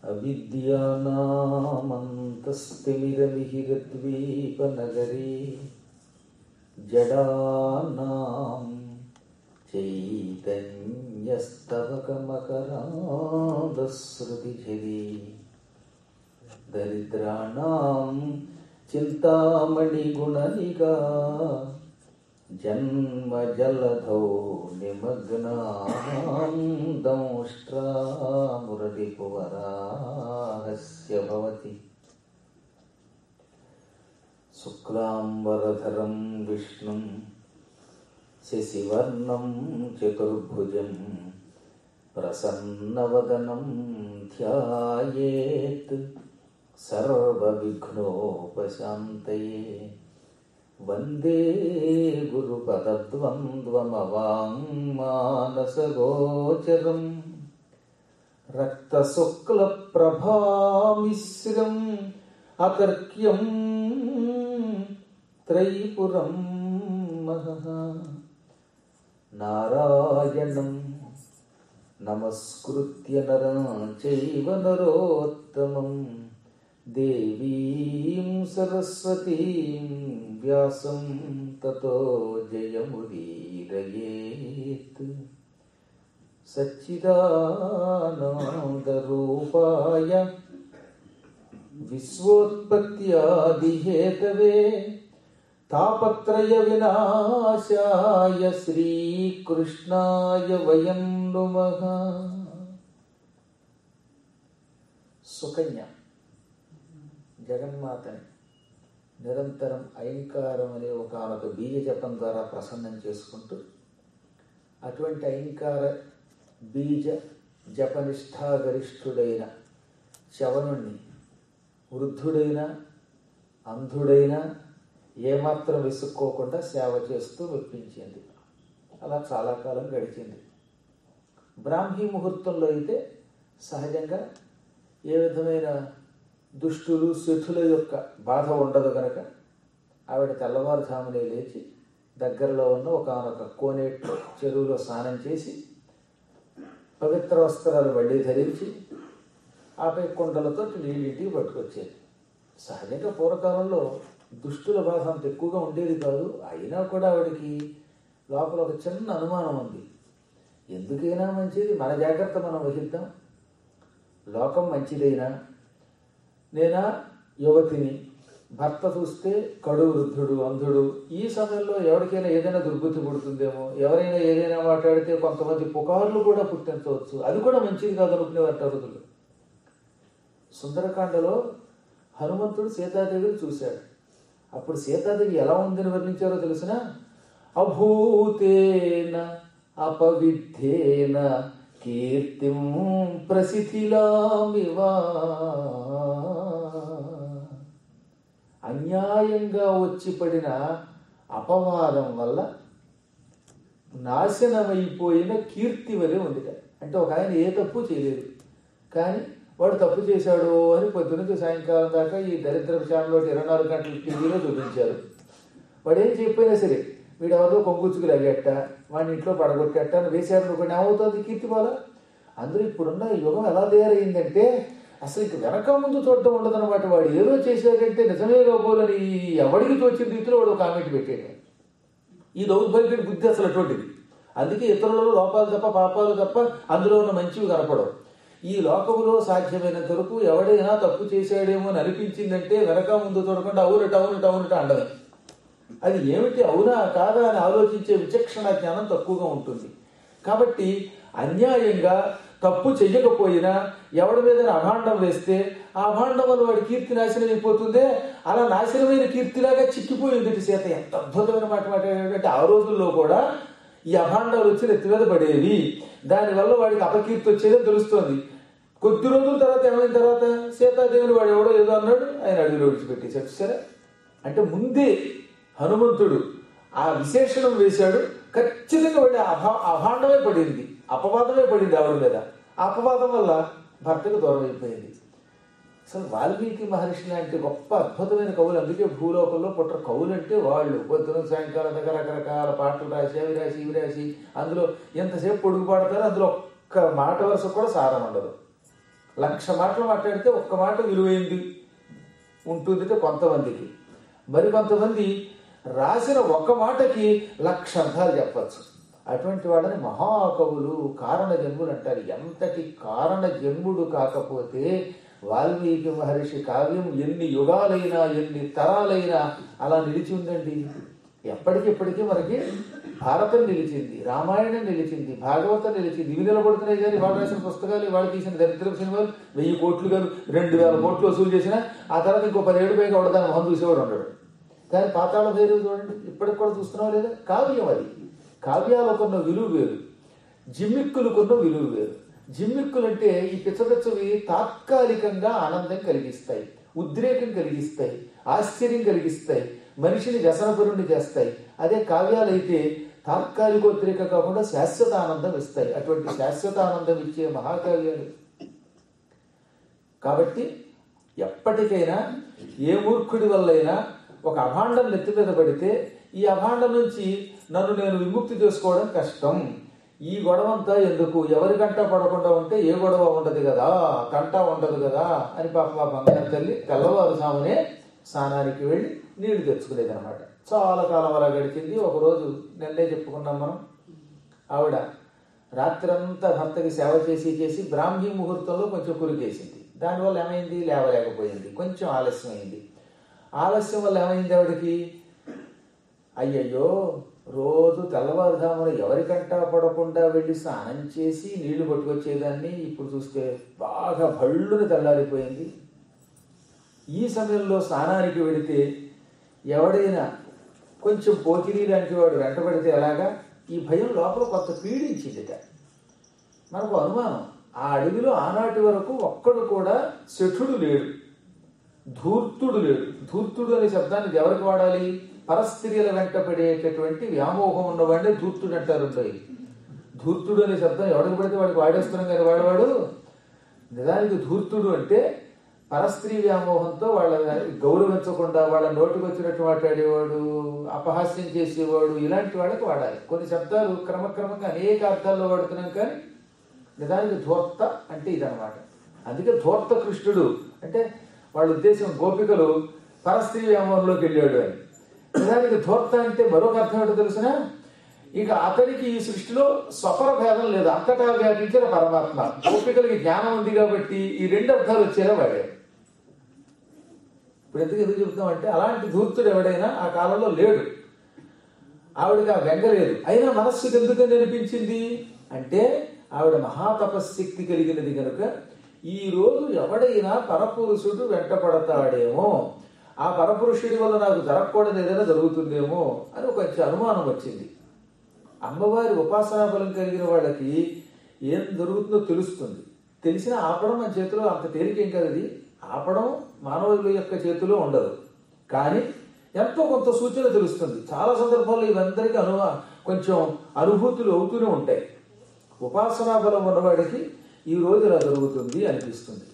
అవిద్యానామంతస్తిమిరమిహిరద్వీపనగరీ జడానాం చైతన్యస్తవకమకరాదశ్రుతిఝరీ దరిద్రాణం చింతామణిగుణనిగా జన్మజలధౌ నిమగ్నాం దంష్ట్రామురరిపువరాహస్య భవతి శుక్లాంబరధరం విష్ణుం శశివర్ణం చతుర్భుజం ప్రసన్నవదనం ధ్యాయేత్ సర్వవిఘ్నోపశాంతయే వందే గురుపదద్వంద్వమవాङ्మానసగోచరం రక్తశుక్లప్రభామిశ్రం అతర్క్యం త్రైపురం మహః నారాయణం నమస్కృత్య నరం చైవ నరోత్తమం దేవీం సరస్వతీం వ్యాసం తతో జయముదీరయేత్ సచ్చిదానందరూపాయ విశ్వోత్పత్యాదిహేతవే తాపత్రయ వినాశాయ శ్రీకృష్ణాయ వయం నుమః సుకన్య జగన్మాతని నిరంతరం ఐంకారం అనే ఒకనొక బీజ జపం ద్వారా ప్రసన్నం చేసుకుంటూ అటువంటి ఐంకార బీజ జపనిష్టాగరిష్ఠుడైన శవనుణ్ణి వృద్ధుడైన అంధుడైన ఏమాత్రం విసుక్కోకుండా సేవ చేస్తూ మెప్పించింది అలా చాలా కాలం గడిచింది బ్రాహ్మీ ముహూర్తంలో అయితే సహజంగా ఏ విధమైన దుష్టులు శఠుల యొక్క బాధ ఉండదు గనక ఆవిడ తెల్లవారుజామునే లేచి దగ్గరలో ఉన్న ఒకనొక కోనేట్లో చెరువులో స్నానం చేసి పవిత్ర వస్త్రాలు మళ్ళీ ధరించి ఆపై కుండలతో నీళ్ళింటికి పట్టుకొచ్చేది సహజంగా పూర్వకాలంలో దుష్టుల బాధ అంత ఎక్కువగా ఉండేది కాదు అయినా కూడా ఆవిడకి లోపల ఒక చిన్న అనుమానం ఉంది ఎందుకైనా మంచిది మన జాగ్రత్త మనం వహిద్దాం లోకం మంచిదైనా నేనా యువతిని భర్త చూస్తే కడు వృద్ధుడు అంధుడు ఈ సమయంలో ఎవరికైనా ఏదైనా దుర్బుద్ధి పుడుతుందేమో ఎవరైనా ఏదైనా మాట్లాడితే కొంతమంది పుకార్లు కూడా పుట్టించవచ్చు అది కూడా మంచిది కాదు అనుకునేవారు అరుదులు సుందరకాండలో హనుమంతుడు సీతాదేవిని చూశాడు అప్పుడు సీతాదేవి ఎలా ఉందని వర్ణించారో తెలిసిన అభూతేన అపవిద్ధేన కీర్తిం ప్రసిథిలామివా అన్యాయంగా వచ్చి పడిన అపవాదం వల్ల నాశనమైపోయిన కీర్తి వలె ఉందిట అంటే ఒక ఆయన ఏ తప్పు చేయలేదు కానీ వాడు తప్పు చేశాడు అని పొద్దునుంచి సాయంకాలం దాకా ఈ దరిద్ర ఛానల్లో ఇరవై నాలుగు గంటల టీవీలో చూపించారు వాడు ఏం చెప్పినా సరే వీడు ఎవరో కొంగుచ్చుకు లాగేట వాడిని ఇంట్లో పడగొట్టేట అని వేశారు అనుకోండి ఏమవుతుంది కీర్తి వల్ల అందరూ ఇప్పుడున్న యుగం ఎలా తయారైందంటే అసలు ఇక వెనక ముందు చూడటం ఉండదన్నమాట వాడు ఏదో చేశాడంటే నిజమే కాబోలని ఎవడికి తోచిన రీతిలో వాడు కామెంట్ పెట్టాడు ఈ దౌర్భాగ్యుడి బుద్ధి అసలు అటువంటిది అందుకే ఇతరులలో లోపాలు తప్ప పాపాలు తప్ప అందులో ఉన్న మంచివి కనపడవు ఈ లోకములో సాధ్యమైనంత వరకు ఎవడైనా తప్పు చేశాడేమో అని అనిపించిందంటే వెనక ముందు చూడకుండా అవునట అవునట అవునట అండదు అది ఏమిటి అవునా కాదా అని ఆలోచించే విచక్షణ జ్ఞానం తక్కువగా ఉంటుంది కాబట్టి అన్యాయంగా తప్పు చెయ్యకపోయినా ఎవడి మీద అభాండం వేస్తే ఆ అభాండం వల్ల వాడి కీర్తి నాశనం అయిపోతుందే అలా నాశనమైన కీర్తిలాగా చిక్కిపోయింది సీత ఎంత అద్భుతమైన మాట మాట్లాడాడంటే ఆ రోజుల్లో కూడా ఈ అభాండాలు వచ్చి నెత్తి మీద పడేవి దానివల్ల వాడికి అపకీర్తి వచ్చేదో తెలుస్తోంది కొద్ది రోజుల తర్వాత ఏమైన తర్వాత సీతాదేవిని వాడు ఎవడో ఏదో అన్నాడు ఆయన అడవిలో విడిచిపెట్టేశాడు సరే అంటే ముందే హనుమంతుడు ఆ విశేషణం వేశాడు ఖచ్చితంగా వాడి అభా అభాండమే పడింది అపవాదమే పడింది ఆవిడ మీద ఆ అపవాదం వల్ల భర్తకు దూరం అయిపోయింది అసలు వాల్మీకి మహర్షి లాంటి గొప్ప అద్భుతమైన కవులు అందుకే భూలోకంలో పుట్టర్ కవులు అంటే వాళ్ళు పొద్దున సాయంకాలం దగ్గర రకరకాల పాటలు రాసి అవి రాసి ఇవి రాసి అందులో ఎంతసేపు పొడుగు పాడతారో అందులో ఒక్క మాట వరుస కూడా సారం ఉండదు లక్ష మాటలు మాట్లాడితే ఒక్క మాట విలువైంది ఉంటుంది కొంతమందికి మరి కొంతమంది రాసిన ఒక్క మాటకి లక్ష అర్థాలు చెప్పచ్చు అటువంటి వాళ్ళని మహాకవులు కారణ జన్ములు అంటారు ఎంతటి కారణ జన్ముడు కాకపోతే వాల్మీకి మహర్షి కావ్యం ఎన్ని యుగాలైనా ఎన్ని తరాలైనా అలా నిలిచి ఉందండి ఎప్పటికిప్పటికీ మనకి భారతం నిలిచింది రామాయణం నిలిచింది భాగవతం నిలిచింది ఇవి నిలబడుతున్నాయి కానీ వాళ్ళు రాసిన పుస్తకాలు వాళ్ళు తీసిన దరిద్ర సినిమాలు వెయ్యి కోట్లు కాదు రెండు వేల కోట్లు వసూలు చేసినా ఆ తర్వాత ఇంకో పదిహేడు పైగా అవడదాన్ని మొహం చూసేవాడు ఉండడు కానీ పాతాళ భైరవి చూడండి ఇప్పటికి కూడా చూస్తున్నాం లేదా కావ్యం అది కావ్యాలకున్న విలువ వేరు జిమ్మిక్కులకున్న విలువ వేరు జిమ్మిక్కులు అంటే ఈ పిచ్చపిచ్చవి తాత్కాలికంగా ఆనందం కలిగిస్తాయి ఉద్రేకం కలిగిస్తాయి ఆశ్చర్యం కలిగిస్తాయి మనిషిని వ్యసనపరుణ్ణి చేస్తాయి అదే కావ్యాలైతే తాత్కాలికోద్రేక కాకుండా శాశ్వత ఆనందం ఇస్తాయి అటువంటి శాశ్వత ఆనందం ఇచ్చే మహాకావ్యాలు కాబట్టి ఎప్పటికైనా ఏ మూర్ఖుడి వల్లైనా ఒక అభాండం నెత్తి మీద పడితే ఈ అభాండం నుంచి నన్ను నేను విముక్తి చేసుకోవడం కష్టం ఈ గొడవ అంతా ఎందుకు ఎవరి గంట పడకుండా ఉంటే ఏ గొడవ ఉండదు కదా కంట ఉండదు కదా అని పాప మా బంగారు తల్లి తెల్లవారుజామునే స్నానానికి వెళ్ళి నీళ్లు తెచ్చుకునేది అనమాట చాలా కాలం అలా గడిచింది ఒకరోజు నిన్నే చెప్పుకున్నాం మనం ఆవిడ రాత్రంతా భర్తకి సేవ చేసి చేసి బ్రాహ్మీ ముహూర్తంలో కొంచెం కురికేసింది దానివల్ల ఏమైంది లేవలేకపోయింది కొంచెం ఆలస్యం అయింది ఆలస్యం వల్ల ఏమైంది ఆవిడకి అయ్యయ్యో రోజు తెల్లవారుజామున ఎవరికంట పడకుండా వెళ్ళి స్నానం చేసి నీళ్లు పట్టుకొచ్చేదాన్ని ఇప్పుడు చూస్తే బాగా భళ్ళుని తెల్లారిపోయింది ఈ సమయంలో స్నానానికి వెళితే ఎవడైనా కొంచెం పోకిరీ లాంటి వాడు వెంటబడితే ఎలాగా ఈ భయం లోపల కొంత పీడించిందిట మనకు అనుమానం ఆ అడవిలో ఆనాటి వరకు ఒక్కడు కూడా శఠుడు లేడు ధూర్తుడు లేడు ధూర్తుడు అనే శబ్దానికి ఎవరికి వాడాలి పరస్త్రీల వెంట పడేటటువంటి వ్యామోహం ఉన్నవాడిని ధూర్తుడు అంటారు ఉంటాయి ధూర్తుడు అనే శబ్దం ఎవరికి పడితే వాడికి వాడేస్తున్నాం కానీ వాడవాడు నిజానికి ధూర్తుడు అంటే పరస్త్రీ వ్యామోహంతో వాళ్ళ గౌరవించకుండా వాళ్ళ నోటికి వచ్చినట్టు మాట్లాడేవాడు అపహాస్యం చేసేవాడు ఇలాంటి వాళ్ళకి వాడాలి కొన్ని శబ్దాలు క్రమక్రమంగా అనేక అర్థాల్లో వాడుతున్నాం కానీ నిజానికి ధూర్త అంటే ఇదనమాట అందుకే ధూర్త కృష్ణుడు అంటే వాళ్ళ ఉద్దేశం గోపికలు పరస్త్రీ వ్యామోహంలోకి వెళ్ళాడు అని నిజానికి ధూర్త అంటే మరొక అర్థం ఏంటో తెలిసిన ఇక అతనికి ఈ సృష్టిలో స్వపర భేదం లేదు అంతటా వ్యాపించిన పరమాత్మ గోపికలకి జ్ఞానం ఉంది కాబట్టి ఈ రెండు అర్థాలు వచ్చేలా వాడాడు ఇప్పుడు ఎందుకు ఎందుకు చెప్తామంటే అలాంటి ధూర్తుడు ఎవడైనా ఆ కాలంలో లేడు ఆవిడకి ఆ వెంగ లేదు అయినా మనస్సుకి ఎందుకు అనిపించింది అంటే ఆవిడ మహాతపశక్తి కలిగినది కనుక ఈ రోజు ఎవడైనా పరపురుషుడు వెంటపడతాడేమో ఆ పరపురుషుడి వల్ల నాకు జరగకూడదు ఏదైనా జరుగుతుందేమో అని ఒక అనుమానం వచ్చింది అమ్మవారి ఉపాసనా బలం కలిగిన వాళ్ళకి ఏం జరుగుతుందో తెలుస్తుంది తెలిసిన ఆపడం మన చేతిలో అంత తేలికేం కాదు అది ఆపడం మానవుల యొక్క చేతిలో ఉండదు కానీ ఎంతో కొంత సూచన తెలుస్తుంది చాలా సందర్భాల్లో ఇవందరికీ అను కొంచెం అనుభూతులు అవుతూనే ఉంటాయి ఉపాసనా బలం ఉన్నవాడికి ఈ రోజు ఇలా జరుగుతుంది అనిపిస్తుంది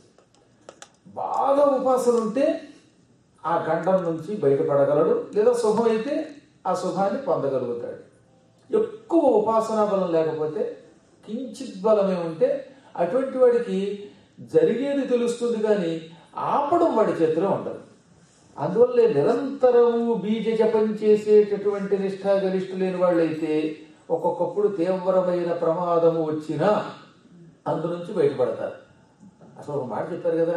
బాగా ఉపాసన ఉంటే ఆ గండం నుంచి బయటపడగలడు లేదా శుభం అయితే ఆ శుభాన్ని పొందగలుగుతాడు ఎక్కువ ఉపాసనా బలం లేకపోతే కించిత్ బలమే ఉంటే అటువంటి వాడికి జరిగేది తెలుస్తుంది కానీ ఆపడం వాడి చేతిలో ఉండదు అందువల్లే నిరంతరము బీజ జపం చేసేటటువంటి నిష్ఠా గరిష్ఠ లేని వాళ్ళైతే ఒక్కొక్కప్పుడు తీవ్రమైన ప్రమాదము వచ్చినా అందు నుంచి బయటపడతారు అసలు ఒక మాట చెప్పారు కదా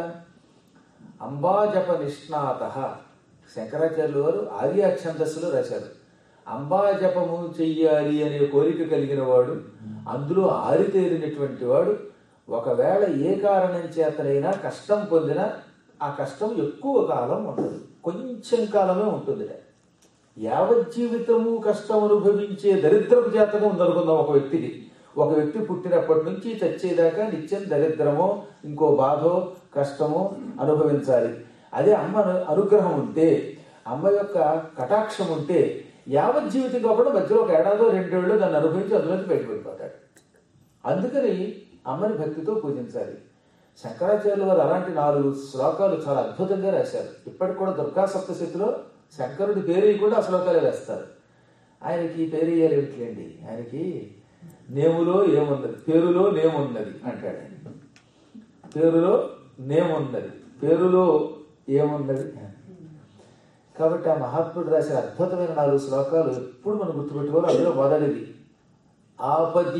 అంబాజప నిష్ణాత శంకరాచార్యులు వారు ఆర్య ఛందస్సులో రాశారు అంబాజపము చెయ్యాలి అనే కోరిక కలిగిన వాడు అందులో ఆరితేరినటువంటి వాడు ఒకవేళ ఏ కారణం చేతనైనా కష్టం పొందినా ఆ కష్టం ఎక్కువ కాలం ఉండదు కొంచెం కాలమే ఉంటుంది యావజ్జీవితము కష్టం అనుభవించే దరిద్రపు జాతకం ఉందనుకుందాం ఒక వ్యక్తికి ఒక వ్యక్తి పుట్టినప్పటి నుంచి చచ్చేదాకా నిత్యం దరిద్రమో ఇంకో బాధో కష్టమో అనుభవించాలి అదే అమ్మ అను- అనుగ్రహం ఉంటే అమ్మ యొక్క కటాక్షం ఉంటే యావజ్జీవితంగా కూడా మధ్యలో ఒక ఏడాదో రెండేళ్ళు దాన్ని అనుభవించి అందులోంచి బయటపడిపోతాడు అందుకని అమ్మని భక్తితో పూజించాలి శంకరాచార్యుల వారు అలాంటి నాలుగు శ్లోకాలు చాలా అద్భుతంగా రాశారు ఇప్పటికి కూడా దుర్గా సప్తశతిలో శంకరుడి పేరు కూడా ఆ శ్లోకాలే రాస్తారు ఆయనకి పేరు ఏమిట్లేండి ఆయనకి నేములో ఏమున్నది పేరులో నేమున్నది అంటాడు ఆయన పేరులో నేమున్నది పేరులో ఏమున్నది కాబట్టి ఆ మహాత్ముడు రాసిన అద్భుతమైన నాలుగు శ్లోకాలు ఎప్పుడు మనం గుర్తుపెట్టుకోవాలి అందులో మొదటిది ఆపది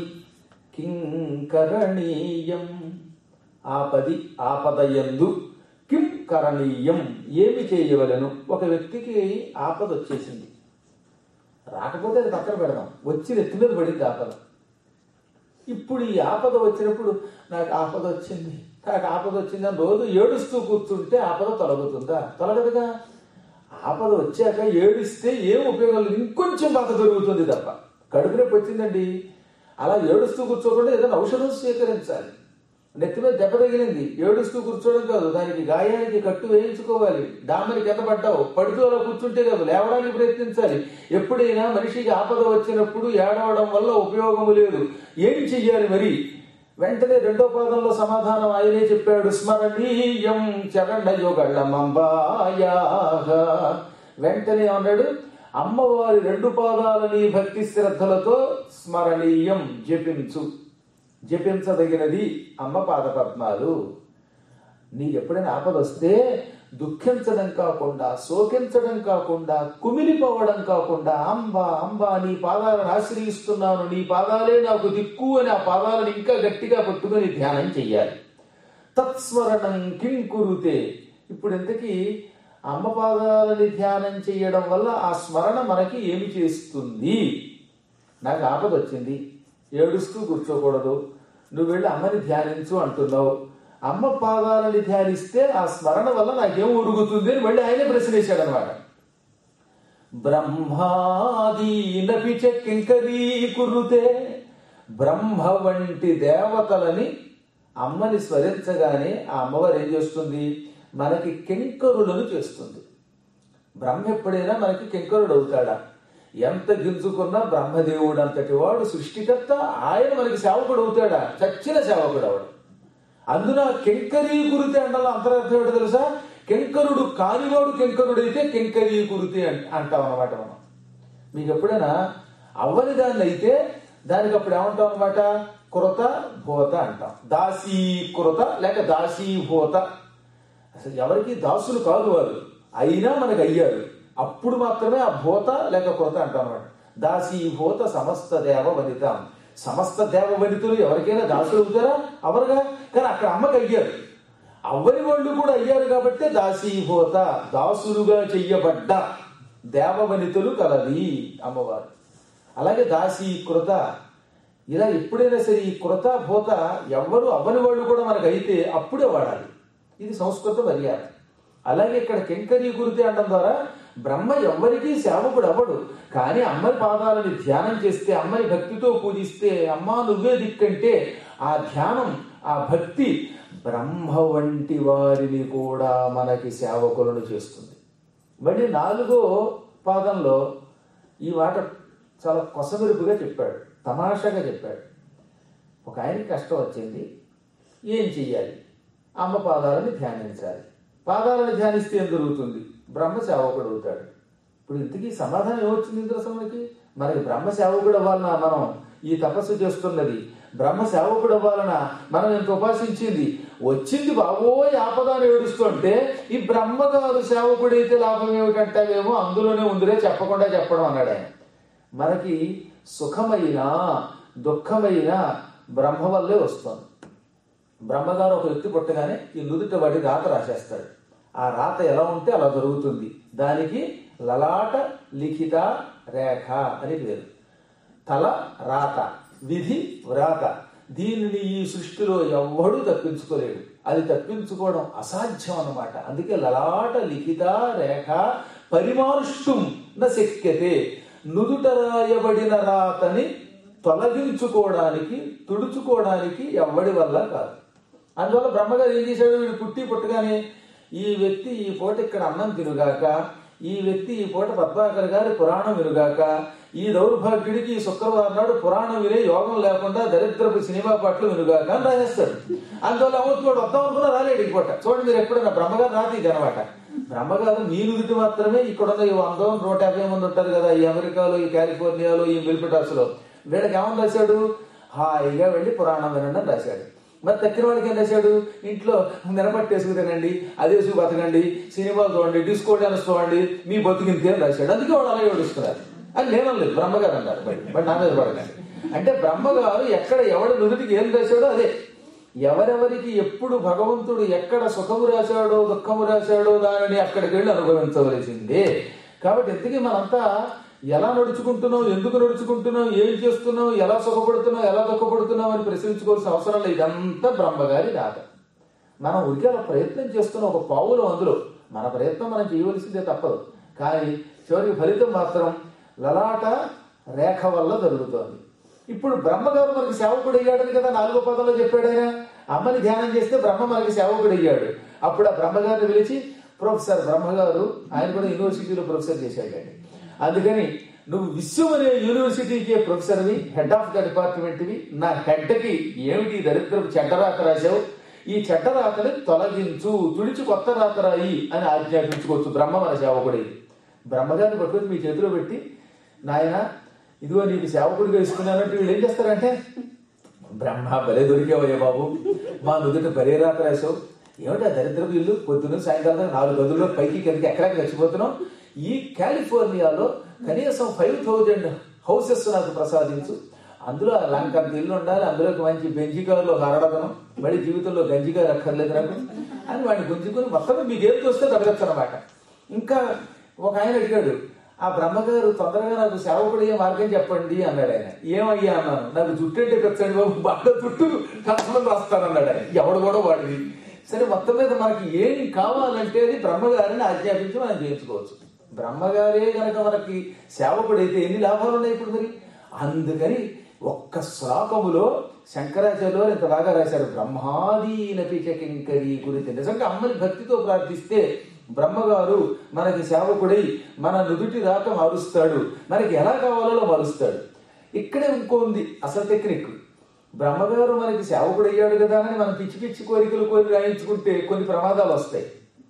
కింకరణీయం ఆపది ఆపదయందు కిం కరణీయం ఏమి చేయవలను ఒక వ్యక్తికి ఆపద వచ్చేసింది రాకపోతే అది పక్కన పెడదాం వచ్చి నెత్తి మీద పడింది ఆపద ఇప్పుడు ఈ ఆపద వచ్చినప్పుడు నాకు ఆపద వచ్చింది నాకు ఆపద వచ్చింది అని రోజు ఏడుస్తూ కూర్చుంటే ఆపద తొలగుతుందా తొలగదుగా ఆపద వచ్చాక ఏడిస్తే ఏం ఉపయోగం లేదు ఇంకొంచెం బాధ పెరుగుతుంది తప్ప కడుపు నొప్పి వచ్చిందండి అలా ఏడుస్తూ కూర్చోకుండా ఏదైనా ఔషధం స్వీకరించాలి నెత్తి మీద దెబ్బ తగిలింది ఏడుస్తూ కూర్చోవడం కాదు దానికి గాయానికి కట్టు వేయించుకోవాలి డామరి కింద పడ్డావు పడుతూ అలా కూర్చుంటే కాదు లేవడానికి ప్రయత్నించాలి ఎప్పుడైనా మనిషికి ఆపద వచ్చినప్పుడు ఏడవడం వల్ల ఉపయోగము లేదు ఏం చెయ్యాలి మరి వెంటనే రెండో పాదంలో సమాధానం ఆయనే చెప్పాడు స్మరణీయం చరణయుగళమంబాయా వెంటనే అన్నాడు అమ్మవారి రెండు పాదాలని భక్తి శ్రద్ధలతో స్మరణీయం జపించు జపించదగినది అమ్మ పాద పద్మాలు నీకు ఎప్పుడైనా ఆపద వస్తే దుఃఖించడం కాకుండా శోకించడం కాకుండా కుమిలిపోవడం కాకుండా అంబ అంబ నీ పాదాలను ఆశ్రయిస్తున్నాను నీ పాదాలే నాకు దిక్కు అని ఆ పాదాలను ఇంకా గట్టిగా పట్టుకొని ధ్యానం చెయ్యాలి తత్స్మరణం కిం కురుతే ఇప్పుడు ఇంతకీ అమ్మ పాదాలని ధ్యానం చేయడం వల్ల ఆ స్మరణ మనకి ఏమి చేస్తుంది నాకు ఆపద వచ్చింది ఏడుస్తూ కూర్చోకూడదు నువ్వు వెళ్ళి అమ్మని ధ్యానించు అంటున్నావు అమ్మ పాదాలని ధ్యానిస్తే ఆ స్మరణ వల్ల నాకేం ఉరుగుతుంది అని మళ్ళీ ఆయనే ప్రశ్న వేశాడు అనమాట బ్రహ్మాదీనపి కింకరీ కురుతే బ్రహ్మ వంటి దేవతలని అమ్మని స్మరించగానే ఆ అమ్మవారు ఏం చేస్తుంది మనకి కింకరులను చేస్తుంది బ్రహ్మ ఎప్పుడైనా మనకి కింకరుడు అవుతాడా ఎంత గింజుకున్నా బ్రహ్మదేవుడు అంతటి వాడు సృష్టికర్త ఆయన మనకి సేవకుడు అవుతాడా చచ్చిన సేవకుడు అవడు అందున కింకరీ కురితే అండాలో అంతరార్థం ఏంటో తెలుసా కింకరుడు కానివాడు కింకరుడైతే కింకరీ కురితే అంటాం అన్నమాట మనం మీకు ఎప్పుడైనా అవ్వని దాన్ని అయితే దానికి అప్పుడు ఏమంటాం అనమాట కురత భూత అంటాం దాసీ కురత లేక దాసీ భూత అసలు ఎవరికి దాసులు కాదు వారు అయినా మనకు అయ్యారు అప్పుడు మాత్రమే ఆ భూత లేక కృత అంటాం అనమాట దాసీభూత సమస్త దేవ వనిత సమస్త దేవ వనితులు ఎవరికైనా దాసులు అవుతారా అవరుగా కానీ అక్కడ అమ్మకి అయ్యారు అవ్వని వాళ్ళు కూడా అయ్యారు కాబట్టి దాసీభూత దాసులుగా చెయ్యబడ్డ దేవవనితులు కలది అమ్మవారు అలాగే దాసీ కృత ఇలా ఎప్పుడైనా సరే ఈ కృత భూత ఎవ్వరు అవ్వని వాళ్ళు కూడా మనకు అయితే అప్పుడే వాడాలి ఇది సంస్కృత మర్యాద అలాగే ఇక్కడ కెంకరీ గురితే అనడం ద్వారా బ్రహ్మ ఎవ్వరికీ సేవకుడు అవ్వడు కానీ అమ్మని పాదాలని ధ్యానం చేస్తే అమ్మని భక్తితో పూజిస్తే అమ్మా నువ్వే దిక్కంటే ఆ ధ్యానం ఆ భక్తి బ్రహ్మ వంటి వారిని కూడా మనకి సేవకులను చేస్తుంది మళ్ళీ నాలుగో పాదంలో ఈ మాట చాలా కొసమెరుపుగా చెప్పాడు తమాషాగా చెప్పాడు ఒక ఆయనకి కష్టం వచ్చింది ఏం చెయ్యాలి అమ్మ పాదాలని ధ్యానించాలి పాదాలను ధ్యానిస్తే ఏం జరుగుతుంది బ్రహ్మ సేవకుడు అవుతాడు ఇప్పుడు ఇంతకీ సమాధానం ఏమొచ్చింది ఇంద్ర మనకి మనకి బ్రహ్మ సేవకుడు అవ్వాలన్నా మనం ఈ తపస్సు చేస్తున్నది బ్రహ్మ సేవకుడు అవ్వాలన్నా మనం ఎంత ఉపాసించింది వచ్చింది బాబోయ్ ఆపదాన్ని ఏడుస్తుంటే ఈ బ్రహ్మగారు సేవకుడైతే లాభం ఏమిటంటావేమో అందులోనే ఉందిరే చెప్పకుండా చెప్పడం అన్నాడు ఆయన మనకి సుఖమైన దుఃఖమైన బ్రహ్మ వల్లే వస్తుంది బ్రహ్మగారు ఒక వ్యక్తి పుట్టగానే ఈ నుదుట వాడి రాత రాసేస్తాడు ఆ రాత ఎలా ఉంటే అలా జరుగుతుంది దానికి లలాట లిఖిత రేఖ అని పేరు తల రాత విధి వ్రాత దీనిని ఈ సృష్టిలో ఎవ్వడూ తప్పించుకోలేడు అది తప్పించుకోవడం అసాధ్యం అన్నమాట అందుకే లలాట లిఖిత రేఖ పరిమార్షుం న శక్యతే నుదుట రాయబడిన రాతని తొలగించుకోవడానికి తుడుచుకోవడానికి ఎవ్వడి వల్ల కాదు అందువల్ల బ్రహ్మగారు ఏం చేశాడు వీడు పుట్టి పుట్టగానే ఈ వ్యక్తి ఈ పూట ఇక్కడ అన్నం తినుగాక ఈ వ్యక్తి ఈ పూట పద్మాకర్ గారి పురాణం వినుగాక ఈ దౌర్భాగ్యుడికి ఈ శుక్రవారం నాడు పురాణం వినే యోగం లేకుండా దరిద్రపు సినిమా పాటలు వినుగాక అని రాసేస్తాడు అందువల్ల అవుతున్నాడు వద్దాం అనుకున్నా రాలేడు ఈ పూట చూడండి మీరు ఎప్పుడైనా బ్రహ్మగారు రాదు ఇది అనమాట బ్రహ్మగారు మీ నుదిటి మాత్రమే ఇక్కడ ఉన్న ఈ వంద నూట యాభై మంది ఉంటారు కదా ఈ అమెరికాలో ఈ కాలిఫోర్నియాలో ఈ మిల్పిటాస్ లో వీళ్ళకి ఏమని రాశాడు హాయిగా వెళ్ళి పురాణం వినండి అని రాశాడు మరి తక్కిన వాళ్ళకి ఏం రాశాడు ఇంట్లో మినపట్టు వేసుకు తినండి అది వేసుకు బతకండి సినిమాలు చూడండి డిస్కో డాన్స్ చూడండి మీ బతుకింతే అని రాశాడు అందుకే వాళ్ళు అలాగే ఏడుస్తున్నారు అని నేను లేదు బ్రహ్మగారు అన్నారు బట్ బట్ నా మీద పడకండి అంటే బ్రహ్మగారు ఎక్కడ ఎవడ నుదుటికి ఏం రాశాడో అదే ఎవరెవరికి ఎప్పుడు భగవంతుడు ఎక్కడ సుఖము రాశాడో దుఃఖము రాశాడో దానిని అక్కడికి వెళ్ళి అనుభవించవలసిందే కాబట్టి ఎందుకీ మనంతా ఎలా నడుచుకుంటున్నాం ఎందుకు నడుచుకుంటున్నాం ఏం చేస్తున్నాం ఎలా సుఖపడుతున్నాం ఎలా దుఃఖపడుతున్నాం అని ప్రశ్నించుకోవాల్సిన అవసరం లేదు ఇదంతా బ్రహ్మగారి రాత మనం ఉరికి అలా ప్రయత్నం చేస్తున్న ఒక పావులు అందులో మన ప్రయత్నం మనం చేయవలసిందే తప్పదు కానీ చివరికి ఫలితం మాత్రం లలాట రేఖ వల్ల జరుగుతోంది ఇప్పుడు బ్రహ్మగారు మనకి సేవకుడు అయ్యాడని కదా నాలుగో పదంలో చెప్పాడు ఆయన అమ్మని ధ్యానం చేస్తే బ్రహ్మ మనకి సేవకుడు అయ్యాడు అప్పుడు ఆ బ్రహ్మగారిని పిలిచి ప్రొఫెసర్ బ్రహ్మగారు ఆయన కూడా యూనివర్సిటీలో ప్రొఫెసర్ చేశాడండి అందుకని నువ్వు విశ్వం అనే యూనివర్సిటీకి ప్రొఫెసర్వి హెడ్ ఆఫ్ ద డిపార్ట్మెంట్వి నా హెడ్కి ఏమిటి ఈ దరిద్రపు చెడ్డరాత రాశావు ఈ చెడ్డరాతని తొలగించు తుడిచి కొత్త రాత రాయి అని ఆజ్ఞాపించుకోవచ్చు బ్రహ్మ మన సేవకుడి బ్రహ్మగారిని పట్టుకొని మీ చేతిలో పెట్టి నాయన ఇదిగో నీకు సేవకుడిగా ఇస్తున్నానంటే వీళ్ళు ఏం చేస్తారంటే బ్రహ్మ భలే దొరికేవయ్య బాబు మా నుదుట భలే రాత రాశావు ఏమిటి ఆ దరిద్రపు ఇల్లు పొద్దున్న సాయంకాలం దాకా నాలుగు గదుల్లో పైకి కిందకి ఎక్కడికి చచ్చిపోతున్నాం ఈ కాలిఫోర్నియాలో కనీసం ఫైవ్ థౌజండ్ హౌసెస్ నాకు ప్రసాదించు అందులో లంకంత ఇల్లు ఉండాలి అందులోకి మంచి బెంజికారులో హరడదనం మళ్ళీ జీవితంలో గంజిగారు అక్కర్లేదు నాకు అని వాడిని గుంజుకుని మొత్తం మీకు ఏం తోస్తే తరగచ్చు అనమాట ఇంకా ఒక ఆయన అడిగాడు ఆ బ్రహ్మగారు తొందరగా నాకు సేవకుడయ్యే మార్గం చెప్పండి అన్నాడు ఆయన ఏమయ్యా అన్నాను నాకు జుట్టు అంటే పెంచండి బాబు బాగా జుట్టు కష్టం రాస్తానన్నాడు ఆయన ఎవడు కూడా వాడిది సరే మొత్తం మీద మనకి ఏం కావాలంటే అది బ్రహ్మగారిని ఆజ్ఞాపించి మనం చేయించుకోవచ్చు బ్రహ్మగారే గనక మనకి సేవకుడైతే ఎన్ని లాభాలు ఉన్నాయి ఇప్పుడు మరి అందుకని ఒక్క శ్లోకములో శంకరాచార్యులు వారు ఇంత బాగా రాశారు బ్రహ్మాదీనపి కింకరి గురించి నిజంగా అమ్మని భక్తితో ప్రార్థిస్తే బ్రహ్మగారు మనకి సేవకుడై మన నుదుటి రాక మారుస్తాడు మనకి ఎలా కావాలో మారుస్తాడు ఇక్కడే ఇంకో ఉంది అసలు టెక్నిక్ బ్రహ్మగారు మనకి సేవకుడు అయ్యాడు కదా అని మనం పిచ్చి పిచ్చి కోరికలు కోరి రాయించుకుంటే కొన్ని ప్రమాదాలు వస్తాయి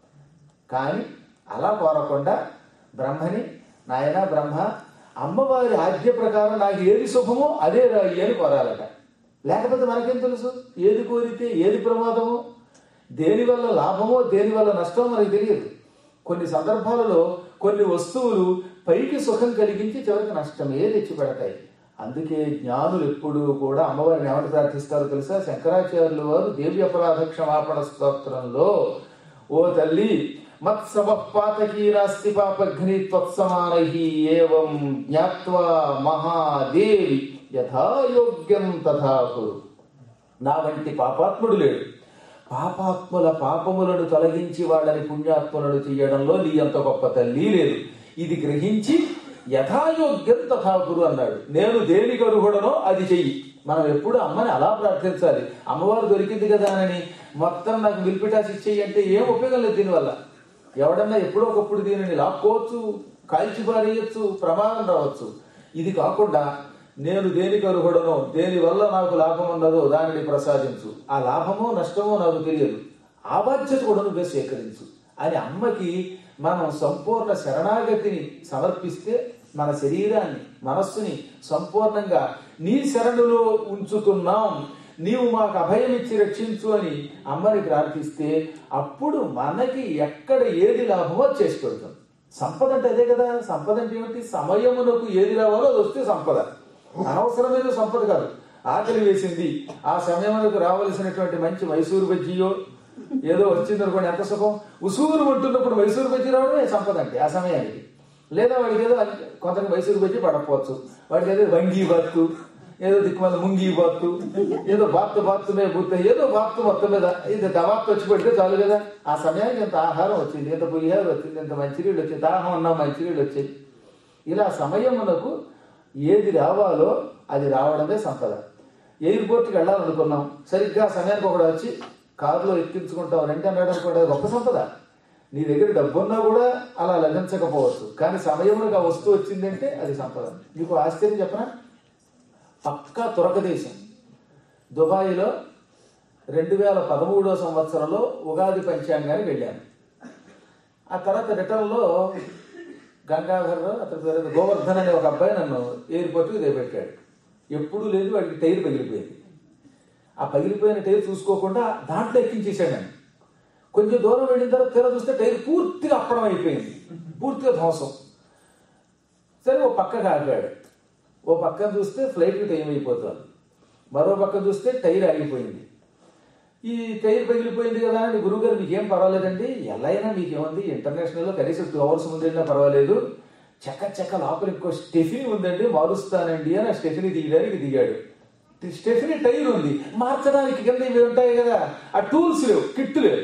కానీ అలా కోరకుండా బ్రహ్మని నాయన బ్రహ్మ అమ్మవారి ఆజ్ఞ ప్రకారం నాకు ఏది శుభమో అదే రాయి అని కోరాలట లేకపోతే మనకేం తెలుసు ఏది కోరితే ఏది ప్రమాదమో దేని వల్ల లాభమో దేని వల్ల నష్టమో మనకి తెలియదు కొన్ని సందర్భాలలో కొన్ని వస్తువులు పైకి సుఖం కలిగించి చివరికి నష్టమే తెచ్చిపెడతాయి అందుకే జ్ఞానులు ఎప్పుడూ కూడా అమ్మవారిని ఏమని ప్రార్థిస్తారో తెలుసా శంకరాచార్యులు వారు దేవి అపరాధ క్షమాపణ స్తోత్రంలో ఓ తల్లి మత్సవ పాతకీనాస్తి పాపఘ్ని త్వత్సమానై ఏవం జ్ఞాత్వా మహాదేవి యథాయోగ్యం తథా కురు నా వంటి పాపాత్ముడు లేడు పాపాత్ముల పాపములను తొలగించి వాళ్ళని పుణ్యాత్ములను చేయడంలో నీ అంత గొప్ప తల్లి లేదు ఇది గ్రహించి యథాయోగ్యం తథా గురు అన్నాడు నేను దేనికి అర్హుడనో అది చెయ్యి మనం ఎప్పుడు అమ్మని అలా ప్రార్థించాలి అమ్మవారు దొరికింది కదా అని మొత్తం నాకు మిల్పిటాస్ ఇచ్చేయి అంటే ఏం ఉపయోగం లేదు దీనివల్ల ఎవడన్నా ఎప్పుడో ఒకప్పుడు దీనిని లాక్కోవచ్చు కాల్చి పారేయచ్చు ప్రమాదం రావచ్చు ఇది కాకుండా నేను దేనికి అర్హుడనో దేని వల్ల నాకు లాభం ఉన్నదో దానిని ప్రసాదించు ఆ లాభమో నష్టమో నాకు తెలియదు ఆ బాధ్యత కూడా నువ్వే స్వీకరించు అని అమ్మకి మనం సంపూర్ణ శరణాగతిని సమర్పిస్తే మన శరీరాన్ని మనస్సుని సంపూర్ణంగా నీ శరణులో ఉంచుతున్నాం నీవు మాకు అభయం ఇచ్చి రక్షించు అని అమ్మని ప్రార్థిస్తే అప్పుడు మనకి ఎక్కడ ఏది లాభమో చేసి పెడుతుంది సంపద అంటే అదే కదా సంపద అంటే ఏమిటి సమయమునకు ఏది రావాలో అది వస్తే సంపద అనవసరమైన సంపద కాదు ఆకలి వేసింది ఆ సమయమునకు రావలసినటువంటి మంచి మైసూరు బజ్జీయో ఏదో వచ్చింది అనుకోండి ఎంత సుఖం ఉసూరు ఉంటున్నప్పుడు మైసూరు బజ్జీ రావడమే సంపద అంటే ఆ సమయానికి లేదా వాడికి ఏదో కొంతకు మైసూరు బజ్జీ పడకపోవచ్చు వాడికి ఏదో వంగి బాత్తు ఏదో దిక్కుమాల ముంగి బాత్తు ఏదో బాత్తు బాత్తు మీద బుత్త ఏదో బాత్తు మొత్తం మీద ఇది దవాత్తు వచ్చి పెడితే చాలు కదా ఆ సమయానికి ఇంత ఆహారం వచ్చింది ఇంత పులిహార వచ్చింది ఇంత మంచినీళ్ళు వచ్చింది దాహం అన్నా మంచినీళ్ళు వచ్చాయి ఇలా సమయమునకు ఏది రావాలో అది రావడమే సంపద ఎయిర్పోర్ట్కి వెళ్ళాలనుకున్నాం సరిగ్గా ఆ సమయానికి ఒకడు వచ్చి కారులో ఎక్కించుకుంటాం రెంట్ అన్నాడు అనుకోండి అది గొప్ప సంపద నీ దగ్గర డబ్బున్నా కూడా అలా లభించకపోవచ్చు కానీ సమయంలో ఆ వస్తువు వచ్చిందంటే అది సంపద మీకు ఆశ్చర్యం చెప్పనా పక్కా తురక దేశం దుబాయ్లో రెండు వేల పదమూడో సంవత్సరంలో ఉగాది పంచాంగానికి వెళ్ళాను ఆ తర్వాత రిటర్న్లో గంగాధర్ అతని పేరు గోవర్ధన్ అనే ఒక అబ్బాయి నన్ను ఎయిర్పోర్ట్కి దిగబెట్టాడు ఎప్పుడూ లేదు వాడికి టైర్ పగిలిపోయింది ఆ పగిలిపోయిన టైర్ చూసుకోకుండా దాంట్లో ఎక్కించేసాడు నేను కొంచెం దూరం వెళ్ళిన తర్వాత తీరా చూస్తే టైర్ పూర్తిగా అప్పడం అయిపోయింది పూర్తిగా ధ్వంసం సరే ఓ పక్కకు ఆగాడు ఓ పక్కన చూస్తే ఫ్లైట్కి టైం అయిపోతుంది మరో పక్కన చూస్తే టైర్ ఆగిపోయింది ఈ టైర్ పగిలిపోయింది కదా అని గురువుగారు మీకేం పర్వాలేదండి ఎలా అయినా మీకేముంది ఇంటర్నేషనల్లో కనీసం టూ అవర్స్ ముందైనా పర్వాలేదు చక్క చక్క లోపల ఇంకో స్టెఫినీ ఉందండి మారుస్తానండి అని ఆ స్టెఫినీ దిగడానికి దిగాడు స్టెఫినీ టైర్ ఉంది మార్చడానికి కింద ఇవి ఉంటాయి కదా ఆ టూల్స్ లేవు కిట్ లేవు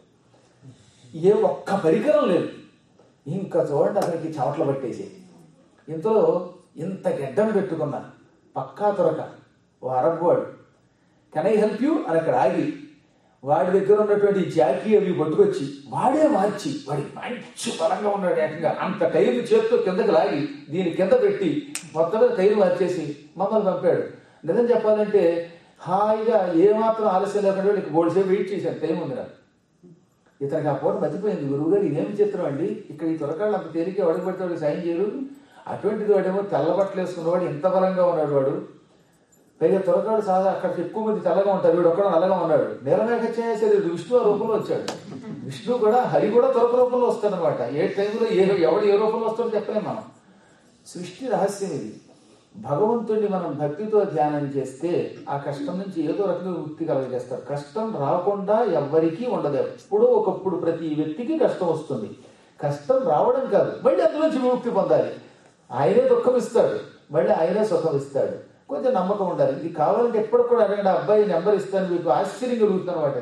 ఏ ఒక్క పరికరం లేదు ఇంకా చూడండి అతనికి చెమటలు పట్టేసి ఇంతలో ఇంత గెడ్డం పెట్టుకున్నా పక్కా తొరక ఓ అరబ్బవాడు కెన్ ఐ హెల్ప్ యూ అని అక్కడ ఆగి వాడి దగ్గర ఉన్నటువంటి జాకీ అవి పట్టుకొచ్చి వాడే మార్చి వాడికి మంచి బలంగా ఉన్నాడు ఏకంగా అంత టైర్ని చేత్తో కిందకి లాగి దీని కింద పెట్టి మొత్తం మీద టైర్ మార్చేసి మమ్మల్ని పంపాడు నిజం చెప్పాలంటే హాయిగా ఏమాత్రం ఆలస్యం లేకుండా వీళ్ళకి బోల్డ్ సేపు వెయిట్ చేశాను టైం ఉంది నాకు ఇతనికి ఆ పూట మర్చిపోయింది గురువు గారు ఇదేం చిత్రం అండి ఇక్కడ ఈ త్వరకాళ్ళు అంత తేలిక అడుగు పెడితే వాడికి సాయం చేయరు అటువంటిది వాడేమో తెల్ల బట్టలు వేసుకున్నవాడు ఇంత బలంగా ఉన్నాడు వాడు పైగా త్వరకాడు సాదా అక్కడ ఎక్కువ మంది తెల్లగా ఉంటారు వీడు ఒక్కడ నల్లగా ఉన్నాడు నీలమేఘ సరే విష్ణు ఆ రూపంలో వచ్చాడు విష్ణు కూడా హరి కూడా త్వరక రూపంలో వస్తాడనమాట ఏ టైంలో ఏ ఎవడు ఏ రూపంలో వస్తాడో చెప్పలేం మనం సృష్టి రహస్యం ఇది భగవంతుడిని మనం భక్తితో ధ్యానం చేస్తే ఆ కష్టం నుంచి ఏదో రకంగా ముక్తి కలగజేస్తారు కష్టం రాకుండా ఎవ్వరికీ ఉండదు ఎప్పుడో ఒకప్పుడు ప్రతి వ్యక్తికి కష్టం వస్తుంది కష్టం రావడం కాదు మళ్ళీ అందులోంచి విముక్తి పొందాలి ఆయనే దుఃఖం ఇస్తాడు మళ్ళీ ఆయనే సుఖం ఇస్తాడు కొంచెం నమ్మకం ఉండాలి ఇది కావాలంటే ఎప్పుడు కూడా అడగండి అబ్బాయి నెంబర్ ఇస్తాను మీకు ఆశ్చర్యం కలుగుతుంది అనమాట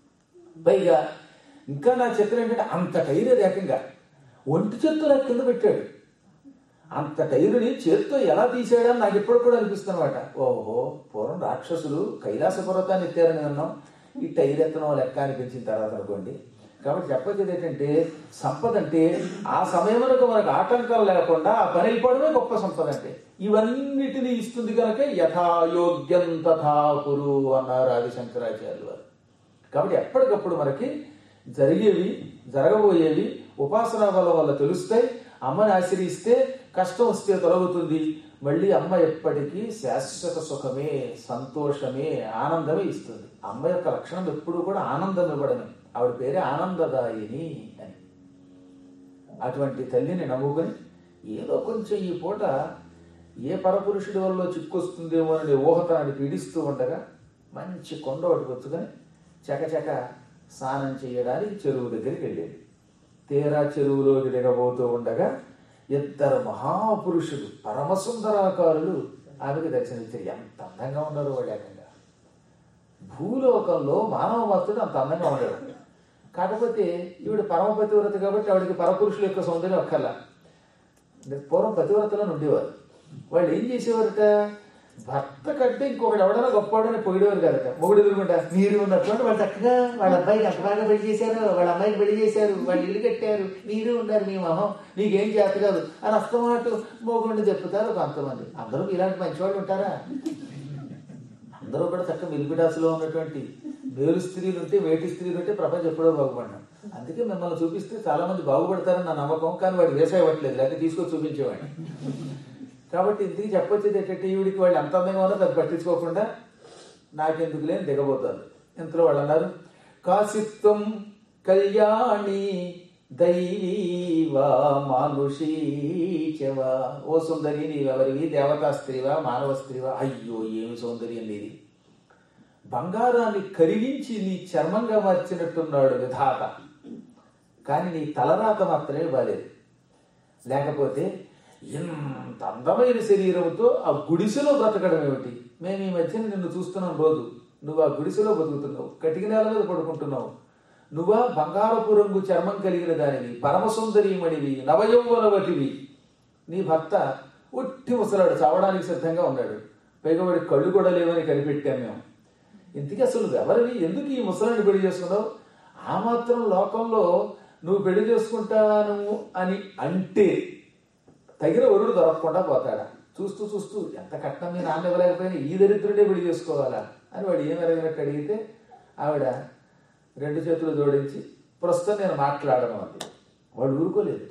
పైగా ఇంకా నా చిత్రం ఏంటంటే అంత టైర్ ఏకంగా ఒంటి చేత్తో నాకు కింద పెట్టాడు అంత టైరుని చేత్తో ఎలా తీసాడని నాకు ఎప్పుడు కూడా అనిపిస్తుంది అనమాట ఓహో పూర్వం రాక్షసులు కైలాస పర్వతాన్ని ఎత్తారని విన్నాం ఈ టైర్ ఎత్తనం లెక్క అనిపించిన తర్వాత అనుకోండి కాబట్టి చెప్పేది ఏంటంటే సంపద అంటే ఆ సమయంలో మనకు ఆటంకాలు లేకుండా ఆ పని అయిపోవడమే గొప్ప సంపద అంటే ఇవన్నిటిని ఇస్తుంది కనుక యథాయోగ్యం తథా కురు అన్నారు ఆదిశంకరాచార్యులు వారు కాబట్టి ఎప్పటికప్పుడు మనకి జరిగేవి జరగబోయేవి ఉపాసనా బలం వల్ల తెలుస్తాయి అమ్మని ఆశ్రయిస్తే కష్టం వస్తే తొలగుతుంది మళ్ళీ అమ్మ ఎప్పటికీ శాశ్వత సుఖమే సంతోషమే ఆనందమే ఇస్తుంది అమ్మ యొక్క లక్షణం ఎప్పుడు కూడా ఆనందం ఇవ్వడమే ఆవిడ పేరే ఆనందదాయిని అని అటువంటి తల్లిని నమ్ముకొని ఏదో కొంచెం ఈ పూట ఏ పరపురుషుడి వల్ల చిక్కొస్తుందేమో అనే ఊహతనాన్ని పీడిస్తూ ఉండగా మంచి కొండ ఒకటి పుచ్చుకొని చకచక స్నానం చేయడానికి చెరువు దగ్గరికి వెళ్ళేది తీరా చెరువులోకి దిగబోతూ ఉండగా ఇద్దరు మహాపురుషులు పరమసుందరాకారులు ఆమెకి దర్శనమిచ్చారు ఎంత అందంగా ఉన్నారు వాళ్ళు ఏకంగా భూలోకంలో మానవ మత్తుడు అంత అందంగా ఉన్నాడు కాకపోతే ఈవిడ పరమ పతివ్రత కాబట్టి ఆవిడకి పరపురుషుల యొక్క సౌందర్యం అక్కర్లా పూర్వం పతివ్రతలో ఉండేవారు వాళ్ళు ఏం చేసేవారట భర్త కంటే ఇంకొకటి ఎవడైనా గొప్పవాడని పొగిడేవారు కదట మొగుడు ఎదురుకుంటా మీరు ఉన్నటువంటి వాళ్ళు చక్కగా వాళ్ళ అబ్బాయికి ఎంత బాగా పెళ్లి చేశారు వాళ్ళ అమ్మాయికి పెళ్లి చేశారు వాళ్ళు ఇల్లు కట్టారు మీరు ఉన్నారు మీ మొహం నీకేం చేత కాదు అని అస్తమాటు మొగుడిని చెప్తారు కొంతమంది అందరూ ఇలాంటి మంచివాళ్ళు ఉంటారా అందరూ కూడా చక్క మిల్పిడాసులో ఉన్నటువంటి వేరు స్త్రీలు ఉంటే వేటి స్త్రీలు ఉంటే ప్రపంచం ఎప్పుడో బాగుపడినాం అందుకే మిమ్మల్ని చూపిస్తే చాలా మంది బాగుపడతారని నా నమ్మకం కానీ వాడు వేసాయ ఇవ్వట్లేదు లేకపోతే తీసుకొని చూపించేవాడిని కాబట్టి ఇంటికి చెప్పొచ్చేది ఏంటంటే ఈవిడికి వాళ్ళు ఎంత అందంగా ఉన్నదో అది పట్టించుకోకుండా నాకెందుకు లేని దిగబోతారు ఇంతలో వాళ్ళు అన్నారు కాసిత్వం కళ్యాణి దైవీవా మానుషీచవా ఓ సుందరి నీవెవరివి దేవతా స్త్రీవా మానవ స్త్రీవా అయ్యో ఏమి సౌందర్యం నీది బంగారాన్ని కరిగించి నీ చర్మంగా మార్చినట్టున్నాడు విధాత కానీ నీ తలరాత మాత్రమే బాలేదు లేకపోతే ఇంత అందమైన శరీరంతో ఆ గుడిసెలో బ్రతకడం ఏమిటి మేము ఈ మధ్యన నిన్ను చూస్తున్నాం రోజు నువ్వు ఆ గుడిసెలో బతుకుతున్నావు కటిక నేల మీద పడుకుంటున్నావు నువ్వా బంగారపు రంగు చర్మం కలిగిన దానివి పరమసుందరీమణివి నవయౌవనవతివి నీ భర్త ఒట్టి ముసలాడు చావడానికి సిద్ధంగా ఉన్నాడు పైగా వాడి కళ్ళు కూడా లేవని కనిపెట్టాం మేము ఇంతకీ అసలు ఎవరివి ఎందుకు ఈ ముసలాన్ని పెళ్లి చేసుకున్నావు ఆ మాత్రం లోకంలో నువ్వు పెళ్లి చేసుకుంటాను అని అంటే తగిన వరుడు దొరకకుండా పోతాడా చూస్తూ చూస్తూ ఎంత కట్నం మీ నాన్న ఇవ్వలేకపోయినా ఈ దరిద్రుడే పెళ్లి చేసుకోవాలా అని వాడు ఏం అడిగినట్టు అడిగితే ఆవిడ రెండు చేతులు జోడించి ప్రస్తుతం నేను మాట్లాడను అంది వాడు ఊరుకోలేదు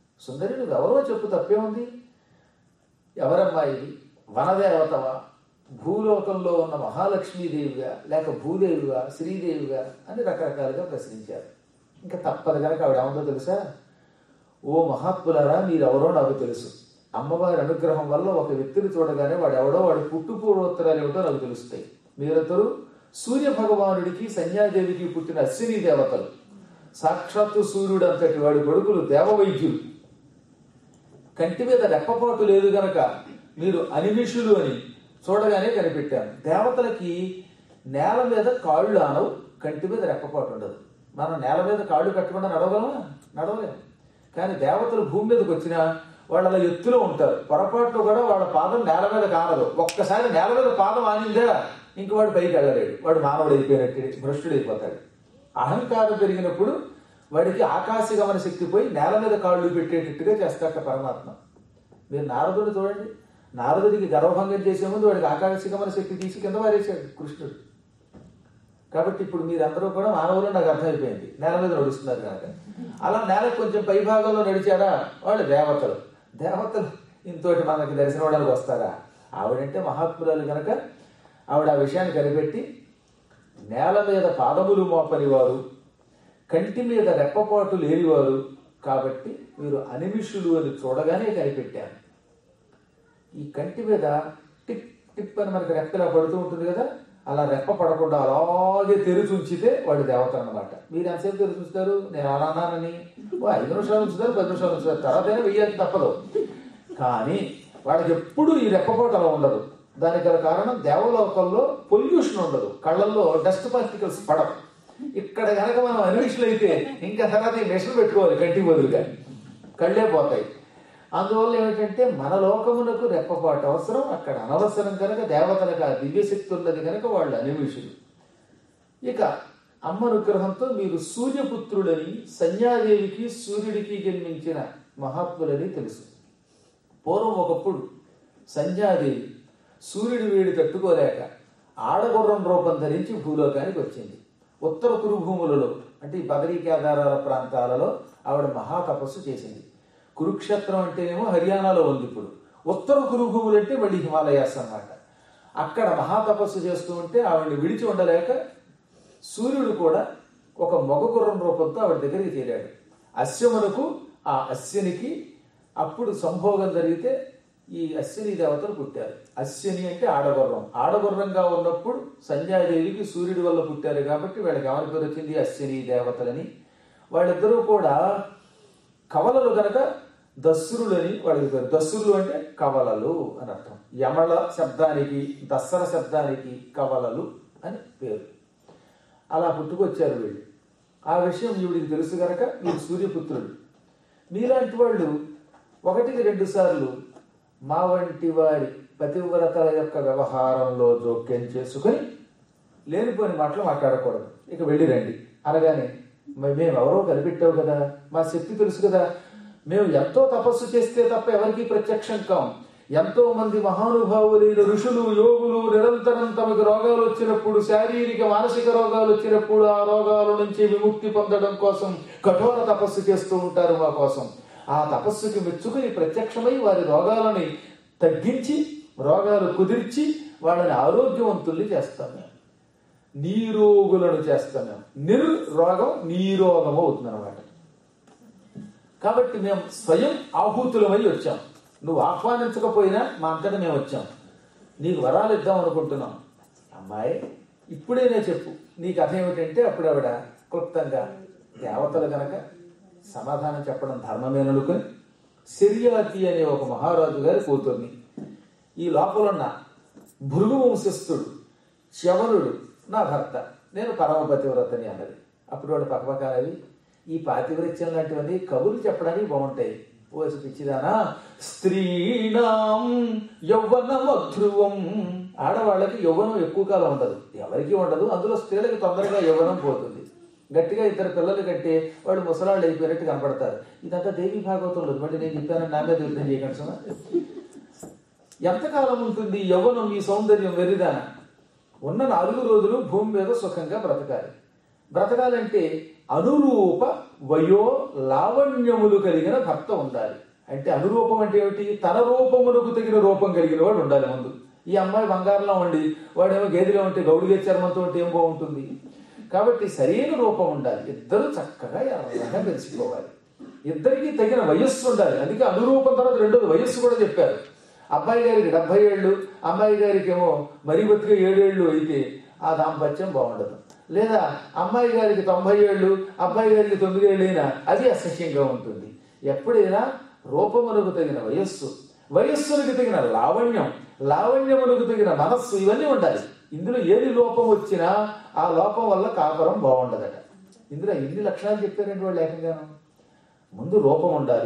సుందరి నువ్వు ఎవరో చెప్పు తప్పే ఉంది ఎవరమ్మాయి వనదేవతవా భూలోకంలో ఉన్న మహాలక్ష్మీదేవిగా లేక భూదేవిగా శ్రీదేవిగా అని రకరకాలుగా ప్రశ్నించారు ఇంకా తప్పదు కనుక ఆవిడ ఏమందో తెలుసా ఓ మహాత్ములారా మీరెవరో నాకు తెలుసు అమ్మవారి అనుగ్రహం వల్ల ఒక వ్యక్తిని చూడగానే వాడు ఎవడో వాడి పుట్టు పూర్వోత్తరాలు ఏమిటో నాకు తెలుస్తాయి మీరందరూ సూర్య భగవానుడికి సంధ్యాదేవికి పుట్టిన అశ్విని దేవతలు సాక్షాత్తు సూర్యుడు అంతటి వాడి కొడుకులు దేవవైద్యులు కంటి మీద రెప్పపాటు లేదు గనక మీరు అనిమిషులు అని చూడగానే కనిపెట్టాను దేవతలకి నేల మీద కాళ్ళు ఆనవు కంటి మీద రెప్పపాటు ఉండదు మనం నేల మీద కాళ్ళు పెట్టకుండా నడవగలమా నడవలేము కానీ దేవతలు భూమి మీదకి వచ్చినా వాళ్ళు అలా ఎత్తులో ఉంటారు పొరపాట్లు కూడా వాళ్ళ పాదం నేల మీద కానదు ఒక్కసారి నేల మీద పాదం ఆనిందా ఇంక వాడు పైకి వెళ్ళలేడు వాడు మానవుడు అయిపోయినట్టు భ్రష్టుడు అయిపోతాడు అహంకారం పెరిగినప్పుడు వాడికి ఆకాశ గమన శక్తి పోయి నేల మీద కాళ్ళు పెట్టేటట్టుగా చేస్తాట పరమాత్మ మీరు నారదుడు చూడండి నారదుడికి గర్వభంగం చేసే ముందు వాడికి ఆకాశ గమన శక్తి తీసి కింద వారేశాడు కృష్ణుడు కాబట్టి ఇప్పుడు మీరందరూ కూడా మానవులు నాకు అర్థమైపోయింది నేల మీద నడుస్తున్నారు కనుక అలా నేల కొంచెం పై భాగంలో నడిచారా వాళ్ళు దేవతలు దేవతలు ఇంతోటి మనకి దర్శనం అవడానికి వస్తారా ఆవిడంటే మహాత్మురాలు కనుక ఆవిడ ఆ విషయాన్ని కనిపెట్టి నేల మీద పాదములు మోపని వారు కంటి మీద రెప్పపాటు లేనివారు కాబట్టి మీరు అనిమిషులు అని చూడగానే కనిపెట్టాను ఈ కంటి మీద టిప్ టిప్ అని మనకి రెప్పలా పడుతూ ఉంటుంది కదా అలా రెప్ప పడకుండా అలాగే తెరిచి ఉంచితే వాడు దేవత అన్నమాట మీరు ఎంతసేపు తెరిచి ఉంచుతారు నేను అలా అన్నానని ఓ ఐదు నిమిషాలు ఉంచుతారు పది నిమిషాలు ఉంచుతారు తర్వాత అయినా వెయ్యాలి తప్పదు కానీ వాళ్ళకి ఎప్పుడూ ఈ రెప్పపాటు అలా ఉండదు దానికి గల కారణం దేవలోకంలో పొల్యూషన్ ఉండదు కళ్ళల్లో డస్ట్ పార్టికల్స్ పడవు ఇక్కడ కనుక మనం అన్వేషణలు ఇంకా తర్వాత ఈ మెషిన్ పెట్టుకోవాలి కంటి బదులుగా కళ్ళే పోతాయి అందువల్ల ఏమిటంటే మన లోకమునకు రెప్పపాటు అవసరం అక్కడ అనవసరం కనుక దేవతలకు ఆ దివ్యశక్తి ఉన్నది కనుక వాళ్ళు అనిమిషులు ఇక అమ్మ అనుగ్రహంతో మీరు సూర్యపుత్రులని సంధ్యాదేవికి సూర్యుడికి జన్మించిన మహాత్ములని తెలుసు పూర్వం ఒకప్పుడు సంధ్యాదేవి సూర్యుడి వేడి తట్టుకోలేక ఆడగుర్రం రూపం ధరించి భూలోకానికి వచ్చింది ఉత్తర కురుభూములలో అంటే ఈ బదరీ కేదారాల ప్రాంతాలలో ఆవిడ మహాతపస్సు చేసింది కురుక్షేత్రం అంటేనేమో హర్యానాలో ఉంది ఇప్పుడు ఉత్తర కురుభూములు అంటే మళ్ళీ హిమాలయాస్ అన్నమాట అక్కడ మహాతపస్సు చేస్తూ ఉంటే ఆవిడని విడిచి ఉండలేక సూర్యుడు కూడా ఒక మగ గుర్రం రూపంతో ఆవిడ దగ్గరికి చేరాడు అశ్వమునకు ఆ అశ్వనికి అప్పుడు సంభోగం జరిగితే ఈ అశ్విని దేవతలు పుట్టారు అశ్విని అంటే ఆడగుర్రం ఆడగుర్రంగా ఉన్నప్పుడు సంధ్యాదేవికి సూర్యుడి వల్ల పుట్టారు కాబట్టి వీళ్ళకి ఎవరి పేరు వచ్చింది అశ్విని దేవతలని వాళ్ళిద్దరూ కూడా కవలలు గనక దస్సురులని వాళ్ళకి పేరు దస్సురులు అంటే కవలలు అని అర్థం యమల శబ్దానికి దస్సర శబ్దానికి కవలలు అని పేరు అలా పుట్టుకొచ్చారు వీళ్ళు ఆ విషయం ఈవిడికి తెలుసు గనక వీడు సూర్యపుత్రుడు మీలాంటి వాళ్ళు ఒకటికి రెండు సార్లు మా వంటి వారి పతివ్రతల యొక్క వ్యవహారంలో జోక్యం చేసుకుని లేనిపోని మాటలు మాట్లాడకూడదు ఇక వెళ్ళి రండి అనగానే "మరి మేము ఎవరో కనిపెట్టావు కదా మా శక్తి తెలుసు కదా మేము ఎంతో తపస్సు చేస్తే తప్ప ఎవరికి ప్రత్యక్షం కాం ఎంతో మంది మహానుభావులైన ఋషులు యోగులు నిరంతరం తమకు రోగాలు వచ్చినప్పుడు శారీరక మానసిక రోగాలు వచ్చినప్పుడు ఆ రోగాల నుంచి విముక్తి పొందడం కోసం కఠోర తపస్సు చేస్తూ ఉంటారు మా కోసం ఆ తపస్సుకి మెచ్చుకుని ప్రత్యక్షమై వారి రోగాలని తగ్గించి రోగాలు కుదిర్చి వాళ్ళని ఆరోగ్యవంతుల్ని చేస్తాం మేము నీరోగులను చేస్తాం మేము నిర్రోగం నీరోగం అవుతుంది అనమాట కాబట్టి మేము స్వయం ఆహూతులమై వచ్చాం నువ్వు ఆహ్వానించకపోయినా మా అంతటా మేము వచ్చాం నీకు వరాలు ఇద్దాం అనుకుంటున్నాం అమ్మాయి ఇప్పుడేనే చెప్పు నీ కథ ఏమిటంటే అప్పుడు ఆవిడ క్లుప్తంగా దేవతలు గనక సమాధానం చెప్పడం ధర్మమేననుకుని శర్యాతి అనే ఒక మహారాజు గారి కూతుర్ని ఈ లోపలున్న భృగు వంశస్థుడు శవనుడు నా భర్త నేను పరమపతివ్రతని అన్నది అప్పుడు వాడు పక్కపక్కనవి ఈ పాతివ్రత్యం లాంటివన్నీ కబుర్లు చెప్పడానికి బాగుంటాయి ఓసి పిచ్చిదానా స్త్రీణాం యవ్వనమధ్రువం ఆడవాళ్ళకి యవ్వనం ఎక్కువ కాలం ఉండదు ఎవరికి ఉండదు అందులో స్త్రీలకి తొందరగా యవ్వనం పోతుంది గట్టిగా ఇద్దరు పిల్లలు కట్టి వాడు ముసలాళ్ళు అయిపోయినట్టు కనపడతారు ఇదంతా దేవి భాగవతంలో మళ్ళీ నేను చెప్పాను నా మీద యుద్ధం చేయకండి సుమా. ఎంతకాలం ఉంటుంది యవ్వనం ఈ సౌందర్యం వెరిదాన ఉన్న నాలుగు రోజులు భూమి మీద సుఖంగా బ్రతకాలి బ్రతకాలంటే అనురూప వయో లావణ్యములు కలిగిన భర్త ఉండాలి అంటే అనురూపం అంటే ఏమిటి తన రూపమునకు తగిన రూపం కలిగిన వాడు ఉండాలి ముందు ఈ అమ్మాయి బంగారంలో ఉండి వాడేమో గేదెలో ఉంటే గౌడిగే చర్మంతో ఉంటే ఏం బాగుంటుంది కాబట్టి సరైన రూపం ఉండాలి ఇద్దరు చక్కగా ఎర్రగా పెంచుకోవాలి ఇద్దరికి తగిన వయస్సు ఉండాలి అందుకే అనురూపం తర్వాత రెండోది వయస్సు కూడా చెప్పారు అబ్బాయి గారికి డెబ్బై ఏళ్ళు అమ్మాయి గారికి ఏమో మరీ బతిగా ఏడేళ్ళు అయితే ఆ దాంపత్యం బాగుండదు లేదా అమ్మాయి గారికి తొంభై ఏళ్ళు అబ్బాయి గారికి తొమ్మిది ఏళ్ళు అయినా అది అసహ్యంగా ఉంటుంది ఎప్పుడైనా రూపమునకు తగిన వయస్సు వయస్సునికి తగిన లావణ్యం లావణ్యమునకు తగిన మనస్సు ఇవన్నీ ఉండాలి ఇందులో ఏది లోపం వచ్చినా ఆ లోపం వల్ల కాపురం బాగుండదట ఇందులో ఎన్ని లక్షణాలు చెప్పారండి వాళ్ళు ఏకంగాను ముందు రూపం ఉండాలి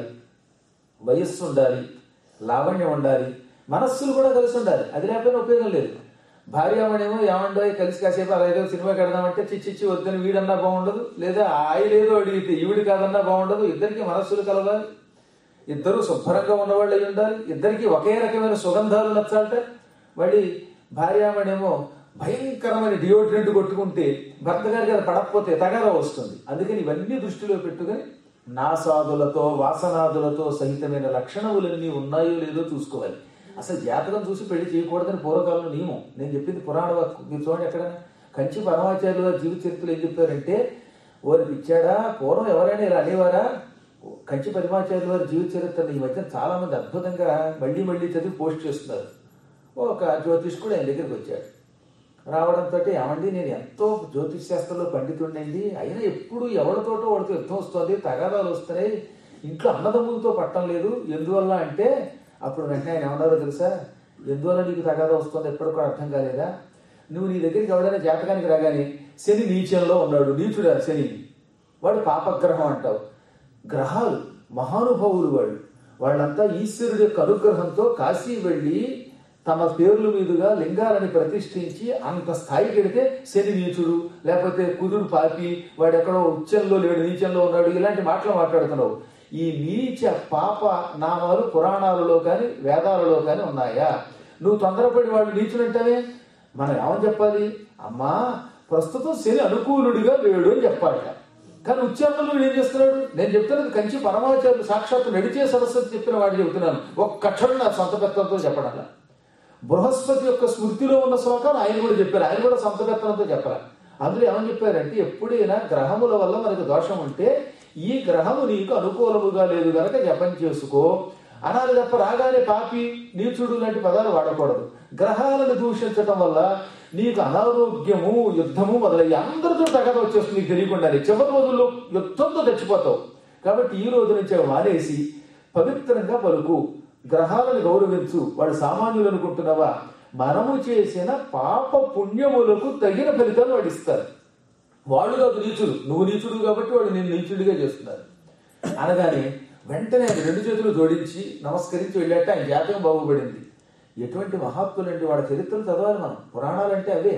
వయస్సు ఉండాలి లావణ్యం ఉండాలి మనస్సులు కూడా కలిసి ఉండాలి అది లేకపోయినా ఉపయోగం లేదు భార్యామణేమో ఏమండో కలిసి కాసేపు అలా ఏదో సినిమా కడదామంటే చిచ్చిచ్చి వద్దని వీడన్నా బాగుండదు లేదా ఆయన ఏదో అడిగితే ఈవిడి కాదన్నా బాగుండదు ఇద్దరికి మనస్సులు కలవాలి ఇద్దరు శుభ్రంగా ఉన్నవాళ్ళు అయి ఉండాలి ఇద్దరికి ఒకే రకమైన సుగంధాలు నచ్చాలట మళ్ళీ భార్యామణేమో భయంకరమైన డియోడ్రెంట్ కొట్టుకుంటే భర్త గారికి అది పడకపోతే తగాదా వస్తుంది అందుకని ఇవన్నీ దృష్టిలో పెట్టుకొని నాసాదులతో వాసనాదులతో సహితమైన లక్షణములన్నీ ఉన్నాయో లేదో చూసుకోవాలి అసలు జాతకం చూసి పెళ్లి చేయకూడదని పూర్వకాలంలో నియమం నేను చెప్పింది పురాణ వాక్కు మీరు చూడండి ఎక్కడైనా కంచి పరమాచార్యులు వారి జీవిత చరిత్రలు ఏం చెప్పారంటే ఓరి పిచ్చాడా పూర్వం ఎవరైనా ఇలా అనేవారా కంచి పరమాచార్యుల వారి జీవిత చరిత్రను ఈ మధ్య చాలా మంది అద్భుతంగా మళ్ళీ మళ్ళీ చదివి పోస్ట్ చేస్తున్నారు ఒక జ్యోతిష్కుడు ఆయన దగ్గరికి వచ్చాడు రావడంతో ఏమండి నేను ఎంతో జ్యోతిష్ శాస్త్రంలో పండితుండండి అయినా ఎప్పుడు ఎవరితోటో వాడితో యుద్ధం వస్తుంది తగాదాలు వస్తున్నాయి ఇంట్లో అన్నదమ్ములతో పట్టం లేదు ఎందువల్ల అంటే అప్పుడు వెంటనే ఆయన ఏమన్నారో తెలుసా ఎందువల్ల నీకు తగాదా వస్తుంది ఎప్పుడు కూడా అర్థం కాలేదా నువ్వు నీ దగ్గరికి ఎవడైనా జాతకానికి రాగానే శని నీచంలో ఉన్నాడు నీచుడా శని వాడు పాపగ్రహం అంటావు గ్రహాలు మహానుభావులు వాళ్ళు వాళ్ళంతా ఈశ్వరుడి యొక్క అనుగ్రహంతో కాశీ వెళ్ళి తమ పేర్ల మీదుగా లింగాలని ప్రతిష్ఠించి అంత స్థాయికి వెడితే శని నీచుడు లేకపోతే కుదురు పాపి వాడు ఎక్కడో ఉచ్చంలో లేడు నీచంలో ఉన్నాడు ఇలాంటి మాటలు మాట్లాడుతున్నావు ఈ నీచ పాప నామాలు పురాణాలలో కానీ వేదాలలో కానీ ఉన్నాయా నువ్వు తొందరపడి వాళ్ళు నీచుడంటావే మనం ఏమని చెప్పాలి అమ్మా ప్రస్తుతం శని అనుకూలుడిగా లేడు అని చెప్పాలట కానీ ఉచ్చారణలో వీడు ఏం చేస్తున్నాడు నేను చెప్తున్నది కంచి పరమాచార్యులు సాక్షాత్తు నడిచే సరస్వతి చెప్పిన వాడు చెబుతున్నాను ఒక్క అక్షరం నా సొంత పెత్తంతో చెప్పడం బృహస్పతి యొక్క స్మృతిలో ఉన్న శ్లోకాలు ఆయన కూడా చెప్పారు ఆయన కూడా సొంత పెత్తనంతో చెప్పారు అందులో ఏమని చెప్పారంటే ఎప్పుడైనా గ్రహముల వల్ల మనకు దోషం ఉంటే ఈ గ్రహము నీకు అనుకూలముగా లేదు గనక జపం చేసుకో అనాలి తప్ప రాగానే పాపి నీచుడు లాంటి పదాలు వాడకూడదు గ్రహాలను దూషించటం వల్ల నీకు అనారోగ్యము యుద్ధము మొదలయ్యి అందరితో తగద వచ్చేస్తుంది నీకు తెలియకుండానే చివరి రోజుల్లో యుద్ధంతో చచ్చిపోతావు కాబట్టి ఈ రోజు నుంచి అవి మానేసి పవిత్రంగా పలుకు గ్రహాలను గౌరవించు వాడు సామాన్యులు అనుకుంటున్నావా మనము చేసిన పాప పుణ్యములకు తగిన ఫలితాలు వాడు ఇస్తారు వాళ్ళు కాదు నీచుడు నువ్వు నీచుడు కాబట్టి వాడు నేను నీచుడిగా చేస్తున్నారు అనగానే వెంటనే ఆయన రెండు చేతులు జోడించి నమస్కరించి వెళ్ళాట ఆయన జాతకం బాగుపడింది ఎటువంటి మహాత్ములంటే వాళ్ళ చరిత్రలు చదవాలి మనం పురాణాలంటే అవే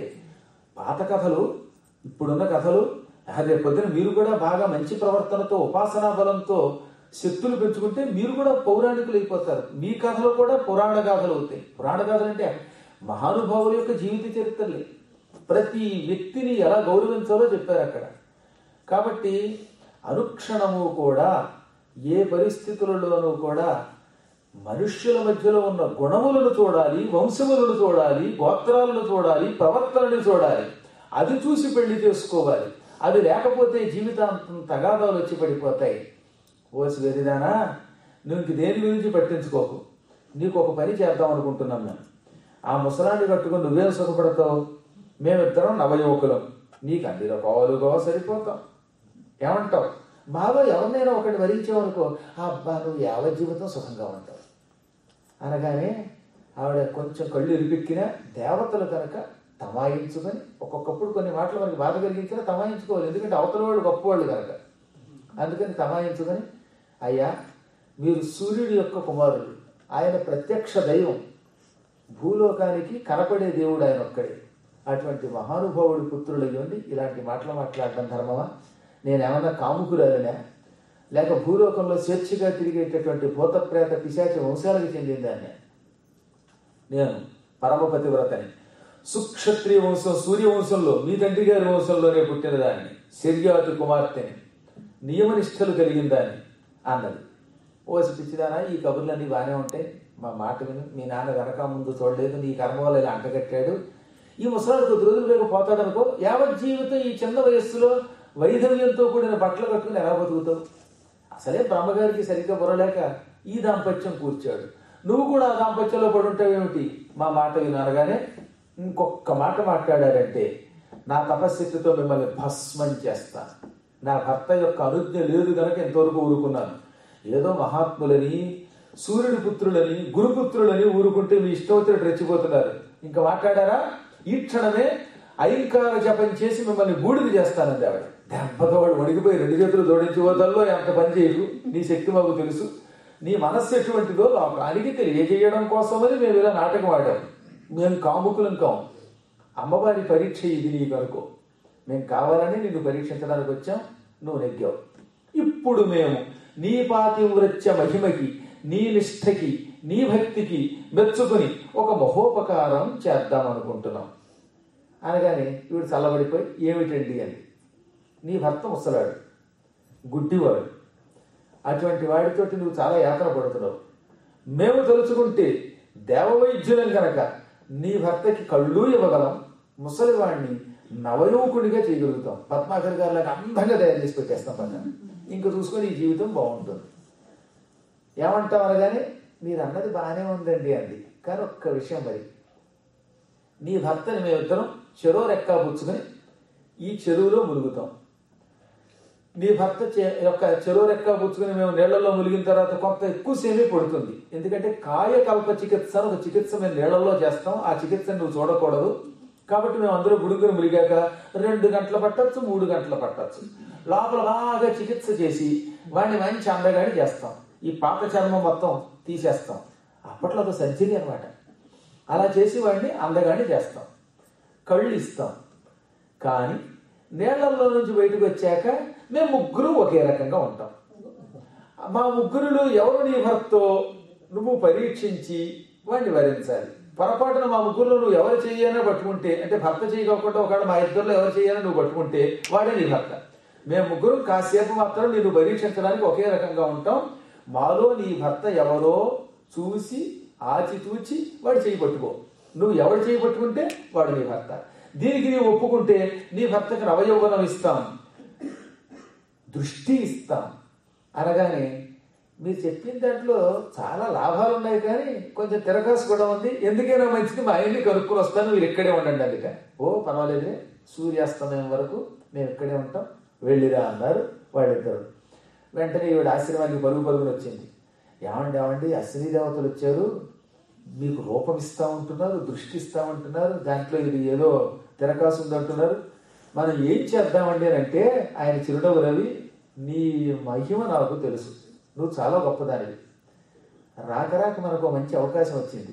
పాత కథలు ఇప్పుడున్న కథలు రేపు పొద్దున మీరు కూడా బాగా మంచి ప్రవర్తనతో ఉపాసనా బలంతో శక్తులు పెంచుకుంటే మీరు కూడా పౌరాణికులు అయిపోతారు మీ కథలు కూడా పురాణ గాథలు అవుతాయి పురాణ గాథలు అంటే మహానుభావుల యొక్క జీవిత చరిత్రలే ప్రతి వ్యక్తిని ఎలా గౌరవించాలో చెప్పారు అక్కడ కాబట్టి అనుక్షణము కూడా ఏ పరిస్థితులలోనూ కూడా మనుష్యుల మధ్యలో ఉన్న గుణములను చూడాలి వంశములను చూడాలి గోత్రాలను చూడాలి ప్రవర్తనని చూడాలి అది చూసి పెళ్లి చేసుకోవాలి అది లేకపోతే జీవితాంతం తగాదాలు వచ్చి పడిపోతాయి ఓసి వెరిదానా నువ్వు ఇంక దేని గురించి పట్టించుకోకు నీకు ఒక పని చేద్దాం అనుకుంటున్నాం మేము ఆ ముసలాన్ని కట్టుకుని నువ్వేం సుఖపడతావు మేమిద్దరం నవయువకులం నీకు అన్ని రకాలుగా సరిపోతాం ఏమంటావు బాబా ఎవరినైనా ఒకటి వరించావనుకో అబ్బా నువ్వు యావ జీవితం సుఖంగా ఉంటావు అనగానే ఆవిడ కొంచెం కళ్ళు ఇరిపెక్కిన దేవతలు కనుక తమాయించుకొని ఒక్కొక్కప్పుడు కొన్ని మాటలు మనకి బాధ కలిగించినా తమాయించుకోవాలి ఎందుకంటే అవతల వాళ్ళు గొప్పవాళ్ళు కనుక అందుకని తమాయించుకొని అయ్యా మీరు సూర్యుడి యొక్క కుమారుడు ఆయన ప్రత్యక్ష దైవం భూలోకానికి కనపడే దేవుడు ఆయన ఒక్కడే అటువంటి మహానుభావుడి పుత్రులు అయ్యండి ఇలాంటి మాటలు మాట్లాడటం ధర్మమా నేనేమన్నా కాముకురాలినా లేక భూలోకంలో స్వేచ్ఛగా తిరిగేటటువంటి భూతప్రేత పిశాచ వంశాలకు చెందిందాన్ని నేను పరమపతివ్రతని సుక్షత్రియ వంశం సూర్యవంశంలో మీ తండ్రి గారి వంశంలోనే పుట్టిన దాన్ని శర్యాతి కుమార్తెని నియమనిష్టలు కలిగిన దాన్ని అన్నది ఓసి పిచ్చిదానా ఈ కబుర్లన్నీ బాగానే ఉంటాయి మా మాట విని మీ నాన్న వెనక ముందు చూడలేదు నీ కర్మ వల్ల ఇలా అంటగట్టాడు ఈ ముసలాడు కొద్ది రోజులు వేగ పోతాడు అనుకో యావత్ జీవితం ఈ చిన్న వయస్సులో వైధవ్యంతో కూడిన బట్టలు కట్టుకుని ఎలా బతుకుతావు అసలే బ్రహ్మగారికి సరిగ్గా బుర్రలేక ఈ దాంపత్యం కూర్చాడు నువ్వు కూడా ఆ దాంపత్యంలో పడి ఉంటావేమిటి మా మాట వినగానే ఇంకొక మాట మాట్లాడారంటే నా తపశక్తితో మిమ్మల్ని భస్మం చేస్తాను నా భర్త యొక్క అనుజ్ఞ లేదు గనక ఎంతవరకు ఊరుకున్నాను ఏదో మహాత్ములని సూర్యుడి పుత్రులని గురుపుత్రులని ఊరుకుంటే మీ ఇష్టవతులు రెచ్చిపోతున్నారు ఇంకా మాట్లాడారా ఈ క్షణమే ఐంకార జపం చేసి మిమ్మల్ని బూడిద చేస్తానంది ఆవిడ దెబ్బతో వాడు వణికిపోయి రెండు చేతులు జోడించి పోతల్లో ఎంత పని చేయకు నీ శక్తి మాకు తెలుసు నీ మనస్సు ఎటువంటిదో లోకానికి తెలియజేయడం కోసమని మేము ఇలా నాటకం ఆడాం మేము కాముకులం కాం అమ్మవారి పరీక్ష ఇది నీకు అనుకో మేము కావాలని నిన్ను పరీక్షించడానికి వచ్చాం నువ్వు నెగ్గావు ఇప్పుడు మేము నీ పాతివృత్య మహిమకి నీ నిష్ఠకి నీ భక్తికి మెచ్చుకుని ఒక మహోపకారం చేద్దాం అనుకుంటున్నాం అనగానే వీడు చల్లబడిపోయి ఏమిటండి అని నీ భర్త ముసలాడు గుడ్డివాడు అటువంటి వాడితోటి నువ్వు చాలా యాతన పడుతున్నావు మేము తలుచుకుంటే దేవవైద్యులం గనక నీ భర్తకి కళ్ళు ఇవ్వగలం ముసలివాడిని నవయువకుడిగా చేయగలుగుతాం పద్మాకర్ గారిలాగా అందంగా తయారు చేసి పెట్టేస్తాం పక్కన ఇంకా చూసుకొని ఈ జీవితం బాగుంటుంది ఏమంటాం అనగానే మీరు అన్నది బాగానే ఉందండి అంది కానీ ఒక్క విషయం మరి నీ భర్తని మేమిద్దరం చెరువు రెక్కా పుచ్చుకొని ఈ చెరువులో మునుగుతాం నీ భర్త చే- యొక్క చెరువు రెక్క పుచ్చుకుని మేము నీళ్లలో మునిగిన తర్వాత కొంత ఎక్కువ సేమే పడుతుంది ఎందుకంటే కాయకల్ప చికిత్స అని ఒక చికిత్స మేము నీళ్లలో చేస్తాం ఆ చికిత్సను నువ్వు చూడకూడదు కాబట్టి మేము అందరూ గుడుగుని మునిగాక రెండు గంటలు పట్టచ్చు మూడు గంటలు పట్టచ్చు లోపల బాగా చికిత్స చేసి వాడిని మంచి అందగాడి చేస్తాం ఈ పాత చర్మం మొత్తం తీసేస్తాం అప్పట్లో ఒక సర్జరీ అనమాట అలా చేసి వాడిని అందగాడి చేస్తాం కళ్ళు ఇస్తాం కానీ నీళ్లలో నుంచి బయటకు వచ్చాక మేము ముగ్గురు ఒకే రకంగా ఉంటాం మా ముగ్గురులో ఎవరు నీ భర్తో నువ్వు పరీక్షించి వాడిని వరించాలి పొరపాటున మా ముగ్గురులో నువ్వు ఎవరు చెయ్యాలని పట్టుకుంటే అంటే భర్త చేయకోకుండా ఒకవేళ మా ఇద్దరిలో ఎవరు చేయాలని నువ్వు పట్టుకుంటే వాడే నీ భర్త మేము ముగ్గురు కాసేపు మాత్రం నిన్ను పరీక్షించడానికి ఒకే రకంగా ఉంటాం మాలో నీ భర్త ఎవరో చూసి ఆచితూచి వాడు చేయి పట్టుకో నువ్వు ఎవడు చేయి పట్టుకుంటే వాడు నీ భర్త దీనికి నీవు ఒప్పుకుంటే నీ భర్తకు నవయౌవనం ఇస్తాం దృష్టి ఇస్తాం అనగానే మీరు చెప్పిన దాంట్లో చాలా లాభాలు ఉన్నాయి కానీ కొంచెం తిరకాసు కూడా ఉంది ఎందుకైనా మంచిది మా ఆయన్ని కనుక్కొని వస్తాను మీరు ఇక్కడే ఉండండి అందుక ఓ పర్వాలేదులే సూర్యాస్తమయం వరకు మేము ఇక్కడే ఉంటాం వెళ్ళిరా అన్నారు వాళ్ళిద్దరు వెంటనే ఈవిడ ఆశ్రమానికి పరుగు పరుగులు వచ్చింది ఏమండి ఏమండి అశ్విని దేవతలు వచ్చారు మీకు రూపం ఇస్తా ఉంటున్నారు దృష్టి ఇస్తా ఉంటున్నారు దాంట్లో ఇది ఏదో తిరకాసు ఉందంటున్నారు మనం ఏం చేద్దామండి అని అంటే ఆయన చిరునవ్వు రవి నీ మహిమ నాకు తెలుసు నువ్వు చాలా గొప్పదానివి రాక రాక మనకు ఒక మంచి అవకాశం వచ్చింది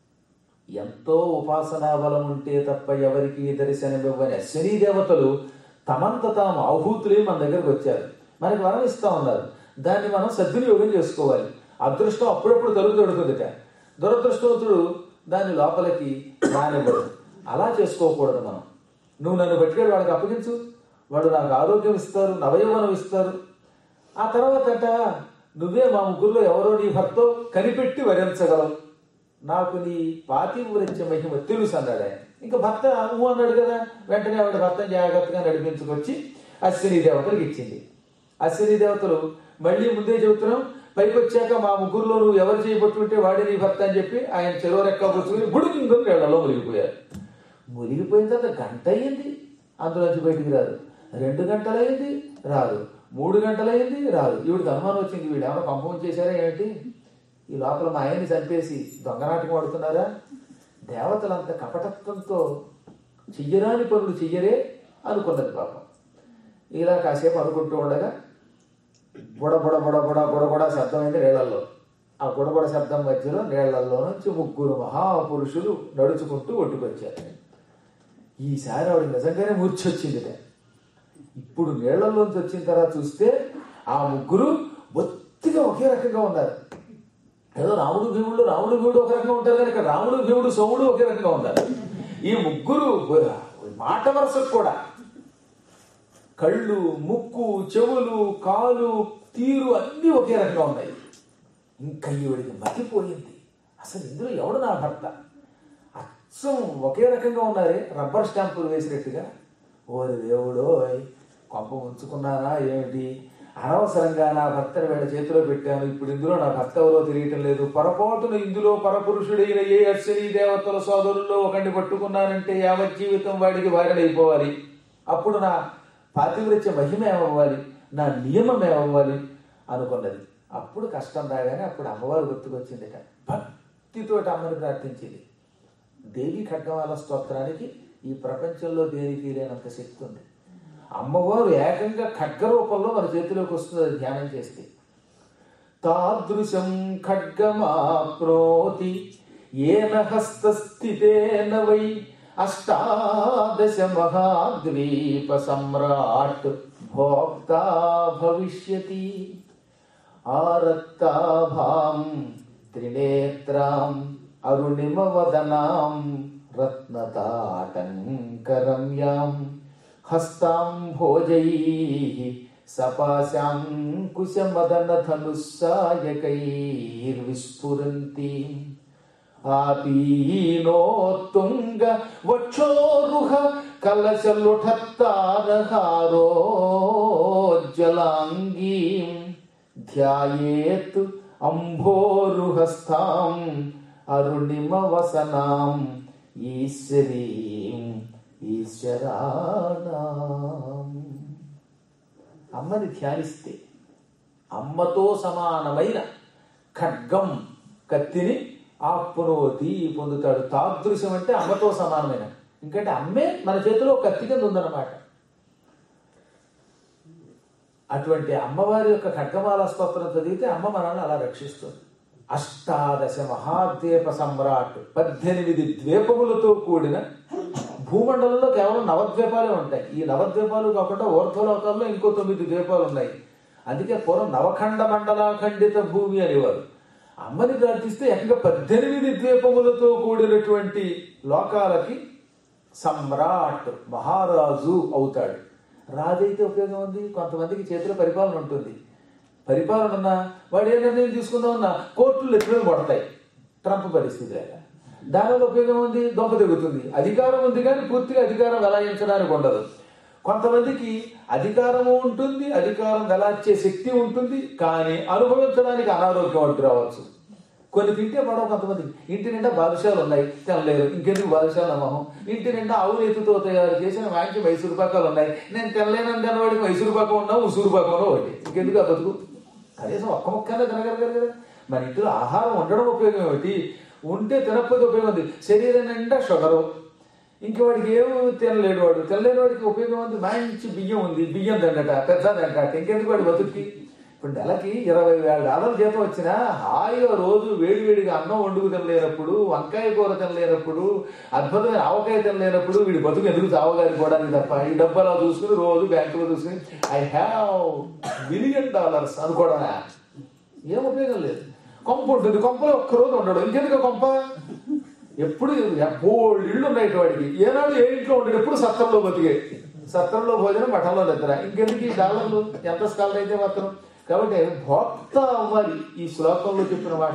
ఎంతో ఉపాసనా బలం ఉంటే తప్ప ఎవరికి దర్శనమివ్వని అశ్విని దేవతలు తమంత తాము ఆహూతులే మన దగ్గరకు వచ్చారు మనకి వరం ఇస్తా ఉన్నారు దాన్ని మనం సద్వినియోగం చేసుకోవాలి అదృష్టం అప్పుడప్పుడు తలుపు తొడుతుందిట దురదృష్టవంతుడు దాని లోపలికి రానివ్వడు అలా చేసుకోకూడదు మనం నువ్వు నన్ను పట్టుకెళ్ళి వాళ్ళకి అప్పగించు వాడు నాకు ఆరోగ్యం ఇస్తారు నవయవనం ఇస్తారు ఆ తర్వాత అట నువ్వే మా ముగ్గురులో ఎవరో నీ భర్తో కనిపెట్టి వరించగలవు నాకు నీ పాతివ్రత్య మహిమ తెలుసు అన్నాడు ఆయన ఇంకా భర్త ఊ అన్నాడు కదా వెంటనే ఆవిడ భర్తను జాగ్రత్తగా నడిపించుకొచ్చి అశ్విని దేవతలకు ఇచ్చింది అశ్విని దేవతలు మళ్ళీ ముందే చెబుతున్నాం పైకి వచ్చాక మా ముగ్గురులో నువ్వు ఎవరు చేయబట్టుకుంటే వాడి నీ భర్త అని చెప్పి ఆయన చెరువు రెక్క కూర్చుని గుడుకుందని నీళ్లలో మునిగిపోయారు మునిగిపోయిన తర్వాత గంట అయ్యింది అందులోంచి బయటికి రాదు రెండు గంటలైంది రాదు మూడు గంటలైంది రాదు ఈవిడికి అనుమానం వచ్చింది వీడు ఏమైనా పంపం చేశారా ఏంటి ఈ లోపల మా ఆయన్ని చంపేసి దొంగనాటకం ఆడుతున్నారా దేవతలంత కపటత్వంతో చెయ్యరాని పనులు చెయ్యరే అనుకున్నది పాపం ఇలా కాసేపు అనుకుంటూ ఉండగా బుడ బుడ బుడ బుడ బుడ బుడ శబ్దం అయింది నీళ్లలో ఆ బుడబుడ శబ్దం మధ్యలో నీళ్లలో నుంచి ముగ్గురు మహాపురుషులు నడుచుకుంటూ ఒడ్డుకొచ్చారు ఈసారి ఆవిడ నిజంగానే మూర్చొచ్చిందిట ఇప్పుడు నీళ్లలోంచి వచ్చిన తర్వాత చూస్తే ఆ ముగ్గురు బొత్తిగా ఒకే రకంగా ఉన్నారు ఏదో రాముడు భీముడు రాముడు భీముడు ఒక రకంగా ఉంటారు కానీ ఇక్కడ రాముడు భీముడు సోముడు ఒకే రకంగా ఉన్నారు ఈ ముగ్గురు మాట వరుసకు కూడా కళ్ళు ముక్కు చెవులు కాలు తీరు అన్నీ ఒకే రకంగా ఉన్నాయి ఇంకా ఈవిడికి మతిపోయింది అసలు ఇందులో ఎవడు నా భర్త అచ్చం ఒకే రకంగా ఉన్నారే రబ్బర్ స్టాంపులు వేసినట్టుగా ఓరి దేవుడో కొంప ఉంచుకున్నానా ఏమిటి అనవసరంగా నా భర్తను వీళ్ళ చేతిలో పెట్టాను ఇప్పుడు ఇందులో నా భర్త ఎవరో తెలియటం లేదు పొరపాటున ఇందులో పరపురుషుడైన ఏ అశ్వనీ దేవతల సోదరుల్లో ఒకడిని పట్టుకున్నానంటే యావత్ జీవితం వాడికి భార్యడైపోవాలి అప్పుడు నా పాతివృత్య మహిమ ఏమవ్వాలి నా నియమం ఏమవ్వాలి అనుకున్నది అప్పుడు కష్టం రాగానే అప్పుడు అమ్మవారు గుర్తుకొచ్చిందిట భక్తితోటి అమ్మని ప్రార్థించింది దేవి ఖడ్గమాల స్తోత్రానికి ఈ ప్రపంచంలో దేనికి లేనంత శక్తి ఉంది అమ్మవారు ఏకంగా ఖడ్గ రూపంలో మన చేతిలోకి వస్తుంది అది ధ్యానం చేస్తే తాదృశం ఖడ్గమాప్నోతి ఏన హస్తస్థితేన వై అష్టాదశ మహాద్వీప సమ్రాట్ భోక్తా భవిష్యతి ఆరక్తాభాం త్రినేత్రాం అరుణిమవదనాం రత్నతాటంకరమ్యాం హస్తాం భోజై సపాశాంకుశమదనధనుస్సాయకైర్విస్ఫురంతి ఆపీనోత్తుంగ వక్షోరుహ కలశలుఠత్తారహారోజ్జలాంగీం ధ్యాయేత్ అంభోరుహస్థాం అరుణిమవసనాం ఈశ్వరీం ఈశ్వరానాం అమ్మని ధ్యానిస్తే అమ్మతో సమానమైన ఖడ్గం కత్తిని ఆప్నోతి పొందుతాడు తాదృశ్యం అంటే అమ్మతో సమానమైన ఎందుకంటే అమ్మే మన చేతిలో కత్తి కింద ఉందన్నమాట అటువంటి అమ్మవారి యొక్క ఖడ్గమాల స్తోత్రం చదివితే అమ్మ మనల్ని అలా రక్షిస్తుంది అష్టాదశ మహాద్వీప సమ్రాట్ పద్దెనిమిది ద్వీపములతో కూడిన భూమండలంలో కేవలం నవద్వీపాలే ఉంటాయి ఈ నవద్వీపాలు కాకుండా ఊర్ధ్వలోకాల్లో ఇంకో తొమ్మిది ద్వీపాలు ఉన్నాయి అందుకే పూర్వం నవఖండ మండలాఖండిత భూమి అనేవారు అమ్మని ప్రార్థిస్తే ఏకంగా పద్దెనిమిది ద్వీపములతో కూడినటువంటి లోకాలకి సమ్రాట్ మహారాజు అవుతాడు రాజు అయితే ఉపయోగం ఉంది కొంతమందికి చేతిలో పరిపాలన ఉంటుంది పరిపాలన ఉన్నా వాడు ఏ నిర్ణయం తీసుకుందామన్నా కోర్టులు ఎత్తులో కొడతాయి ట్రంప్ పరిస్థితి లేక దానివల్ల ఉపయోగం ఉంది దొంగ తెగుతుంది అధికారం ఉంది కానీ పూర్తిగా అధికారం వెలాయించడానికి ఉండదు కొంతమందికి అధికారము ఉంటుంది అధికారం వెలార్చే శక్తి ఉంటుంది కానీ అనుభవించడానికి అనారోగ్యం అడ్డు రావచ్చు కొన్ని తింటే పడవ కొంతమంది ఇంటి నిండా బాదుషాలు ఉన్నాయి తినలేరు ఇంకెందుకు బాదుషాలు నమ్మహం ఇంటి నిండా ఆవు నెత్తుతో తయారు చేసిన మంచి మైసూరు పాకాలు ఉన్నాయి నేను తినలేనని తినవాడికి మైసూరు పాకం ఉన్నా ఉసూరు పాకం ఒకటి ఇంకెందుకు ఆ బతుకు కనీసం ఒక్క ముక్కనే తినగలగారు కదా మన ఇంట్లో ఆహారం ఉండడం ఉపయోగం ఏమిటి ఉంటే తినకపోతే ఉపయోగం ఉంది శరీరం నిండా షుగరు ఇంక వాడికి ఏమి తినలేడు వాడు తినలేని వాడికి ఉపయోగం ఉంది మంచి బియ్యం ఉంది బియ్యం దండట పెద్ద దండట ఇంకెందుకు వాడి బతుక్కి ఇప్పుడు నెలకి ఇరవై వేల డాలర్ల జీతం వచ్చినా హాయిగా రోజు వేడివేడిగా అన్నం వండుకు తినలేనప్పుడు వంకాయ కూర తినలేనప్పుడు అద్భుతమైన ఆవకాయ తినలేనప్పుడు వీడి బతుకు ఎందుకు చావగారిపోవడానికి తప్ప ఈ డబ్బు అలా చూసుకుని రోజు బ్యాంకులో చూసుకుని ఐ హ్యావ్ మిలియన్ డాలర్స్ అనుకోవడమే ఏం ఉపయోగం లేదు కొంప ఉంటుంది కొంపలో ఒక్కరోజు ఉండడు ఇంకెందుకు కొంప ఎప్పుడు బోల్డ్ ఇళ్ళు ఉన్నాయి ఇటు వాడికి ఏనాడు ఏ ఇంట్లో ఉండడు ఎప్పుడు సత్రంలో బతికే సత్రంలో భోజనం మఠంలో నిద్ర ఇంకెందుకు ఈ డాలర్లు ఎంత స్కాలర్ అయితే మాత్రం కాబట్టి భోక్త అవ్వాలి ఈ శ్లోకంలో చెప్పిన మాట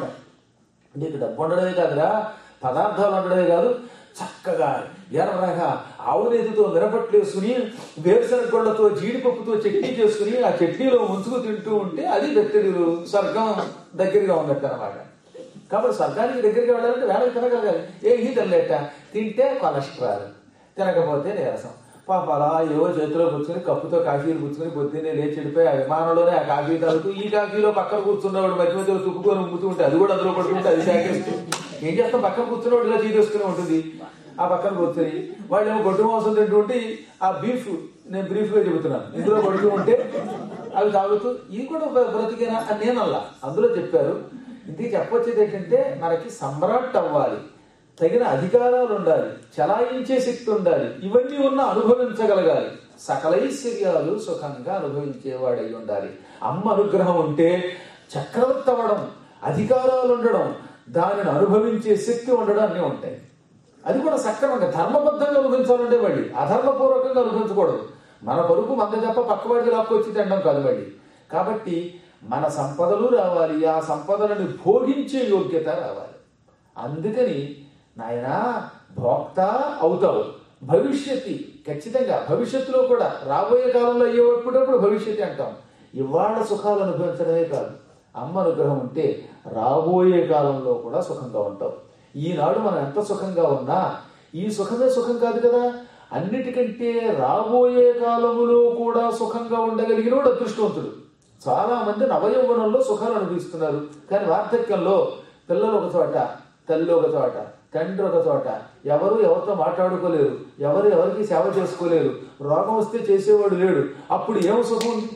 నీకు డబ్బు ఉండడమే కాదురా పదార్థాలు ఉండడమే కాదు చక్కగా ఎర్రగా ఆవునేతితో మిరపట్లు వేసుకుని వేరుశనగ గొళ్ళతో జీడిపప్పుతో చట్నీ చేసుకుని ఆ చట్నీలో ముంచుకు తింటూ ఉంటే అది బెత్తడిలు స్వర్గం దగ్గరగా ఉన్నట్టు అనమాట కాబట్టి స్వర్గానికి దగ్గరికి వెళ్ళాలంటే వేళకి తినగలగాలి ఏ ఈ తినలేట తింటే కొలెస్ట్రాల్ తినకపోతే నీరసం పాప అలా ఏవో చేతిలో కూర్చుని కప్పుతో కాఫీలు కూర్చుని పొద్దున్నే లేచి వెళ్ళిపోయి ఆ విమానంలోనే ఆ కాఫీ తాగుతూ ఈ కాఫీలో పక్కన కూర్చున్నవాడు మధ్య మధ్యలో తుక్కుకొని ఉమ్ముతూ ఉంటే అది కూడా అందులో పడుతుంటే అది తాగేస్తూ ఏం చేస్తాం పక్కన కూర్చున్నవాడు ఇలా తీసేసుకుని ఉంటుంది ఆ పక్కన కూర్చొని వాళ్ళు ఏమో గొడ్డు మాంసం తింటూ ఉంటే ఆ బీఫ్ నేను బ్రీఫ్ గా చెబుతున్నాను ఇందులో పడుతూ ఉంటే అవి తాగుతూ ఇది కూడా ఒక బ్రతికేనా అని నేనల్లా అందులో చెప్పారు ఇంటికి చెప్పొచ్చేది ఏంటంటే మనకి సమ్రాట్ అవ్వాలి తగిన అధికారాలు ఉండాలి చలాయించే శక్తి ఉండాలి ఇవన్నీ ఉన్న అనుభవించగలగాలి సకలైశ్వర్యాలు సుఖంగా అనుభవించేవాడై ఉండాలి అమ్మ అనుగ్రహం ఉంటే చక్రవర్తి అవ్వడం అధికారాలు ఉండడం దానిని అనుభవించే శక్తి ఉండడం అన్నీ ఉంటాయి అది కూడా సక్రమంగా ధర్మబద్ధంగా అనుభవించాలంటే మళ్ళీ అధర్మపూర్వకంగా అనుభవించకూడదు మన పరుపు మంద చెప్ప పక్కవాడికి లాక్కొచ్చి తినడం కాదు మళ్ళీ కాబట్టి మన సంపదలు రావాలి ఆ సంపదలను భోగించే యోగ్యత రావాలి అందుకని నాయనా భోక్త అవుతావు భవిష్యత్తు ఖచ్చితంగా భవిష్యత్తులో కూడా రాబోయే కాలంలో అయ్యేటప్పుడు భవిష్యత్తు అంటాం ఇవాళ సుఖాలు అనుభవించడమే కాదు అమ్మ అనుగ్రహం ఉంటే రాబోయే కాలంలో కూడా సుఖంగా ఉంటావు ఈనాడు మనం ఎంత సుఖంగా ఉన్నా ఈ సుఖమే సుఖం కాదు కదా అన్నిటికంటే రాబోయే కాలములో కూడా సుఖంగా ఉండగలిగిన వాడు అదృష్టవంతుడు చాలా మంది నవయౌవనంలో సుఖాలు అనుభవిస్తున్నారు కానీ వార్ధక్యంలో పిల్లలు ఒక చోట తల్లి ఒక చోట తండ్రి ఒక చోట ఎవరు ఎవరితో మాట్లాడుకోలేరు ఎవరు ఎవరికి సేవ చేసుకోలేరు రోగం వస్తే చేసేవాడు లేడు అప్పుడు ఏం సుఖం ఉంది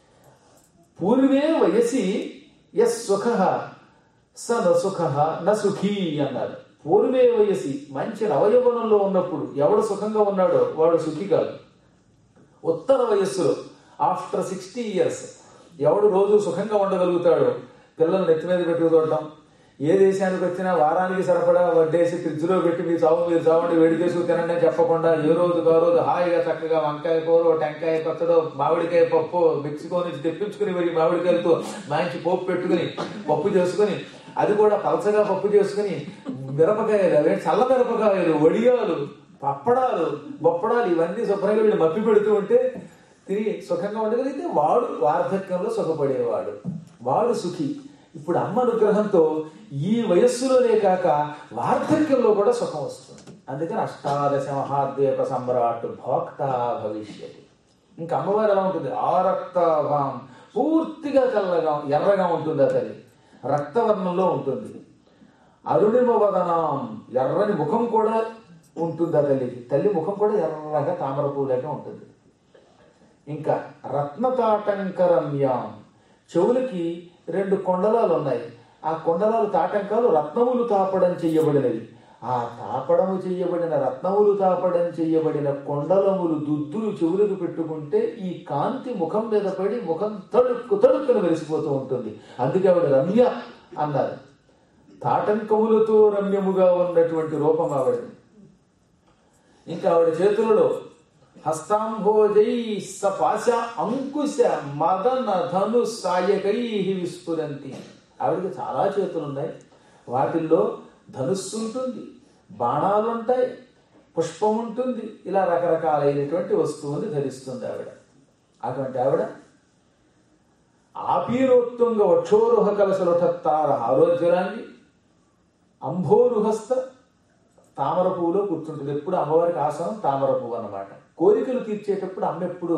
పూర్వే వయసి ఎస్ సుఖ స న సుఖ న సుఖీ అన్నారు పూర్వే వయసి మంచి నవయవనంలో ఉన్నప్పుడు ఎవడు సుఖంగా ఉన్నాడో వాడు సుఖి కాదు ఉత్తర వయస్సులో ఆఫ్టర్ సిక్స్టీ ఇయర్స్ ఎవడు రోజు సుఖంగా ఉండగలుగుతాడో పిల్లలు నెత్తి మీద పెట్టుకు చూడటం ఏ దేశానికి వచ్చినా వారానికి సరిపడా వడ్డేసి ఫ్రిడ్జ్లో పెట్టి మీ చావు మీరు చావండి వేడి చేసుకు తినండి అని చెప్పకుండా ఏ రోజు ఆ రోజు హాయిగా చక్కగా వంకాయ కూర టెంకాయ పచ్చడో మామిడికాయ పప్పు మెక్సికో నుంచి తెప్పించుకుని మరి మామిడికాయలతో మంచి పోపు పెట్టుకుని పప్పు చేసుకుని అది కూడా పలచగా పప్పు చేసుకుని మిరపకాయలు అవే చల్ల మిరపకాయలు వడియాలు పప్పడాలు బొప్పడాలు ఇవన్నీ శుభ్రంగా వీళ్ళు మప్పి పెడుతూ ఉంటే తిరిగి సుఖంగా ఉండగలిగితే వాడు వార్ధక్యంలో సుఖపడేవాడు వాడు సుఖి ఇప్పుడు అమ్మ అనుగ్రహంతో ఈ వయస్సులోనే కాక వార్ధక్యంలో కూడా సుఖం వస్తుంది అందుకని అష్టాదశ మహాద్వీప సమ్రాట్ భోక్త భవిష్యత్ ఇంకా అమ్మవారు ఎలా ఉంటుంది ఆ రక్తభాం పూర్తిగా తెల్లగా ఎర్రగా ఉంటుంది ఆ తల్లి రక్తవర్ణంలో ఉంటుంది అరుణిమ వదనాం ఎర్రని ముఖం కూడా ఉంటుంది ఆ తల్లికి తల్లి ముఖం కూడా ఎర్రగా తామర పూలేగా ఉంటుంది ఇంకా రత్నతాటంకరమ్యాం చెవులకి రెండు కొండలాలు ఉన్నాయి ఆ కొండలాలు తాటంకాలు రత్నములు తాపడం చెయ్యబడినవి ఆ తాపడము చెయ్యబడిన రత్నములు తాపడం చెయ్యబడిన కొండలములు దుద్దులు చెవులకు పెట్టుకుంటే ఈ కాంతి ముఖం మీద పడి ముఖం తడుక్కు తడుక్కును వెలిసిపోతూ ఉంటుంది అందుకే ఆవిడ రమ్య అన్నారు తాటంకములతో రమ్యముగా ఉన్నటువంటి రూపం ఆవిడది ఇంకా ఆవిడ చేతులలో హస్తాంభోజై సపాశ అంకుశ మదన ధను సాయకై విస్ఫురంతి ఆవిడకి చాలా చేతులు ఉన్నాయి వాటిల్లో ధనుస్సు ఉంటుంది బాణాలు ఉంటాయి పుష్పం ఉంటుంది ఇలా రకరకాలైనటువంటి వస్తువుని ధరిస్తుంది ఆవిడ అటువంటి ఆవిడ ఆపీరోత్తుంగ వక్షోరుహ కలశలుఠత్తార ఆరోగ్యరాన్ని అంభోరుహస్త తామర పువ్వులో కూర్చుంటుంది ఎప్పుడు అమ్మవారికి ఆసనం తామర పువ్వు అన్నమాట కోరికలు తీర్చేటప్పుడు అమ్మ ఎప్పుడు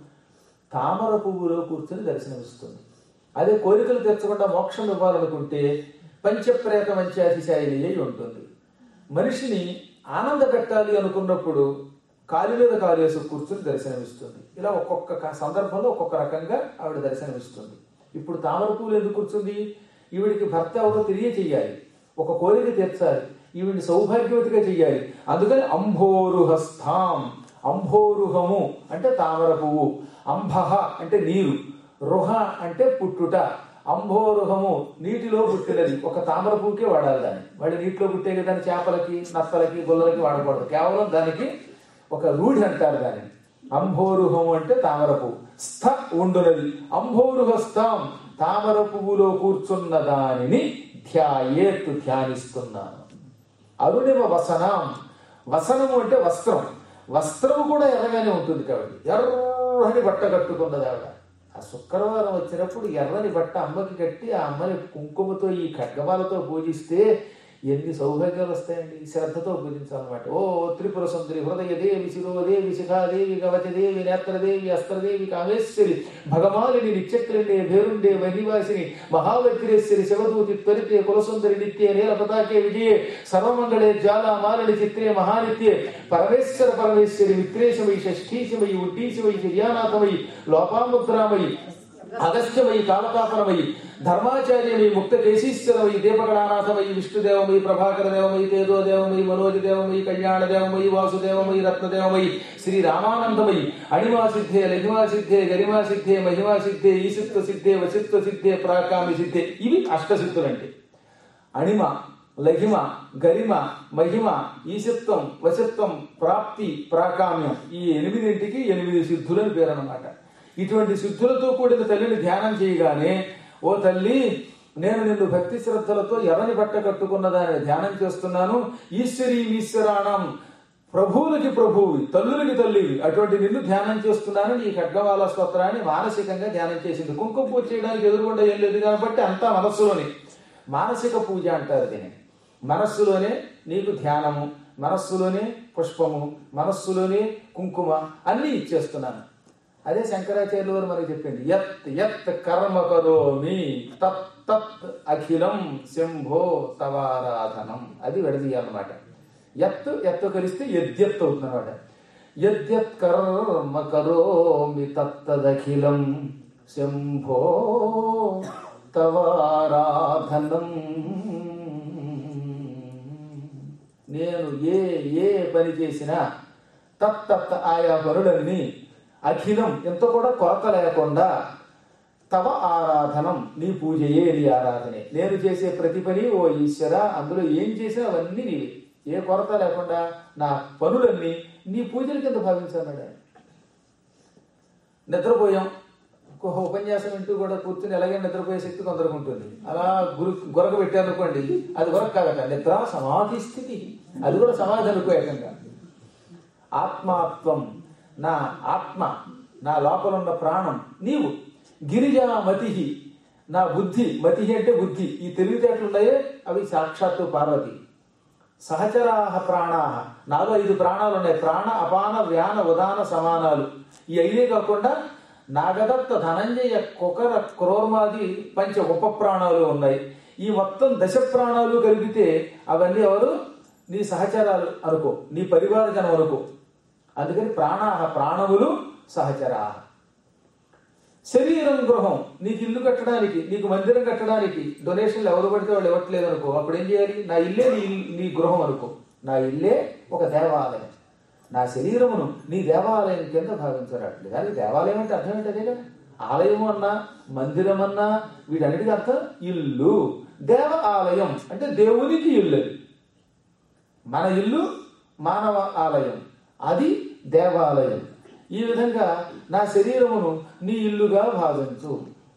తామర పువ్వులో కూర్చుని దర్శనమిస్తుంది అదే కోరికలు తీర్చకుండా మోక్షం ఇవ్వాలనుకుంటే పంచప్రేత మంచాతిశాయిని అయి ఉంటుంది మనిషిని ఆనంద పెట్టాలి అనుకున్నప్పుడు కాలి మీద కాలు వేసి కూర్చుని దర్శనమిస్తుంది ఇలా ఒక్కొక్క క- సందర్భంలో ఒక్కొక్క రకంగా ఆవిడ దర్శనమిస్తుంది ఇప్పుడు తామర పువ్వులు ఎందుకు కూర్చుంది ఈవిడికి భర్త ఎవరో తెలియచేయాలి ఒక కోరిక తీర్చాలి ఈవిడిని సౌభాగ్యవతిగా చెయ్యాలి అందుకని అంభోరుహస్థాం అంభోరుహము అంటే తామర పువ్వు అంబహ అంటే నీరు రుహ అంటే పుట్టుట అంభోరుహము నీటిలో పుట్టినది ఒక తామర పువ్వుకే వాడాలి దాన్ని వాడి నీటిలో పుట్టే దాన్ని చేపలకి నత్తలకి గుల్లలకి వాడకూడదు కేవలం దానికి ఒక రూఢి అంటారు దాన్ని అంభోరుహము అంటే తామర పువ్వు స్థ ఉండునది అంభోరుహస్థం తామర పువ్వులో కూర్చున్న దానిని ధ్యాయేత్ ధ్యానిస్తున్నాను అరుణిమ వసనం వసనము అంటే వస్త్రం వస్త్రము కూడా ఎర్రగానే ఉంటుంది కాబట్టి ఎర్రని బట్ట కట్టుకున్నది ఆవిడ ఆ శుక్రవారం వచ్చినప్పుడు ఎర్రని బట్ట అమ్మకి కట్టి ఆ అమ్మని కుంకుమతో ఈ ఖడ్గమాలతో పూజిస్తే ఎన్ని సౌభాగ్యాలు వస్తాయండి శ్రద్ధతో పూజించాలన్నమాట ఓ త్రిపుర సుందరి హృదయ దేవి శిరోదేవి శిఖాదేవి గవచదేవి నేత్రదేవి అస్త్రదేవి కామేశ్వరి భగమాలిని నిత్యక్రిండే భేరుండే మహివాసిని మహావజ్రేశ్వరి శివదూతి త్వరితే కులసుందరి నిత్యే నీల పతాకే విజయే సర్వమంగళే జ్వాలా మాలిని చిత్రే మహానిత్యే పరమేశ్వర పరమేశ్వరి విక్రేశమయి షష్ఠీశమయి ఉడ్డీశమయి శర్యానాథమయి లోపాముద్రామయి అగస్త్యమయి కాలతాపనమయి ధర్మాచార్యమయి ముక్త కేశీశ్వరమయి దీపకళానాథమయి విష్ణుదేవమయి ప్రభాకర దేవమయి తేజో దేవమయి మనోజ దేవమయి కళ్యాణ దేవమయి వాసుదేవమయి రత్నదేవమయి శ్రీ రామానందమయి అణిమా సిద్ధే లఘిమా సిద్ధే గరిమా సిద్ధే మహిమా సిద్ధే ఈశిత్వ సిద్ధే వసిత్వ సిద్ధే ప్రాకామి సిద్ధే ఇవి అష్టసిద్ధులంటే అణిమ లఘిమ గరిమ మహిమ ఈశత్వం వశత్వం ప్రాప్తి ప్రాకామ్యం ఈ ఎనిమిదింటికి ఎనిమిది సిద్ధులని పేరు అన్నమాట ఇటువంటి సిద్ధులతో కూడిన తల్లిని ధ్యానం చేయగానే ఓ తల్లి నేను నిన్ను భక్తి శ్రద్ధలతో ఎర్రని బట్ట కట్టుకున్న దానిని ధ్యానం చేస్తున్నాను ఈశ్వరీ ఈశ్వరాణం ప్రభువులకి ప్రభువు తల్లులకి తల్లివి అటువంటి నిన్ను ధ్యానం చేస్తున్నాను ఈ ఖడ్గవాల స్తోత్రాన్ని మానసికంగా ధ్యానం చేసింది కుంకుమ పూజ చేయడానికి ఎదురుగుండా ఏం లేదు కాబట్టి అంతా మనస్సులోనే మానసిక పూజ అంటారు దీన్ని మనస్సులోనే నీకు ధ్యానము మనస్సులోనే పుష్పము మనస్సులోనే కుంకుమ అన్నీ ఇచ్చేస్తున్నాను అదే శంకరాచార్యులు వారు మనకి చెప్పింది యత్ యత్ కర్మ కరోమి తత్ తత్ అఖిలం శంభో తవారాధనం అది విడదీయాలన్నమాట ఎత్తు ఎత్తు కలిస్తే యద్యత్ అవుతుంది అనమాట యద్యత్ కర్మ కరోమి తత్తదఖిలం శంభో తవారాధనం నేను ఏ ఏ పని చేసినా తత్తత్ ఆయా పనులన్నీ అఖిలం ఎంత కూడా కొరత లేకుండా తవ ఆరాధనం నీ పూజయే నీ ఆరాధనే నేను చేసే ప్రతి పని ఓ ఈశ్వర అందులో ఏం చేసినా అవన్నీ నీవి ఏ కొరత లేకుండా నా పనులన్నీ నీ పూజల కింద భావించాడు ఆయన నిద్రపోయాం ఒక ఉపన్యాసం వింటూ కూడా కూర్చుని ఎలాగే నిద్రపోయే శక్తి కొందరికి ఉంటుంది అలా గురు గొరక పెట్టారనుకోండి అది గొరక కాదట నిద్ర సమాధి స్థితి అది కూడా సమాధి అనుకో ఏకంగా ఆత్మాత్వం నా ఆత్మ నా లోపల ఉన్న ప్రాణం నీవు గిరిజా మతి నా బుద్ధి మతి అంటే బుద్ధి ఈ తెలివితేటలు ఉన్నాయే అవి సాక్షాత్తు పార్వతి సహచరాహ ప్రాణాహ నాలో ఐదు ప్రాణాలు ఉన్నాయి ప్రాణ అపాన వ్యాన ఉదాన సమానాలు ఈ ఐదే కాకుండా నాగదత్త ధనంజయ కుకర క్రోర్మాది పంచ ఉప ప్రాణాలు ఉన్నాయి ఈ మొత్తం దశ ప్రాణాలు కలిపితే అవన్నీ ఎవరు నీ సహచరాలు అనుకో నీ పరివార జనం అనుకో అందుకని ప్రాణాహ ప్రాణములు సహచరాహ శరీరం గృహం నీకు ఇల్లు కట్టడానికి నీకు మందిరం కట్టడానికి డొనేషన్లు ఎవరు పడితే వాళ్ళు ఇవ్వట్లేదు అనుకో అప్పుడు ఏం చేయాలి నా ఇల్లే నీ నీ గృహం అనుకో నా ఇల్లే ఒక దేవాలయం నా శరీరమును నీ దేవాలయం కింద భావించరాట్లేదు కానీ దేవాలయం అంటే అర్థం ఏంటి అదే కదా ఆలయం అన్నా మందిరం అన్నా వీటన్నిటికీ అర్థం ఇల్లు దేవ ఆలయం అంటే దేవునికి ఇల్లు అది మన ఇల్లు మానవ ఆలయం అది దేవాలయం ఈ విధంగా నా శరీరమును నీ ఇల్లుగా భావించు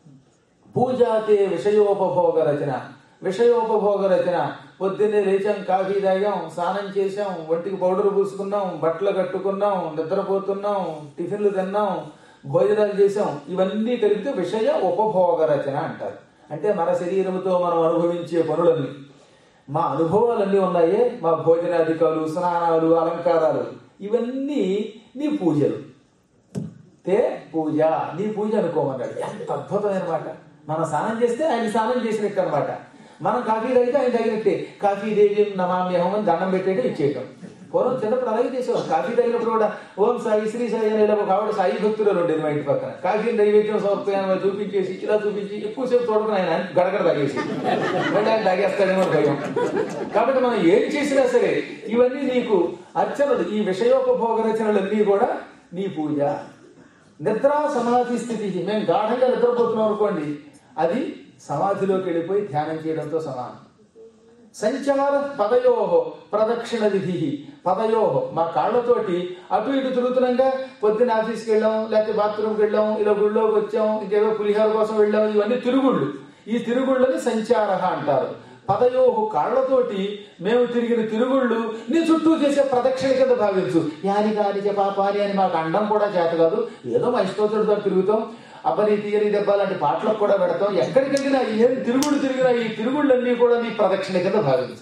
పూజాతే విషయోపభోగ రచన విషయోపభోగ రచన పొద్దున్నే లేచాం కాఫీ తాగాం స్నానం చేసాం ఒంటికి పౌడర్ పూసుకున్నాం బట్టలు కట్టుకున్నాం నిద్రపోతున్నాం టిఫిన్లు తిన్నాం భోజనాలు చేసాం ఇవన్నీ కలిపితే విషయ ఉపభోగ రచన అంటారు అంటే మన శరీరంతో మనం అనుభవించే పనులన్నీ మా అనుభవాలన్నీ ఉన్నాయే మా భోజనాధికాలు స్నానాలు అలంకారాలు ఇవన్నీ నీ పూజలు తే పూజ నీ పూజ అనుకోమన్నాడు ఎంత అద్భుతమైన మాట మనం స్నానం చేస్తే ఆయన స్నానం చేసినట్టు అనమాట మనం కాఫీ తాగితే ఆయన తగినట్టే కాఫీ దేవి నమామ్యహం అని దండం పెట్టేయడం ఇచ్చేయటం పూర్వం చిన్నప్పుడు అలాగే చేసేవాం కాఫీ తాగినప్పుడు కూడా ఓం సాయి శ్రీ సాయి అని ఇలా ఒక ఆవిడ సాయి భక్తులు ఉండేది మా ఇంటి పక్కన కాఫీ నైవేద్యం సమర్పయాన్ని చూపించేసి ఇలా చూపించి ఎక్కువసేపు చూడకుండా ఆయన గడగడ తాగేసి మళ్ళీ ఆయన తాగేస్తాడేమో అని భయం కాబట్టి మనం ఏం చేసినా సరే ఇవన్నీ నీకు అర్చనలు ఈ విషయోపభోగ రచనలన్నీ కూడా నీ పూజ నిద్రా సమాధి స్థితి మేము గాఢంగా నిద్రపోతున్నాం అనుకోండి అది సమాధిలోకి వెళ్ళిపోయి ధ్యానం చేయడంతో సమానం సంచార పదయోహో ప్రదక్షిణ విధి పదయోహో మా కాళ్ళతోటి అటు ఇటు తిరుగుతున్నాగా పొద్దున్న ఆఫీస్కి వెళ్ళాం లేకపోతే బాత్రూమ్కి వెళ్ళాం ఇలా గుళ్ళోకి వచ్చాం ఇంకేదో పులిహార కోసం వెళ్ళాం ఇవన్నీ తిరుగుళ్ళు ఈ తిరుగుళ్ళని సంచార అంటారు పదయోహు కాళ్లతోటి మేము తిరిగిన తిరుగుళ్ళు నీ చుట్టూ చేసే ప్రదక్షిణ కింద భావించు యాని కాని పాపాని అని మాకు అండం కూడా చేత కాదు ఏదో మా ఇష్టోత్తడితో తిరుగుతాం అబ్బని తీయని దెబ్బ లాంటి పాటలకు కూడా పెడతాం ఎక్కడికి వెళ్ళినా ఏం తిరుగుడు తిరిగినా ఈ తిరుగుళ్ళన్నీ కూడా నీ ప్రదక్షిణ కింద భావించు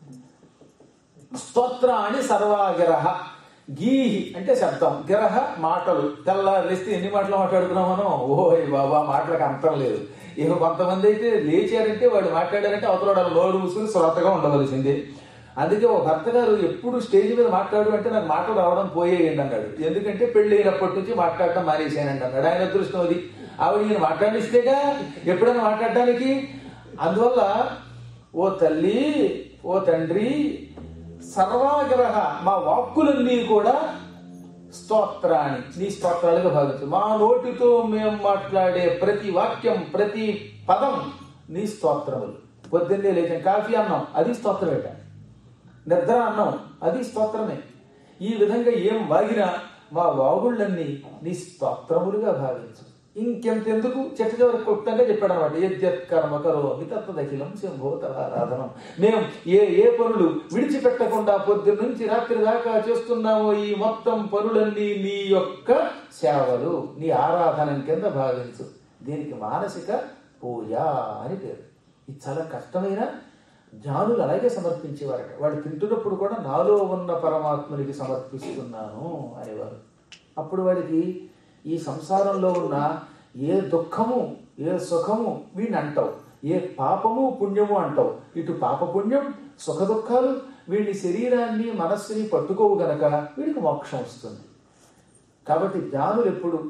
స్తోత్రాన్ని సర్వాగిరహ గీహి అంటే శబ్దం గిరహ మాటలు తెల్లారిస్తే ఎన్ని మాటలు మాట్లాడుకున్నాం మనం ఓయ్ బాబా మాటలకు అంతం లేదు ఇక కొంతమంది అయితే లేచారంటే వాడు మాట్లాడారంటే అవతల నోరు మూసుకుని శ్రోతగా ఉండవలసిందే అందుకే ఒక భర్త గారు ఎప్పుడు స్టేజ్ మీద మాట్లాడు అంటే నాకు మాటలు రావడం పోయేయండి అన్నాడు ఎందుకంటే పెళ్లి అయినప్పటి నుంచి మాట్లాడటం మానేసానండి అన్నాడు ఆయన అదృష్టం అది ఆవిడ ఈయన మాట్లాడిస్తేగా ఎప్పుడైనా మాట్లాడటానికి అందువల్ల ఓ తల్లి ఓ తండ్రి సర్వాగ్రహ మా వాక్కులన్నీ కూడా స్తోత్రాన్ని నీ స్తోత్రాలుగా భావించు మా నోటితో మేము మాట్లాడే ప్రతి వాక్యం ప్రతి పదం నీ స్తోత్రములు పొద్దున్నే లేచాం కాఫీ అన్నాం అది స్తోత్రమేట నిద్ర అన్నాం అది స్తోత్రమే ఈ విధంగా ఏం వాగినా మా వాగుళ్ళన్నీ నీ స్తోత్రములుగా భావించు ఇంకెంతెందుకు చెట్టు చివరి క్లుప్తంగా చెప్పాడు అనమాట యద్యత్ కర్మ కరోమి తత్వదఖిలం శంభో తదారాధనం మేము ఏ ఏ పనులు విడిచిపెట్టకుండా పొద్దున్న నుంచి రాత్రి దాకా చేస్తున్నామో ఈ మొత్తం పనులన్నీ నీ యొక్క సేవలు నీ ఆరాధన కింద భావించు దీనికి మానసిక పూజ అని పేరు ఇది చాలా కష్టమైన జ్ఞానులు అలాగే సమర్పించేవారట వాళ్ళు తింటున్నప్పుడు కూడా నాలో ఉన్న పరమాత్మునికి సమర్పిస్తున్నాను అనేవారు అప్పుడు వాడికి ఈ సంసారంలో ఉన్న ఏ దుఃఖము ఏ సుఖము వీడిని అంటావు ఏ పాపము పుణ్యము అంటావు ఇటు పాప పుణ్యం సుఖ దుఃఖాలు వీడి శరీరాన్ని మనస్సుని పట్టుకోవు గనక వీడికి మోక్షం వస్తుంది కాబట్టి జ్ఞానులు ఎప్పుడు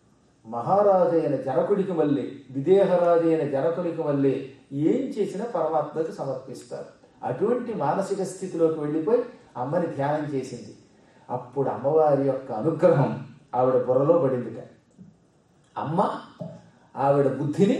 మహారాజైన జనకుడికి మళ్ళీ విదేహరాజైన జనకునికి మళ్ళీ ఏం చేసినా పరమాత్మకి సమర్పిస్తారు అటువంటి మానసిక స్థితిలోకి వెళ్ళిపోయి అమ్మని ధ్యానం చేసింది అప్పుడు అమ్మవారి యొక్క అనుగ్రహం ఆవిడ బుర్రలో పడిందిట అమ్మ ఆవిడ బుద్ధిని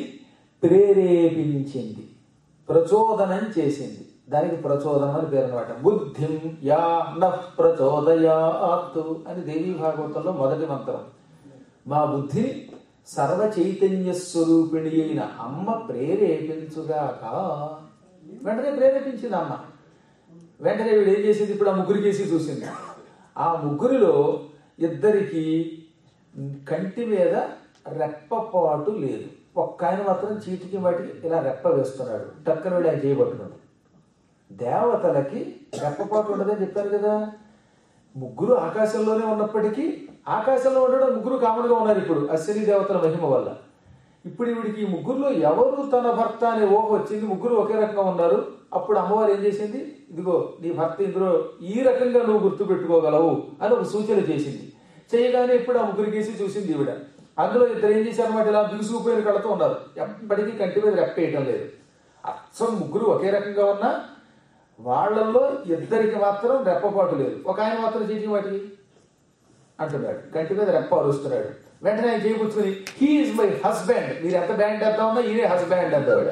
ప్రేరేపించింది ప్రచోదనం చేసింది దానికి ప్రచోదనం అని పేరు అనమాట బుద్ధిం యా న ప్రచోదయాత్ అని దేవీ భాగవతంలో మొదటి మంత్రం మా బుద్ధిని సర్వ చైతన్య స్వరూపిణి అయిన అమ్మ ప్రేరేపించుగాక వెంటనే ప్రేరేపించింది అమ్మ వెంటనే వీడు ఏం చేసింది ఇప్పుడు ఆ ముగ్గురు చేసి చూసింది ఆ ముగ్గురిలో ఇద్దరికి కంటి మీద రెప్పపాటు లేదు ఒక్క ఆయన మాత్రం చీటికి వాటికి ఇలా రెప్ప వేస్తున్నాడు టక్కన వీడు ఆయన చేయబట్టున్నాడు దేవతలకి రెప్పపాటు ఉండదని చెప్పారు కదా ముగ్గురు ఆకాశంలోనే ఉన్నప్పటికీ ఆకాశంలో ఉండడం ముగ్గురు కామన్గా ఉన్నారు ఇప్పుడు అశ్విని దేవతల మహిమ వల్ల ఇప్పుడు వీడికి ఈ ముగ్గురులో ఎవరు తన భర్త అనే ఊహ వచ్చింది ముగ్గురు ఒకే రకంగా ఉన్నారు అప్పుడు అమ్మవారు ఏం చేసింది ఇదిగో నీ భర్త ఇందులో ఈ రకంగా నువ్వు గుర్తు పెట్టుకోగలవు అని ఒక సూచన చేసింది చేయగానే ఇప్పుడు ఆ ముగ్గురు కేసి చూసింది ఈవిడ అందులో ఇద్దరు ఏం చేశారన్నమాట ఇలా బిగుసుకుపోయిన కళతో ఉన్నారు ఎప్పటికీ కంటి మీద రెప్పేయటం లేదు అచ్చం ముగ్గురు ఒకే రకంగా ఉన్నా వాళ్ళల్లో ఇద్దరికి మాత్రం రెప్పపాటు లేదు ఒక ఆయన మాత్రం చీటికి వాటికి అంటున్నాడు కంటి మీద రెప్ప అరుస్తున్నాడు వెంటనే ఆయన చేయించుకుని హీఈస్ మై హస్బెండ్ మీరు ఎంత బ్యాండ్ వేద్దాం ఉన్నా ఈయనే హస్బెండ్ అంటాడు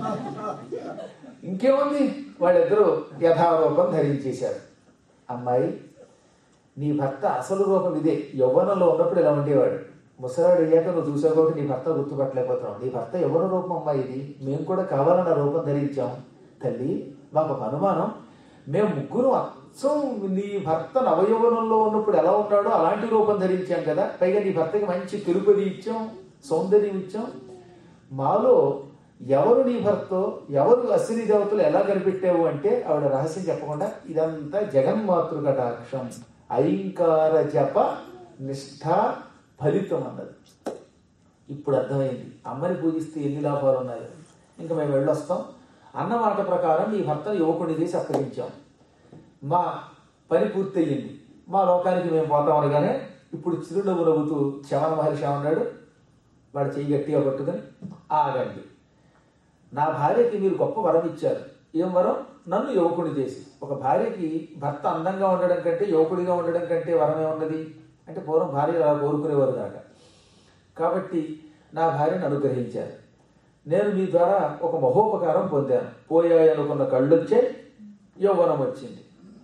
ఇంకేముంది వాళ్ళిద్దరూ యథారూపం ధరించేశారు అమ్మాయి నీ భర్త అసలు రూపం ఇదే యవ్వనంలో ఉన్నప్పుడు ఇలా ఉండేవాడు ముసలాడు అయ్యాక నువ్వు చూసావు కాబట్టి నీ భర్త గుర్తుపట్టలేకపోతున్నావు నీ భర్త యవ్వన రూపం అమ్మాయి ఇది మేము కూడా కావాలన్న రూపం ధరించాం తల్లి మాకు ఒక అనుమానం మేము ముగ్గురు అచ్చం నీ భర్త నవయవనంలో ఉన్నప్పుడు ఎలా ఉన్నాడో అలాంటి రూపం ధరించాం కదా పైగా నీ భర్తకి మంచి తిరుపతి ఇచ్చాం సౌందర్యం ఇచ్చాం మాలో ఎవరు నీ భర్తో ఎవరు అశ్విని దేవతలు ఎలా కనిపెట్టావు అంటే ఆవిడ రహస్యం చెప్పకుండా ఇదంతా జగన్మాతృ కటాక్షం ఐంకార జప నిష్ఠ ఫలితం అన్నది ఇప్పుడు అర్థమైంది అమ్మని పూజిస్తే ఎన్ని లాభాలు ఉన్నాయి ఇంకా మేము వెళ్ళొస్తాం అన్న మాట ప్రకారం ఈ భర్తను యువకుడిని చేసి అప్పగించాం మా పని పూర్తయింది మా లోకానికి మేము పోతాం అనగానే ఇప్పుడు చిరునవ్వు నవ్వుతూ చవన మహర్షి ఉన్నాడు వాడు చెయ్యి గట్టిగా పట్టుకొని ఆగండి నా భార్యకి మీరు గొప్ప వరం ఇచ్చారు ఏం వరం నన్ను యువకుడిని చేసి ఒక భార్యకి భర్త అందంగా ఉండడం కంటే యువకుడిగా ఉండడం కంటే వరమే ఉన్నది అంటే పూర్వం భార్య అలా కోరుకునేవారు కాక కాబట్టి నా భార్యను అనుగ్రహించారు నేను మీ ద్వారా ఒక మహోపకారం పొందాను పోయాయి అనుకున్న కళ్ళు వచ్చాయి యౌవనం వచ్చింది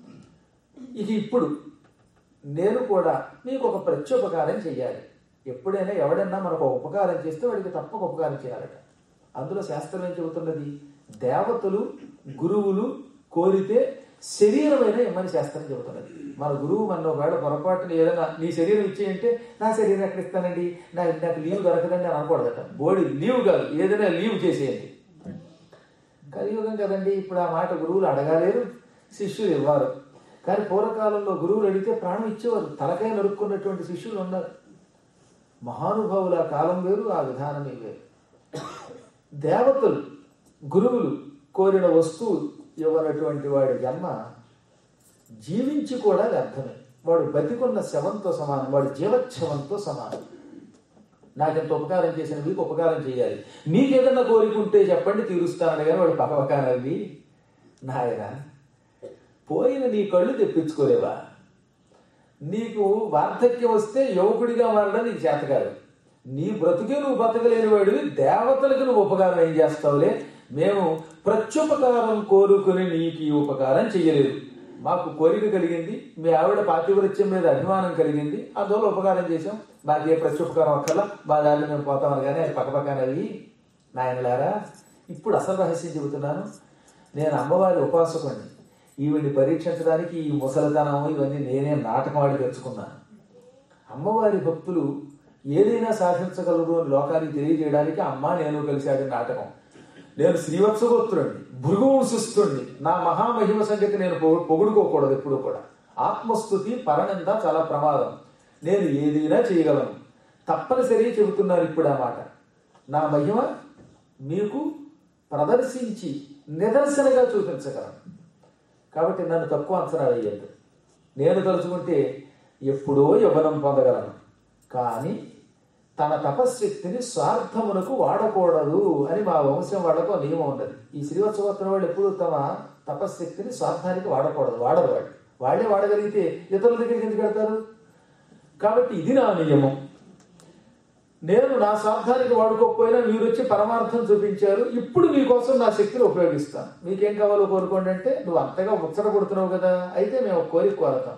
ఇక ఇప్పుడు నేను కూడా మీకు ఒక ప్రత్యుపకారం చెయ్యాలి ఎప్పుడైనా ఎవడన్నా మనకు ఒక ఉపకారం చేస్తే వాడికి తప్పక ఉపకారం చేయాలట అందులో శాస్త్రం ఏం చెబుతున్నది దేవతలు గురువులు కోరితే శరీరమైన ఇమ్మని శాస్త్రం చెబుతున్నది మన గురువు మన ఒకవేళ పొరపాటున ఏదైనా నీ శరీరం ఇచ్చేయంటే నా శరీరం ఎక్కడ ఇస్తానండి నా నాకు లీవ్ దొరకదండి అని అనకూడదట బోడీ లీవ్ కాదు ఏదైనా లీవ్ చేసేయండి కలియుగం కదండి ఇప్పుడు ఆ మాట గురువులు అడగాలేరు శిష్యులు ఇవ్వరు కానీ పూర్వకాలంలో గురువులు అడిగితే ప్రాణం ఇచ్చేవారు తలకాయ నరుక్కున్నటువంటి శిష్యులు ఉన్నారు మహానుభావుల కాలం వేరు ఆ విధానమే వేరు దేవతలు గురువులు కోరిన వస్తువు ఇవ్వనటువంటి వాడి జన్మ జీవించి కూడా వ్యర్థమే వాడు బతికున్న శవంతో సమానం వాడు జీవచ్ఛవంతో సమానం నాకెంత ఉపకారం చేసిన మీకు ఉపకారం చేయాలి నీకేదన్నా కోరికుంటే చెప్పండి తీరుస్తానని కానీ వాడు పకపకానవి నాయన పోయిన నీ కళ్ళు తెప్పించుకోలేవా నీకు వార్ధక్యం వస్తే యువకుడిగా మారడం నీకు చేత కాదు నీ బ్రతుకే నువ్వు బతకలేని వాడివి దేవతలకు నువ్వు ఉపకారం ఏం చేస్తావులే మేము ప్రత్యుపకారం కోరుకుని నీకు ఈ ఉపకారం చెయ్యలేదు మాకు కోరిక కలిగింది మీ ఆవిడ పాతివృత్యం మీద అభిమానం కలిగింది అందువల్ల ఉపకారం చేశాం మాకు ఏ ప్రత్యుపకారం అక్కర్లా మా దారిలో మేము పోతామని కానీ అది పక్కపక్కనవి నాయనలారా ఇప్పుడు అసలు రహస్యం చెబుతున్నాను నేను అమ్మవారి ఉపాసకుడిని ఈవిడ్ని పరీక్షించడానికి ఈ ముసలితనం ఇవన్నీ నేనే నాటకం ఆడి తెచ్చుకున్నాను అమ్మవారి భక్తులు ఏదైనా సాధించగలరు అని లోకానికి తెలియజేయడానికి అమ్మ నేను కలిసి ఆడిన నాటకం నేను శ్రీవత్సగోత్రుడిని భృగువంశిస్తుడిని నా మహామహిమ సంగతి నేను పొగు- పొగుడుకోకూడదు ఎప్పుడూ కూడా ఆత్మస్థుతి పరనింద చాలా ప్రమాదం నేను ఏదైనా చేయగలను తప్పనిసరి చెబుతున్నాను ఇప్పుడు ఆ మాట నా మహిమ మీకు ప్రదర్శించి నిదర్శనగా చూపించగలను కాబట్టి నన్ను తక్కువ అంచనా వేయద్దు నేను తలుచుకుంటే ఎప్పుడో యవ్వనం పొందగలను కానీ తన తపశ్శక్తిని స్వార్థమునకు వాడకూడదు అని మా వంశం వాళ్ళకు ఒక నియమం ఉన్నది ఈ శ్రీవత్సవత్తుల వాళ్ళు ఎప్పుడు తమ తపశ్శక్తిని స్వార్థానికి వాడకూడదు వాడరు వాళ్ళు వాళ్ళే వాడగలిగితే ఇతరుల దగ్గరికి ఎందుకు వెళ్తారు కాబట్టి ఇది నా నియమం నేను నా స్వార్థానికి వాడుకోకపోయినా మీరు వచ్చి పరమార్థం చూపించారు ఇప్పుడు మీకోసం నా శక్తిని ఉపయోగిస్తాను మీకేం కావాలో కోరుకోండి అంటే నువ్వు అంతగా ముచ్చట కొడుతున్నావు కదా అయితే మేము ఒక కోరిక కోరతాం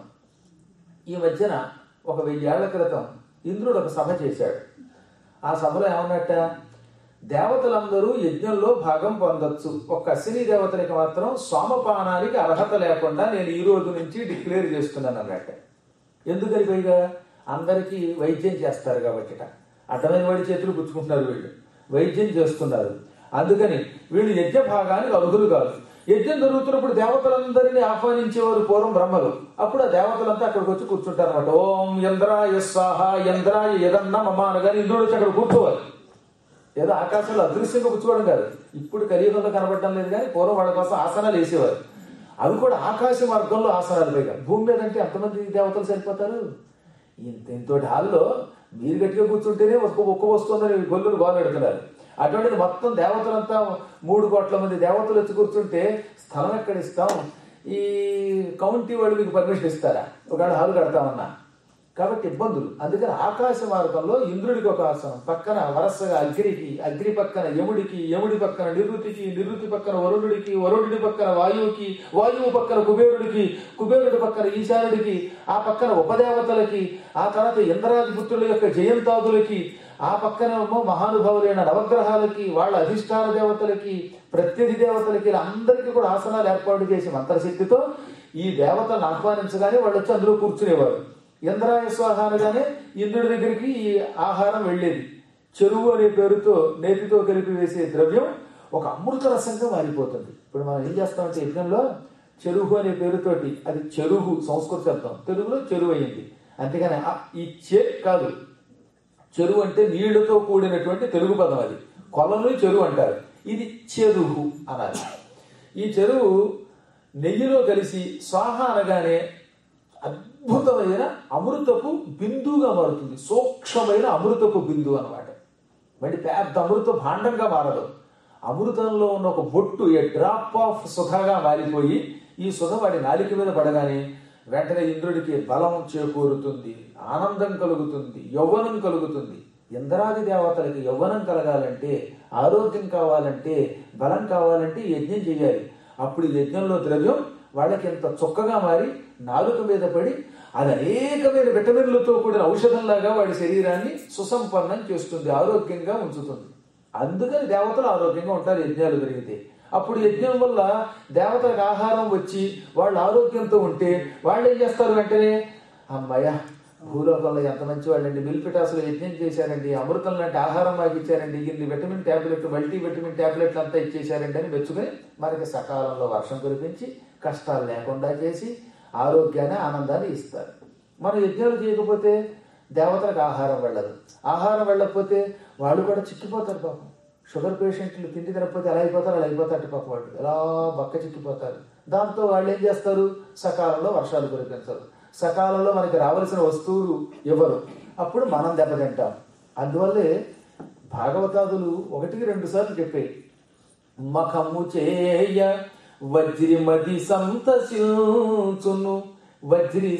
ఈ మధ్యన ఒక వెయ్యేళ్ల క్రితం ఇంద్రుడు ఒక సభ చేశాడు ఆ సభలో ఏమన్నట్ట దేవతలందరూ యజ్ఞంలో భాగం పొందొచ్చు ఒక అశ్విని దేవతలకి మాత్రం సోమపానానికి అర్హత లేకుండా నేను ఈ రోజు నుంచి డిక్లేర్ చేస్తున్నాను అన్నట్ట ఎందుకని పైగా అందరికీ వైద్యం చేస్తారు కాబట్టి అడ్డమైన వాడి చేతులు పుచ్చుకుంటున్నారు వీళ్ళు వైద్యం చేస్తున్నారు అందుకని వీళ్ళు యజ్ఞ భాగానికి అర్హులు కాదు యజ్ఞం జరుగుతున్నప్పుడు దేవతలందరినీ ఆహ్వానించేవారు పూర్వం బ్రహ్మలు అప్పుడు ఆ దేవతలంతా అక్కడికి వచ్చి కూర్చుంటారు అనమాట ఓం యంద్రాయ స్వాహ యంద్రాయ యదన్న మమ అనగానే ఇంద్రుడు వచ్చి అక్కడ కూర్చోవాలి ఏదో ఆకాశంలో అదృశ్యంగా పుచ్చుకోవడం కాదు ఇప్పుడు కలియుగంలో కనబడడం లేదు కానీ పూర్వం వాళ్ళ కోసం ఆసనాలు వేసేవారు అవి కూడా ఆకాశ మార్గంలో ఆసనాలు పైగా భూమి మీద అంటే ఎంతమంది దేవతలు సరిపోతారు ఇంత ఇంతటి హాల్లో మీరు గట్టిగా కూర్చుంటేనే ఒక్క ఒక్క వస్తుందని గొల్లులు గోలెడుతున్నారు అటువంటిది మొత్తం దేవతలంతా మూడు కోట్ల మంది దేవతలు వచ్చి కూర్చుంటే స్థలం ఎక్కడ ఇస్తాం ఈ కౌంటీ వాళ్ళు మీకు పర్మిషన్ ఇస్తారా ఒకవేళ హాలు కడతామన్నా కాబట్టి ఇబ్బందులు అందుకని ఆకాశ మార్గంలో ఇంద్రుడికి ఒక ఆసనం పక్కన వరసగా అగ్నికి అగ్ని పక్కన యముడికి యముడి పక్కన నిరుతికి నిరుతి పక్కన వరుణుడికి వరుణుడి పక్కన వాయువుకి వాయువు పక్కన కుబేరుడికి కుబేరుడి పక్కన ఈశానుడికి ఆ పక్కన ఉపదేవతలకి ఆ తర్వాత ఇంద్రాది పుత్రుల యొక్క జయంతాదులకి ఆ పక్కన ఏమో మహానుభావులైన నవగ్రహాలకి వాళ్ళ అధిష్టాన దేవతలకి ప్రత్యధి దేవతలకి ఇలా అందరికీ కూడా ఆసనాలు ఏర్పాటు చేసి మంత్రశక్తితో ఈ దేవతలను ఆహ్వానించగానే వాళ్ళు వచ్చి అందులో కూర్చునేవారు ఇంద్రాయ స్వాహ అనగానే ఇంద్రుడి దగ్గరికి ఈ ఆహారం వెళ్ళేది చెరువు అనే పేరుతో నేతితో కలిపి వేసే ద్రవ్యం ఒక అమృత రసంగా మారిపోతుంది ఇప్పుడు మనం ఏం చేస్తామంటే యజ్ఞంలో చెరువు అనే పేరుతోటి అది చెరువు సంస్కృత శబ్దం తెలుగులో చెరువు అయింది అంతేగాని ఆ- ఈ చే కాదు చెరువు అంటే నీళ్లతో కూడినటువంటి తెలుగు పదం అది కొలను చెరువు అంటారు ఇది చెరువు అనాలి ఈ చెరువు నెయ్యిలో కలిసి స్వాహ అనగానే అద్భుతమైన అమృతపు బిందువుగా మారుతుంది సూక్ష్మమైన అమృతపు బిందువు అన్నమాట మళ్ళీ పెద్ద అమృత భాండంగా మారదు అమృతంలో ఉన్న ఒక బొట్టు ఏ డ్రాప్ ఆఫ్ సుధగా మారిపోయి ఈ సుధ వాడి నాలిక మీద పడగానే వెంటనే ఇంద్రుడికి బలం చేకూరుతుంది ఆనందం కలుగుతుంది యవ్వనం కలుగుతుంది ఇంద్రాది దేవతలకి యవ్వనం కలగాలంటే ఆరోగ్యం కావాలంటే బలం కావాలంటే ఈ యజ్ఞం చేయాలి అప్పుడు ఈ యజ్ఞంలో ద్రవ్యం వాళ్ళకి ఎంత చొక్కగా మారి నాలుక మీద పడి అది అనేకమైన విటమిన్లతో కూడిన ఔషధంలాగా వాడి శరీరాన్ని సుసంపన్నం చేస్తుంది ఆరోగ్యంగా ఉంచుతుంది అందుకని దేవతలు ఆరోగ్యంగా ఉంటారు యజ్ఞాలు జరిగితే అప్పుడు యజ్ఞం వల్ల దేవతలకు ఆహారం వచ్చి వాళ్ళు ఆరోగ్యంతో ఉంటే వాళ్ళు ఏం చేస్తారు వెంటనే అమ్మయ్య భూలోకంలో ఎంత మంచి వాళ్ళండి మిల్పిటాసులు యజ్ఞం చేశారండి అమృతం లాంటి ఆహారం మాకు ఇచ్చారండి ఇన్ని విటమిన్ ట్యాబ్లెట్ మల్టీ విటమిన్ ట్యాబ్లెట్లు అంతా ఇచ్చేశారండి అని మెచ్చుకొని మనకి సకాలంలో వర్షం కురిపించి కష్టాలు లేకుండా చేసి ఆరోగ్యాన్ని ఆనందాన్ని ఇస్తారు మనం యజ్ఞాలు చేయకపోతే దేవతలకు ఆహారం వెళ్ళదు ఆహారం వెళ్ళకపోతే వాళ్ళు కూడా చిక్కిపోతారు పాపం షుగర్ పేషెంట్లు తిండి తినకపోతే ఎలా అయిపోతారు అలా అయిపోతారు పాపం వాళ్ళు ఎలా బక్క చిక్కిపోతారు దాంతో వాళ్ళు ఏం చేస్తారు సకాలంలో వర్షాలు కురిపించరు సకాలంలో మనకి రావాల్సిన వస్తువులు ఇవ్వరు అప్పుడు మనం దెబ్బతింటాం అందువల్లే భాగవతాదులు ఒకటికి రెండు సార్లు చెప్పే మఖము చేయ వజ్రిమది సంతసించును వజ్రి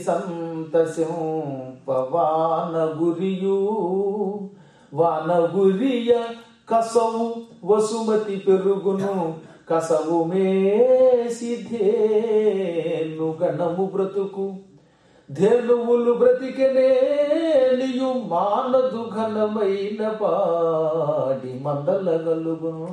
సంతసింపవాన గురియు వాన గురియ కసవు వసుమతి పెరుగును కసవు మేసిధేను గణము బ్రతుకు ధేనువులు బ్రతికెనే నీయు మానదు ఘనమైన పాడి మందలగలుగును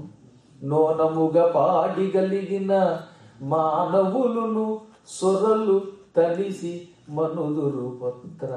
నోనముగా పాడిగలిగిన మానవులును సొరలు తలిసి మనుదురు పత్ర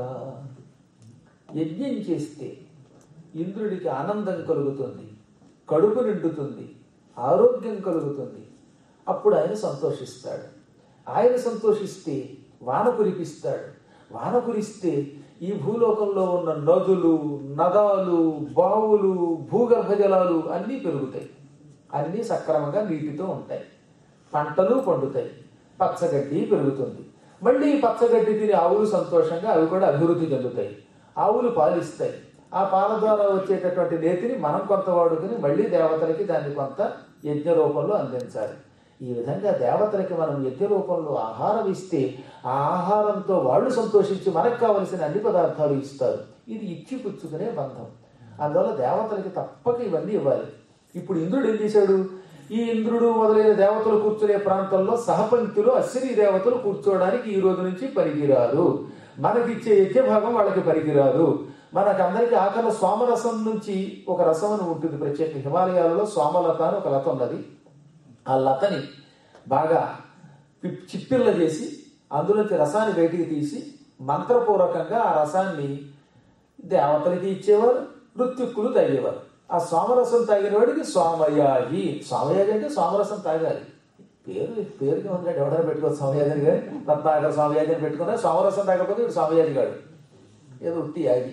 యజ్ఞం చేస్తే ఇంద్రుడికి ఆనందం కలుగుతుంది కడుపు నిండుతుంది ఆరోగ్యం కలుగుతుంది అప్పుడు ఆయన సంతోషిస్తాడు ఆయన సంతోషిస్తే వాన కురిపిస్తాడు వాన కురిస్తే ఈ భూలోకంలో ఉన్న నదులు నదాలు బావులు భూగర్భ జలాలు అన్నీ పెరుగుతాయి అన్నీ సక్రమంగా నీటితో ఉంటాయి పంటలు పండుతాయి పచ్చగడ్డి పెరుగుతుంది మళ్ళీ ఈ పచ్చగడ్డి తిని ఆవులు సంతోషంగా అవి కూడా అభివృద్ధి చెందుతాయి ఆవులు పాలిస్తాయి ఆ పాల ద్వారా వచ్చేటటువంటి నేతిని మనం కొంత వాడుకుని మళ్ళీ దేవతలకి దాన్ని కొంత యజ్ఞ రూపంలో అందించాలి ఈ విధంగా దేవతలకి మనం యజ్ఞ రూపంలో ఆహారం ఇస్తే ఆ ఆహారంతో వాళ్ళు సంతోషించి మనకు కావలసిన అన్ని పదార్థాలు ఇస్తారు ఇది ఇచ్చి పుచ్చుకునే బంధం అందువల్ల దేవతలకి తప్పక ఇవన్నీ ఇవ్వాలి ఇప్పుడు ఇంద్రుడు ఏం చేశాడు ఈ ఇంద్రుడు మొదలైన దేవతలు కూర్చునే ప్రాంతంలో సహపంక్తిలో అశ్విని దేవతలు కూర్చోవడానికి ఈ రోజు నుంచి పనికిరారు మనకిచ్చే యజ్ఞ భాగం వాళ్ళకి పనికిరాదు మనకందరికీ ఆకలి సోమరసం నుంచి ఒక రసం అని ఉంటుంది ప్రత్యేక హిమాలయాలలో సోమలత అని ఒక లత ఉన్నది ఆ లతని బాగా పి- చిప్పిళ్ళ చేసి అందులోంచి రసాన్ని బయటికి తీసి మంత్రపూర్వకంగా ఆ రసాన్ని దేవతలకి ఇచ్చేవారు నృత్యుక్కులు తాగేవారు ఆ సోమరసం తాగిన వాడికి సోమయాగి సోమయాగి అంటే సోమరసం తాగాలి పేరు పేరుకి ఉన్నాడు ఎవడైనా పెట్టుకోవచ్చు సోమయాజని కానీ రత్నాకర సోమయాజని పెట్టుకున్నా సోమరసం తాగకపోతే వీడు సోమయాజి గాడు ఏదో ఉట్టి యాగి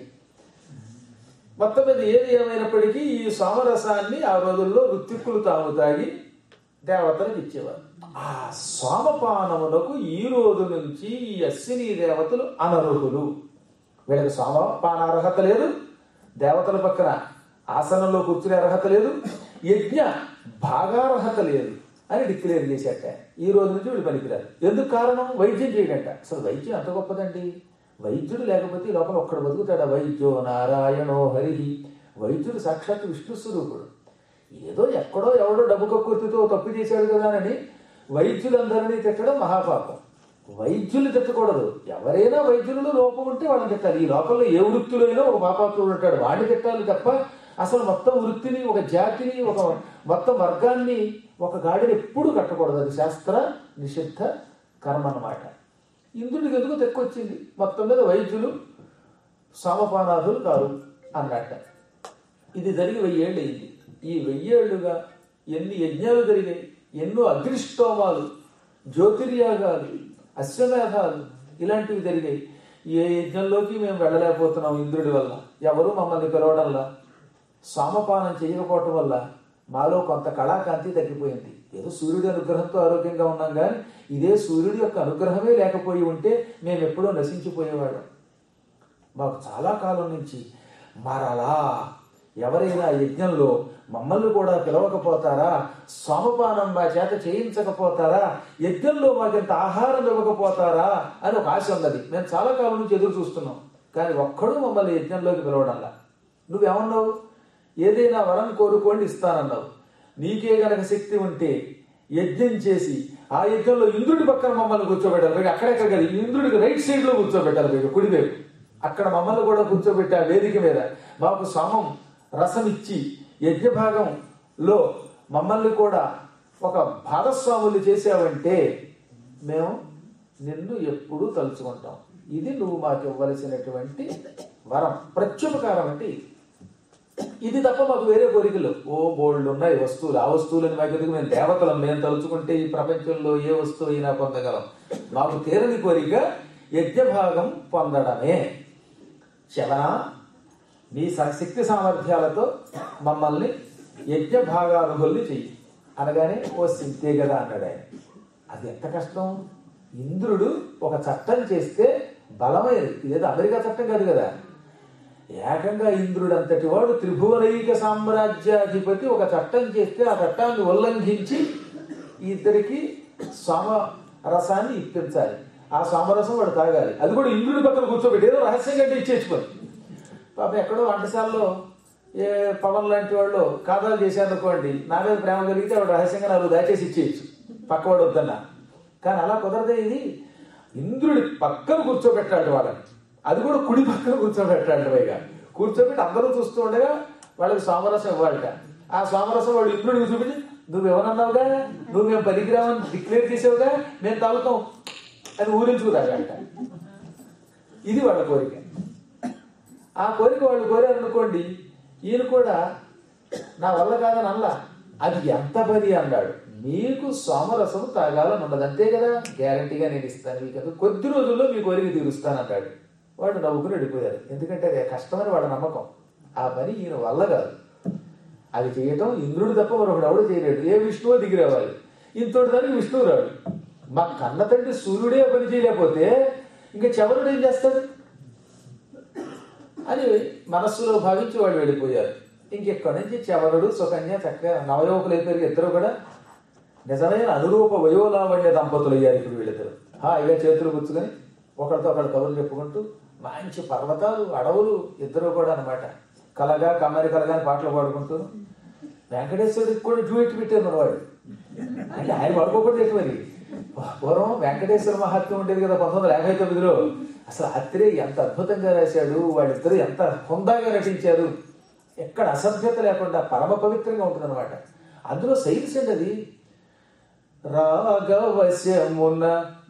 మొత్తం మీద ఏది ఏమైనప్పటికీ ఈ సోమరసాన్ని ఆ రోజుల్లో ఋత్విక్కులు తాము తాగి దేవతలకు ఇచ్చేవారు ఆ సోమపానమునకు ఈ రోజు నుంచి ఈ అశ్విని దేవతలు అనర్హులు వీళ్ళకి సోమపాన అర్హత లేదు దేవతల పక్కన ఆసనంలో కూర్చునే అర్హత లేదు యజ్ఞ భాగార్హత లేదు అని డిక్లేర్ చేశాట ఈ రోజు నుంచి వీళ్ళు పనికిరారు ఎందుకు కారణం వైద్యం చేయడంట అసలు వైద్యం ఎంత గొప్పదండి వైద్యుడు లేకపోతే ఈ లోపల ఒక్కడు బతుకుతాడా వైద్యో నారాయణో హరి వైద్యుడు సాక్షాత్ విష్ణు స్వరూపుడు ఏదో ఎక్కడో ఎవడో డబ్బు కక్కుర్తితో తప్పు చేశాడు కదా అని వైద్యులందరినీ తిట్టడం మహాపాపం వైద్యులు తిట్టకూడదు ఎవరైనా వైద్యులలో లోపం ఉంటే వాళ్ళని తిట్టాలి ఈ లోకంలో ఏ వృత్తిలో అయినా ఒక పాపాత్ముడు ఉంటాడు వాడిని తిట్టాలి తప్ప అసలు మొత్తం వృత్తిని ఒక జాతిని ఒక మొత్తం వర్గాన్ని ఒక గాడిని ఎప్పుడు కట్టకూడదు అది శాస్త్ర నిషిద్ధ కర్మ అన్నమాట ఇంద్రుడికి ఎందుకు తెక్కొచ్చింది మొత్తం మీద వైద్యులు సమపానాథులు కారు అన్నట్ట ఇది జరిగి వెయ్యేళ్ళు అయింది ఈ వెయ్యేళ్లుగా ఎన్ని యజ్ఞాలు జరిగాయి ఎన్నో అగ్నిష్టోమాలు జ్యోతిర్యాగాలు అశ్వమేధాలు ఇలాంటివి జరిగాయి ఏ యజ్ఞంలోకి మేము వెళ్ళలేకపోతున్నాం ఇంద్రుడి వల్ల ఎవరు మమ్మల్ని పిలవడంలా సోమపానం చేయకపోవటం వల్ల మాలో కొంత కళాకాంతి తగ్గిపోయింది ఏదో సూర్యుడి అనుగ్రహంతో ఆరోగ్యంగా ఉన్నాం కానీ ఇదే సూర్యుడి యొక్క అనుగ్రహమే లేకపోయి ఉంటే మేము ఎప్పుడో నశించిపోయేవాళ్ళం మాకు చాలా కాలం నుంచి మరలా ఎవరైనా యజ్ఞంలో మమ్మల్ని కూడా పిలవకపోతారా సోమపానం మా చేత చేయించకపోతారా యజ్ఞంలో మాకింత ఆహారం ఇవ్వకపోతారా అని ఒక ఆశ ఉన్నది మేము చాలా కాలం నుంచి ఎదురు చూస్తున్నాం కానీ ఒక్కడూ మమ్మల్ని యజ్ఞంలోకి పిలవడంలా నువ్వేమన్నావు ఏదైనా వరం కోరుకోండి ఇస్తానన్నావు నీకే గనక శక్తి ఉంటే యజ్ఞం చేసి ఆ యజ్ఞంలో ఇంద్రుడి పక్కన మమ్మల్ని కూర్చోబెట్టాలి మీరు అక్కడెక్కడ కాదు ఇంద్రుడికి రైట్ సైడ్ లో కూర్చోబెట్టాలి మీరు కుడివైపు అక్కడ మమ్మల్ని కూడా కూర్చోబెట్టి ఆ వేదిక మీద మాకు సమం రసం ఇచ్చి యజ్ఞ భాగంలో మమ్మల్ని కూడా ఒక భాగస్వాములు చేసావంటే మేము నిన్ను ఎప్పుడూ తలుచుకుంటాం ఇది నువ్వు మాకు ఇవ్వవలసినటువంటి వరం ప్రత్యుపకారం అంటే ఇది. ఇది తప్ప మాకు వేరే కోరికలు ఓ బోల్డ్ ఉన్నాయి వస్తువులు ఆ వస్తువులని మాకు ఎందుకు మేము దేవతలం మేము తలుచుకుంటే ఈ ప్రపంచంలో ఏ వస్తువు అయినా పొందగలం మాకు తీరని కోరిక యజ్ఞభాగం పొందడమే శవన నీ స- శక్తి సామర్థ్యాలతో మమ్మల్ని యజ్ఞ భాగానుభుల్ని చెయ్యి అనగానే ఓ సింతే కదా అన్నాడు ఆయన అది ఎంత కష్టం ఇంద్రుడు ఒక చట్టం చేస్తే బలమైనది ఇదేదో అమెరికా చట్టం కాదు కదా ఏకంగా ఇంద్రుడు అంతటి వాడు త్రిభువనైక సామ్రాజ్యాధిపతి ఒక చట్టం చేస్తే ఆ చట్టాన్ని ఉల్లంఘించి ఈ ఇద్దరికి సోమ రసాన్ని ఇప్పించాలి ఆ సోమరసం వాడు తాగాలి అది కూడా ఇంద్రుడి పక్కన కూర్చోబెట్టి ఏదో రహస్యంగా అంటే ఇచ్చేసుకోవాలి పాప ఎక్కడో వంటశాలలో ఏ పవన్ లాంటి వాళ్ళు కాదాలు చేశారనుకోండి నా మీద ప్రేమ కలిగితే వాడు రహస్యంగా నాలుగు దాచేసి ఇచ్చేయచ్చు పక్కవాడు వద్దన్నా కానీ అలా కుదరదే ఇది ఇంద్రుడి పక్కన కూర్చోబెట్టాడు వాళ్ళని అది కూడా కుడి పక్కన కూర్చోబెట్టాడు పైగా కూర్చోబెట్టి అందరూ చూస్తూ ఉండగా వాళ్ళకి సోమరసం ఇవ్వాలట ఆ సోమరసం వాడు ఇంద్రుడికి చూపించి నువ్వెవరన్నావుగా నువ్వు మేము పనికిరామని డిక్లేర్ చేసావుగా మేము తాగుతాం అని ఊరించుకురాగంట ఇది వాళ్ళ కోరిక ఆ కోరిక వాళ్ళు కోరారనుకోండి ఈయన కూడా నా వల్ల కాదని అల్లా అది ఎంత పని అన్నాడు మీకు సోమరసం తాగాలని ఉన్నది అంతే కదా గ్యారంటీగా నేను ఇస్తాను మీకు అది కొద్ది రోజుల్లో మీ కోరిక తీరుస్తాను అన్నాడు వాడు నవ్వుకుని వెళ్ళిపోయారు ఎందుకంటే అది కష్టమని వాళ్ళ నమ్మకం ఆ పని ఈయన వల్ల కాదు అది చేయటం ఇంద్రుడు తప్ప మరొకడు ఎవడు చేయలేడు ఏ విష్ణువో దిగి రావాలి ఇంతటి దానికి విష్ణువు రాడు మా కన్న తండ్రి సూర్యుడే ఆ పని చేయలేకపోతే ఇంకా చవరుడు ఏం చేస్తాడు అని మనస్సులో భావించి వాళ్ళు వెళ్ళిపోయారు ఇంకెక్కడి నుంచి చవరుడు సుకన్య చక్కగా నవయువకులు అయిపోయారు ఇద్దరు కూడా నిజమైన అనురూప వయోలావణ్య దంపతులు అయ్యారు ఇప్పుడు వీళ్ళిద్దరు హాయిగా చేతులు గుచ్చుకొని ఒకరితో ఒకరు కబుర్లు చెప్పుకుంటూ మంచి పర్వతాలు అడవులు ఇద్దరు కూడా అన్నమాట కలగా కమ్మరి కలగా అని పాటలు పాడుకుంటూ వెంకటేశ్వరుడికి కూడా డ్యూయట్ పెట్టారు మనవాడు అంటే ఆయన పడుకోకూడదు ఎక్కువ మరి పూర్వం వెంకటేశ్వర మహాత్మ్యం ఉండేది కదా పంతొమ్మిది వందల యాభై తొమ్మిదిలో అసలు అత్రే ఎంత అద్భుతంగా రాశాడు వాళ్ళిద్దరూ ఎంత హుందాగా నటించారు ఎక్కడ అసభ్యత లేకుండా పరమ పవిత్రంగా ఉంటుందన్నమాట అందులో సైన్స్ అండి అది రాగవశ్యమున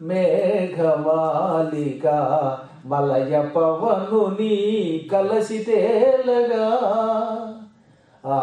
మేఘమాలిక మలయ పవనుని కలసితేలగా ఆ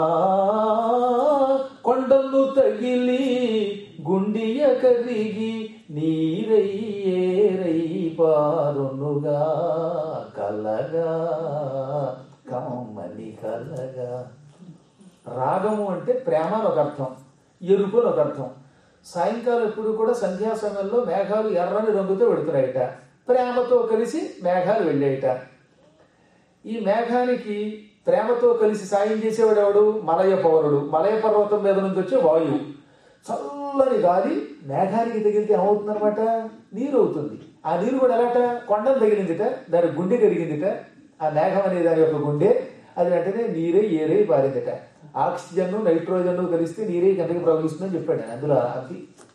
కొండలు తగిలి గుండియ కరిగి నీరై ఏరై పారునుగా కలగా కమ్మని కలగా రాగము అంటే ప్రేమ అని ఒక అర్థం ఎరుపు అని ఒక అర్థం సాయంకాలం ఎప్పుడు కూడా సంధ్యా సమయంలో మేఘాలు ఎర్రని రంగుతో వెడుతున్నాయట ప్రేమతో కలిసి మేఘాలు వెళ్ళాయట ఈ మేఘానికి ప్రేమతో కలిసి సాయం చేసేవాడు ఎవడు మలయ పౌరుడు మలయ పర్వతం మీద నుంచి వచ్చే వాయువు చల్లని గాలి మేఘానికి తగిలితే ఏమవుతుందన్నమాట నీరు అవుతుంది ఆ నీరు కూడా ఎలాట కొండలు తగిలిందిట దాని గుండె కరిగిందిట ఆ మేఘం అనే దాని యొక్క గుండె అది వెంటనే నీరే ఏరై పారిందిట ఆక్సిజన్ నైట్రోజన్ కలిస్తే నీరే కిందకి ప్రవహిస్తుందని చెప్పాడు ఆయన. అందులో అది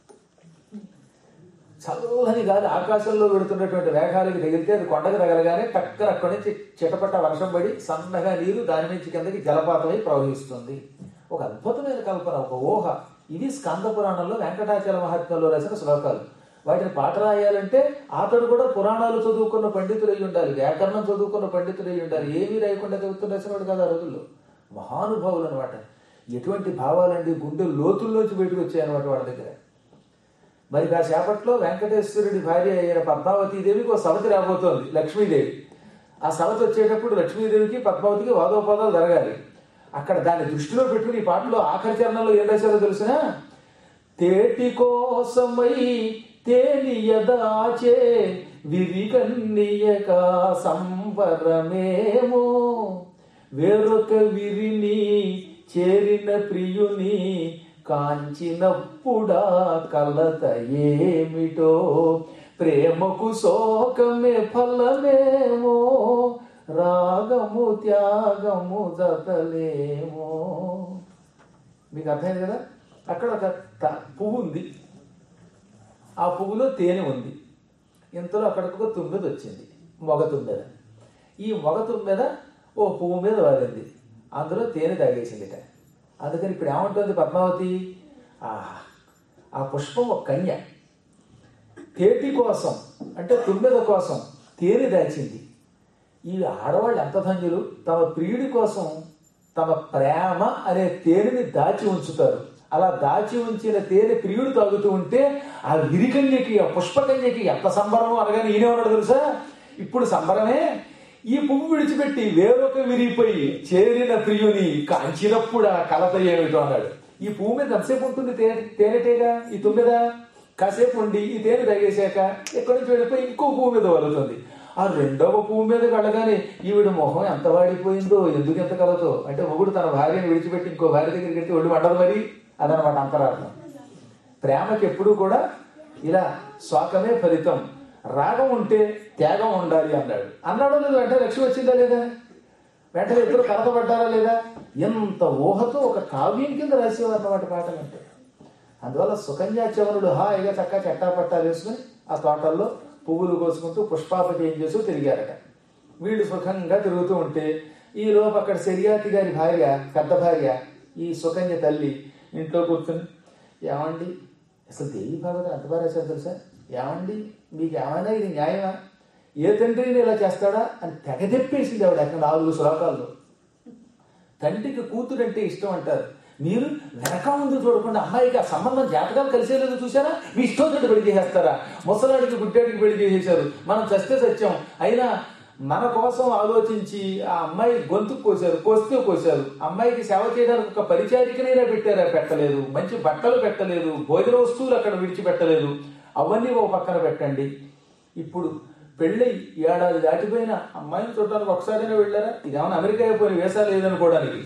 చల్లని గాలి ఆకాశంలో పెడుతున్నటువంటి మేఘాలకి తగిలితే అది కొండకు తగలగానే టక్కన అక్కడి నుంచి చిటపట వర్షం పడి సన్నగా నీరు దాని నుంచి కిందకి జలపాతమై ప్రవహిస్తుంది ఒక అద్భుతమైన కల్పన ఒక ఊహ ఇది స్కంద పురాణంలో వెంకటాచల మహాత్మ్యంలో రాసిన శ్లోకాలు వాటిని పాట రాయాలంటే అతడు కూడా పురాణాలు చదువుకున్న పండితులు అయి ఉండాలి వ్యాకరణం చదువుకున్న పండితులు అయి ఉండాలి ఏమీ రాయకుండా చదువుతున్న రాసినవాడు కాదు ఆ రోజుల్లో మహానుభావులు అనమాట ఎటువంటి భావాలండి గుండె లోతుల్లోంచి బయటకు వచ్చాయన్నమాట వాళ్ళ దగ్గర మరి కాసేపట్లో వెంకటేశ్వరుడి భార్య అయిన పద్మావతీదేవికి ఒక సవతి రాబోతోంది లక్ష్మీదేవి ఆ సవతి వచ్చేటప్పుడు లక్ష్మీదేవికి పద్మావతికి వాదోపాదాలు జరగాలి అక్కడ దాన్ని దృష్టిలో పెట్టుకుని ఈ పాటలో ఆఖరి చరణంలో ఏం రాశారో తెలిసిన తేటి కోసమై తేలియదాచే విరికన్నియక సంబరమేమో వేరొక విరిని చేరిన ప్రియుని కాంచినప్పుడా కలత ఏమిటో ప్రేమకు శోకమే ఫలమేమో రాగము త్యాగము జతలేమో మీకు అర్థమైంది కదా అక్కడ ఒక త- పువ్వు ఉంది ఆ పువ్వులో తేనె ఉంది ఇంతలో అక్కడికి ఒక తుమ్మెద వచ్చింది మొగ తుమ్మెద ఈ మొగ తుమ్మెద ఓ పువ్వు మీద వాలింది అందులో తేనె తాగేసిందిట అందుకని ఇప్పుడు ఏమంటుంది పద్మావతి ఆ ఆ పుష్పం ఒక కన్య తేటి కోసం అంటే తుమ్మెద కోసం తేనె దాచింది ఈ ఆడవాళ్ళు ఎంత ధన్యులు తమ ప్రియుడి కోసం తమ ప్రేమ అనే తేనెని దాచి ఉంచుతారు అలా దాచి ఉంచిన తేనె ప్రియుడు తాగుతూ ఉంటే ఆ విరికన్యకి ఆ పుష్పకన్యకి ఎంత సంబరమో అనగానే ఈయనేమన్నాడు తెలుసా ఇప్పుడు సంబరమే ఈ పువ్వు విడిచిపెట్టి వేరొక విరిగిపోయి చేరిన ప్రియుని కాంచినప్పుడు ఆ కలత ఏమిటో అన్నాడు ఈ పువ్వు మీద ఎంతసేపు ఉంటుంది తే- తేనెటేగా ఈ తుమ్మెద కాసేపు ఉండి ఈ తేనె తగేశాక ఎక్కడి నుంచి వెళ్ళిపోయి ఇంకో పువ్వు మీద వలుతుంది ఆ రెండవ పువ్వు మీద కళ్ళగానే ఈవిడ మొహం ఎంత వాడిపోయిందో ఎందుకు ఎంత కలతో అంటే మొగుడు తన భార్యను విడిచిపెట్టి ఇంకో భార్య దగ్గరికి వెళ్తే ఒళ్ళు మండదు మరి అదనమాట అంతరార్థం ప్రేమకి ఎప్పుడూ కూడా ఇలా శోకమే ఫలితం రాగం ఉంటే త్యాగం ఉండాలి అన్నాడు అన్నాడు లేదు వెంటనే లక్ష్మి వచ్చిందా లేదా వెంటనే ఇద్దరు కలతపడ్డారా లేదా ఎంత ఊహతో ఒక కావ్యం కింద రాసేవారు అన్నమాట పాటలు అంటే అందువల్ల సుకన్యా చవనుడు హాయిగా చక్క చెట్టా పట్టా వేసుకుని ఆ తోటల్లో పువ్వులు కోసుకుంటూ పుష్పాపచయం చేస్తూ తిరిగారట వీళ్ళు సుఖంగా తిరుగుతూ ఉంటే ఈ లోపు అక్కడ శర్యాతి గారి భార్య పెద్ద భార్య ఈ సుకన్య తల్లి ఇంట్లో కూర్చుని ఏమండి అసలు దేవి భాగవతం ఎంత బాగా రాశారు తెలుసా ఏమండి మీకు ఏమైనా ఇది న్యాయమా ఏ తండ్రిని ఇలా చేస్తాడా అని తెగ తెప్పేసింది ఆవిడ అక్కడ నాలుగు శ్లోకాల్లో తండ్రికి కూతురు అంటే ఇష్టం అంటారు మీరు వెనక ముందు చూడకుండా అమ్మాయికి ఆ సంబంధం జాతకాలు కలిసేలేదు చూసారా మీ ఇష్టం తోటి పెళ్లి చేసేస్తారా ముసలాడికి గుడ్డాడికి పెళ్లి చేసేశారు మనం చస్తే సత్యం అయినా మన కోసం ఆలోచించి ఆ అమ్మాయి గొంతు కోసారు కోస్తే కోసారు అమ్మాయికి సేవ చేయడానికి ఒక పరిచారికనైనా పెట్టారా పెట్టలేదు మంచి బట్టలు పెట్టలేదు భోజన వస్తువులు అక్కడ విడిచిపెట్టలేదు అవన్నీ ఓ పక్కన పెట్టండి ఇప్పుడు పెళ్ళై ఏడాది దాటిపోయిన అమ్మాయిని చూడడానికి ఒకసారైనా వెళ్ళారా ఇదేమన్నా అమెరికా అయిపోయిన వేసా లేదనుకోవడానికి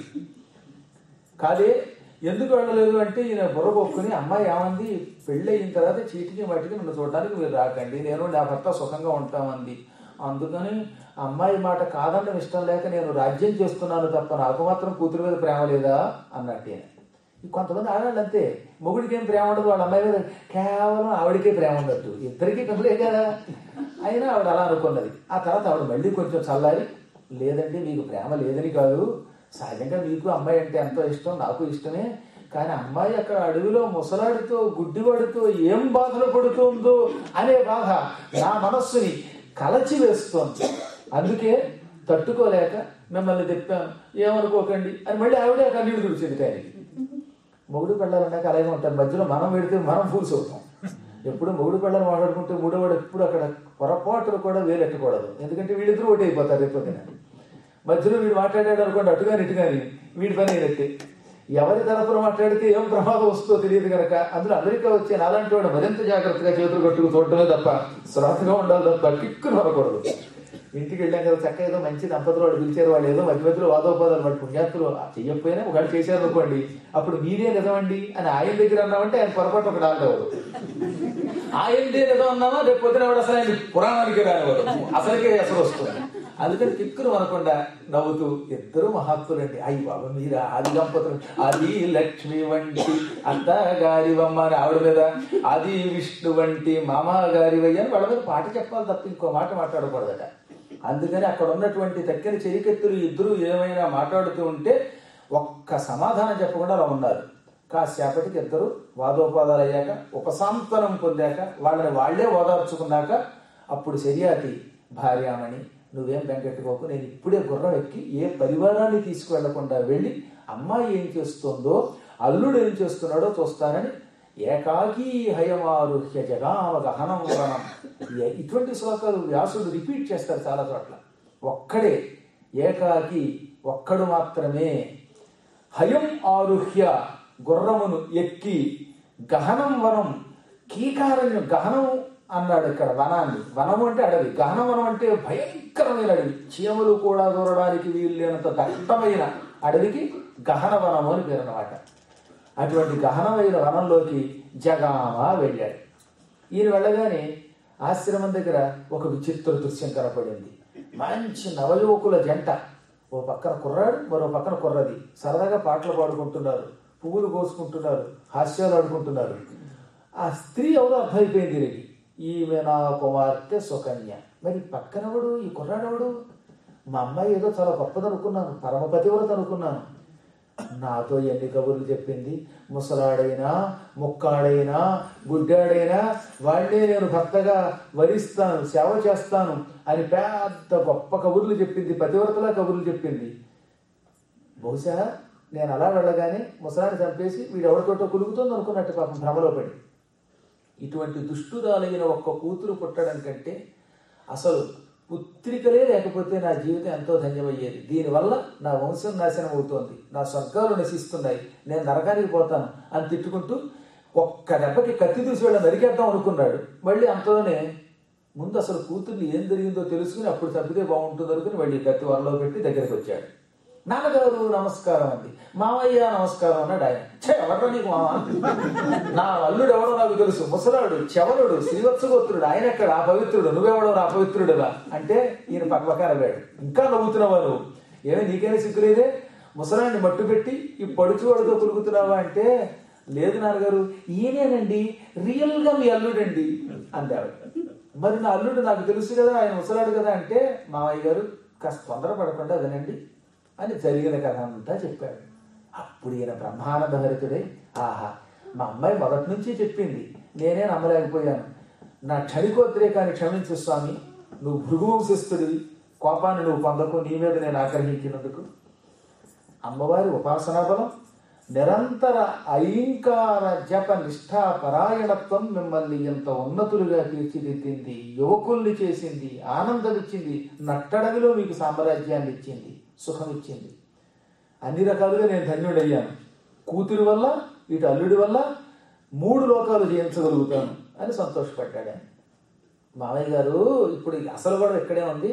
కాదే ఎందుకు వెళ్ళలేదు అంటే ఈయన బుర్ర కొక్కుని అమ్మాయి ఏమంది పెళ్ళి అయిన తర్వాత చీటికి వాటికి నన్ను చూడటానికి మీరు రాకండి నేను నా భర్త సుఖంగా ఉంటామంది అందుకని అమ్మాయి మాట కాదనడం ఇష్టం లేక నేను రాజ్యం చేస్తున్నాను తప్ప నాకు మాత్రం కూతురు మీద ప్రేమ లేదా అన్నట్టు ఈయన. కొంతమంది ఆడాళ్ళు అంతే మొగుడికి ఏం ప్రేమ ఉండదు వాళ్ళ అమ్మాయి మీద కేవలం ఆవిడకే ప్రేమ ఉండదు ఇద్దరికీ కనులే కదా అయినా ఆవిడ అలా అనుకున్నది ఆ తర్వాత ఆవిడ మళ్ళీ కొంచెం చల్లారి లేదండి మీకు ప్రేమ లేదని కాదు సహజంగా మీకు అమ్మాయి అంటే ఎంతో ఇష్టం నాకు ఇష్టమే కానీ అమ్మాయి అక్కడ అడవిలో ముసలాడితో గుడ్డివాడితో ఏం బాధలు పడుతుందో అనే బాధ నా మనస్సుని కలచి వేస్తోంది అందుకే తట్టుకోలేక మిమ్మల్ని తెప్పాను ఏమనుకోకండి అని మళ్ళీ ఆవిడే కన్నీళ్ళు తుడిచింది ఆయనకి మొగుడు పెళ్ళాలన్నాక అలాగే ఉంటారు మధ్యలో మనం పెడితే మనం ఫూల్స్ అవుతాం ఎప్పుడు మొగుడు పెళ్ళని మాట్లాడుకుంటే మూడోవాడు ఎప్పుడు అక్కడ పొరపాటులు కూడా వేలెట్టకూడదు ఎందుకంటే వీళ్ళిద్దరూ ఒకటి అయిపోతారు రేపు పొద్దున మధ్యలో వీడు మాట్లాడాడు అనుకోండి అటుగాని ఇటుగాని వీడి పని అయినట్టే ఎవరి తరపున మాట్లాడితే ఏం ప్రమాదం వస్తుందో తెలియదు కనుక అందులో అమెరికా వచ్చే నాలాంటి వాడు మరింత జాగ్రత్తగా చేతులు కట్టుకు చూడటమే తప్ప శ్రద్ధగా ఉండాలి తప్ప కిక్కులు పడకూడదు ఇంటికి వెళ్ళాం కదా చక్క ఏదో మంచి దంపతులు వాడు పిలిచారు వాళ్ళు ఏదో మధ్య మధ్యలో వాదోపాదాలు వాడు పుణ్యాత్తులు చెయ్యకపోయినా ఒకటి చేశారు అనుకోండి అప్పుడు మీరే నిజమండి అని ఆయన దగ్గర అన్నామంటే ఆయన పొరపాటు ఒకటి ఆగేవాడు ఆయనదే నిజం అన్నామా రేపు పొద్దున వాడు అసలు ఆయన పురాణానికి రానివాడు అసలుకే అసలు వస్తుంది అందుకని కిక్కులు అనకుండా నవ్వుతూ ఇద్దరు మహాత్ములండి అయ్యి బాబా మీరా ఆది దంపతులు అది లక్ష్మి వంటి అత్తగారివమ్మ అని ఆవిడ మీద అది విష్ణు వంటి మామగారివయ్య అని వాళ్ళ మీద పాట చెప్పాలి తప్ప ఇంకో మాట మాట్లాడకూడదట అందుకని అక్కడ ఉన్నటువంటి తక్కిన చెరికెత్తులు ఇద్దరు ఏమైనా మాట్లాడుతూ ఉంటే ఒక్క సమాధానం చెప్పకుండా అలా ఉన్నారు కాసేపటికి ఇద్దరు వాదోపాదాలు అయ్యాక ఉపశాంతనం పొందాక వాళ్ళని వాళ్లే ఓదార్చుకున్నాక అప్పుడు శర్యాతి భార్యామణి నువ్వేం వెంకట్టుకోకు నేను ఇప్పుడే గుర్రం ఎక్కి ఏ పరివారాన్ని తీసుకువెళ్లకుండా వెళ్ళి అమ్మాయి ఏం చేస్తుందో అల్లుడు ఏం చేస్తున్నాడో చూస్తానని ఏకాకీ హయమారుహ్య జగామ గహనం వనం ఇ- ఇటువంటి శ్లోకాలు వ్యాసుడు రిపీట్ చేస్తారు చాలా చోట్ల ఒక్కడే ఏకాకి ఒక్కడు మాత్రమే హయం ఆరుహ్య గుర్రమును ఎక్కి గహనం వనం కీకారణ్యం గహనం అన్నాడు ఇక్కడ వనాన్ని వనము అంటే అడవి గహన వనం అంటే భయంకరమైన అడవి చీమలు కూడా దూరడానికి వీలు లేనంత దట్టమైన అడవికి గహన వనము అని పేరు అన్నమాట అటువంటి గహనమైన వనంలోకి జగామా వెళ్ళాడు ఈయన వెళ్ళగానే ఆశ్రమం దగ్గర ఒక విచిత్ర దృశ్యం కనపడింది మంచి నవయువకుల జంట ఓ పక్కన కుర్రాడు మరో పక్కన కుర్రది సరదాగా పాటలు పాడుకుంటున్నారు పువ్వులు కోసుకుంటున్నారు హాస్యాలు ఆడుకుంటున్నారు ఆ స్త్రీ ఎవరో అర్థమైపోయింది దీనికి ఈమె నా కుమార్తె సుకన్య మరి పక్కనవడు ఈ కుర్రాడవడు మా అమ్మాయి ఏదో చాలా గొప్పదనుకున్నాను పరమపతివ్రత అనుకున్నాను నాతో ఎన్ని కబుర్లు చెప్పింది ముసలాడైనా ముక్కాడైనా గుడ్డాడైనా వాళ్లే నేను భర్తగా వరిస్తాను సేవ చేస్తాను అని పెద్ద గొప్ప కబుర్లు చెప్పింది పతివ్రతలా కబుర్లు చెప్పింది బహుశా నేను అలా వెళ్ళగానే ముసలాన్ని చంపేసి వీడు ఎవరితోటో కులుగుతుంది అనుకున్నట్టు పాపం భ్రమలో పడి ఇటువంటి దుష్టురాలైన ఒక్క కూతురు పుట్టడం కంటే అసలు పుత్రికలే లేకపోతే నా జీవితం ఎంతో ధన్యమయ్యేది దీనివల్ల నా వంశం నాశనం అవుతోంది నా స్వర్గాలు నశిస్తున్నాయి నేను నరకానికి పోతాను అని తిట్టుకుంటూ ఒక్క దెబ్బకి కత్తి దూసి వెళ్ళ నరికేద్దాం అనుకున్నాడు మళ్ళీ అంతలోనే ముందు అసలు కూతుర్ని ఏం జరిగిందో తెలుసుకుని అప్పుడు చంపితే బాగుంటుంది అనుకుని మళ్ళీ కత్తి వరలో పెట్టి దగ్గరికి వచ్చాడు నాన్నగారు నమస్కారం అంది మామయ్య నమస్కారం అన్నాడు ఆయన "ఛే, ఎవర్రా నీకు మామ నా అల్లుడు ఎవడో నాకు తెలుసు ముసలాడు చెవలుడు శ్రీవత్సగోత్రుడు ఆయన ఎక్కడ ఆ పవిత్రుడు నువ్వెవడో నా పవిత్రుడుగా అంటే ఈయన పక్కపక్క అడిగాడు ఇంకా నవ్వుతున్నావా నువ్వు ఏమి నీకైనా సిగ్గులేదే ముసలాన్ని మట్టు పెట్టి ఈ పడుచువాడితో కులుగుతున్నావా అంటే లేదు నాన్నగారు ఈయనేనండి రియల్ గా మీ అల్లుడండి అంది ఆవిడ మరి నా అల్లుడు నాకు తెలుసు కదా ఆయన ముసలాడు కదా అంటే మావయ్య గారు కాస్త తొందరపడకుండా వినండి అని జరిగిన కథ అంతా చెప్పాడు అప్పుడు ఈయన బ్రహ్మానంద భరితుడే ఆహా మా అమ్మాయి మొదటి నుంచి చెప్పింది నేనే నమ్మలేకపోయాను నా క్షణికోద్రేకాన్ని క్షమించు స్వామి నువ్వు భృగువంశస్థుడివి కోపాన్ని నువ్వు పొందకు నీ మీద నేను ఆగ్రహించినందుకు అమ్మవారి ఉపాసనా బలం నిరంతర ఐంకార జప నిష్ఠా పరాయణత్వం మిమ్మల్ని ఎంత ఉన్నతులుగా తీర్చిదిద్దింది యువకుల్ని చేసింది ఆనందమిచ్చింది నట్టడవిలో మీకు సామ్రాజ్యాన్ని ఇచ్చింది సుఖం ఇచ్చింది అన్ని రకాలుగా నేను ధన్యుడయ్యాను కూతురి వల్ల ఇటు అల్లుడి వల్ల మూడు లోకాలు జయించగలుగుతాను అని సంతోషపడ్డాడు ఆయన మామయ్య గారు ఇప్పుడు ఈ అసలు కూడా ఇక్కడే ఉంది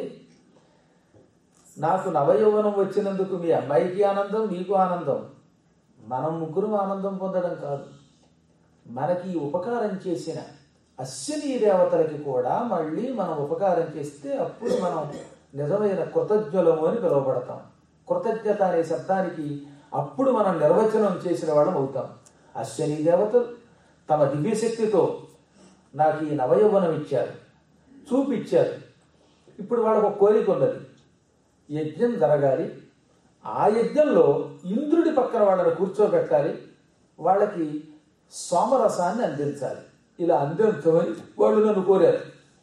నాకు నవయౌవనం వచ్చినందుకు మీ అమ్మాయికి ఆనందం మీకు ఆనందం మనం ముగ్గురు ఆనందం పొందడం కాదు మనకి ఈ ఉపకారం చేసిన అశ్విని దేవతలకి కూడా మళ్ళీ మనం ఉపకారం చేస్తే అప్పుడు మనం నిజమైన కృతజ్ఞులము అని పిలువబడతాం కృతజ్ఞత అనే శబ్దానికి అప్పుడు మనం నిర్వచనం చేసిన వాళ్ళం అవుతాం అశ్విని దేవతలు తమ దివ్యశక్తితో నాకు ఈ నవయౌవనం ఇచ్చారు చూపిచ్చారు ఇప్పుడు వాళ్ళకు ఒక కోరిక ఉన్నది యజ్ఞం జరగాలి ఆ యజ్ఞంలో ఇంద్రుడి పక్కన వాళ్ళని కూర్చోబెట్టాలి వాళ్ళకి సోమరసాన్ని అందించాలి ఇలా అందించమని వాళ్ళు నన్ను కోరారు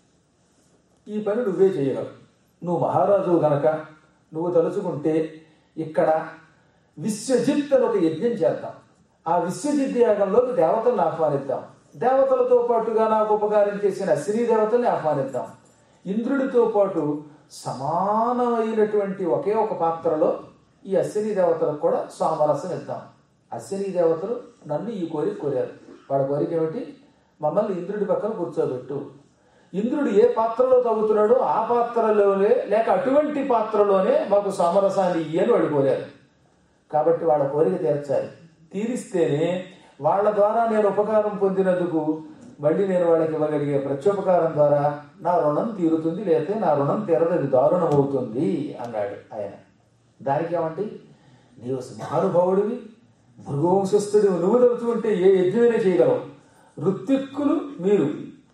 ఈ పని నువ్వే చేయగలవు నువ్వు మహారాజు గనక నువ్వు తలుచుకుంటే ఇక్కడ విశ్వజిత్ అని ఒక యజ్ఞం చేద్దాం ఆ విశ్వజిత్ యాగంలోకి దేవతలను ఆహ్వానిద్దాం దేవతలతో పాటుగా నాకు ఉపకారం చేసిన అశ్విని దేవతల్ని ఆహ్వానిద్దాం ఇంద్రుడితో పాటు సమానమైనటువంటి ఒకే ఒక పాత్రలో ఈ అశ్విని దేవతలకు కూడా సామరసం ఇద్దాం అశ్విని దేవతలు నన్ను ఈ కోరిక కోరారు వాళ్ళ కోరిక ఏమిటి మమ్మల్ని ఇంద్రుడి పక్కన కూర్చోబెట్టు ఇంద్రుడు ఏ పాత్రలో తగ్గుతున్నాడో ఆ పాత్రలోనే లేక అటువంటి పాత్రలోనే మాకు సామరసాన్ని ఇయ్యని వాడు కోరారు కాబట్టి వాళ్ళ కోరిక తీర్చాలి తీరిస్తేనే వాళ్ళ ద్వారా నేను ఉపకారం పొందినందుకు మళ్ళీ నేను వాళ్ళకి ఇవ్వగలిగే ప్రత్యుపకారం ద్వారా నా రుణం తీరుతుంది లేకపోతే నా రుణం తీరదు అది దారుణం అవుతుంది అన్నాడు ఆయన దానికి ఏమంటే నీవు మహానుభావుడివి భృగవంశస్థుడివి నువ్వు తలుచుకుంటే ఏ యజ్ఞమైనా చేయగలవు ఋత్విక్కులు మీరు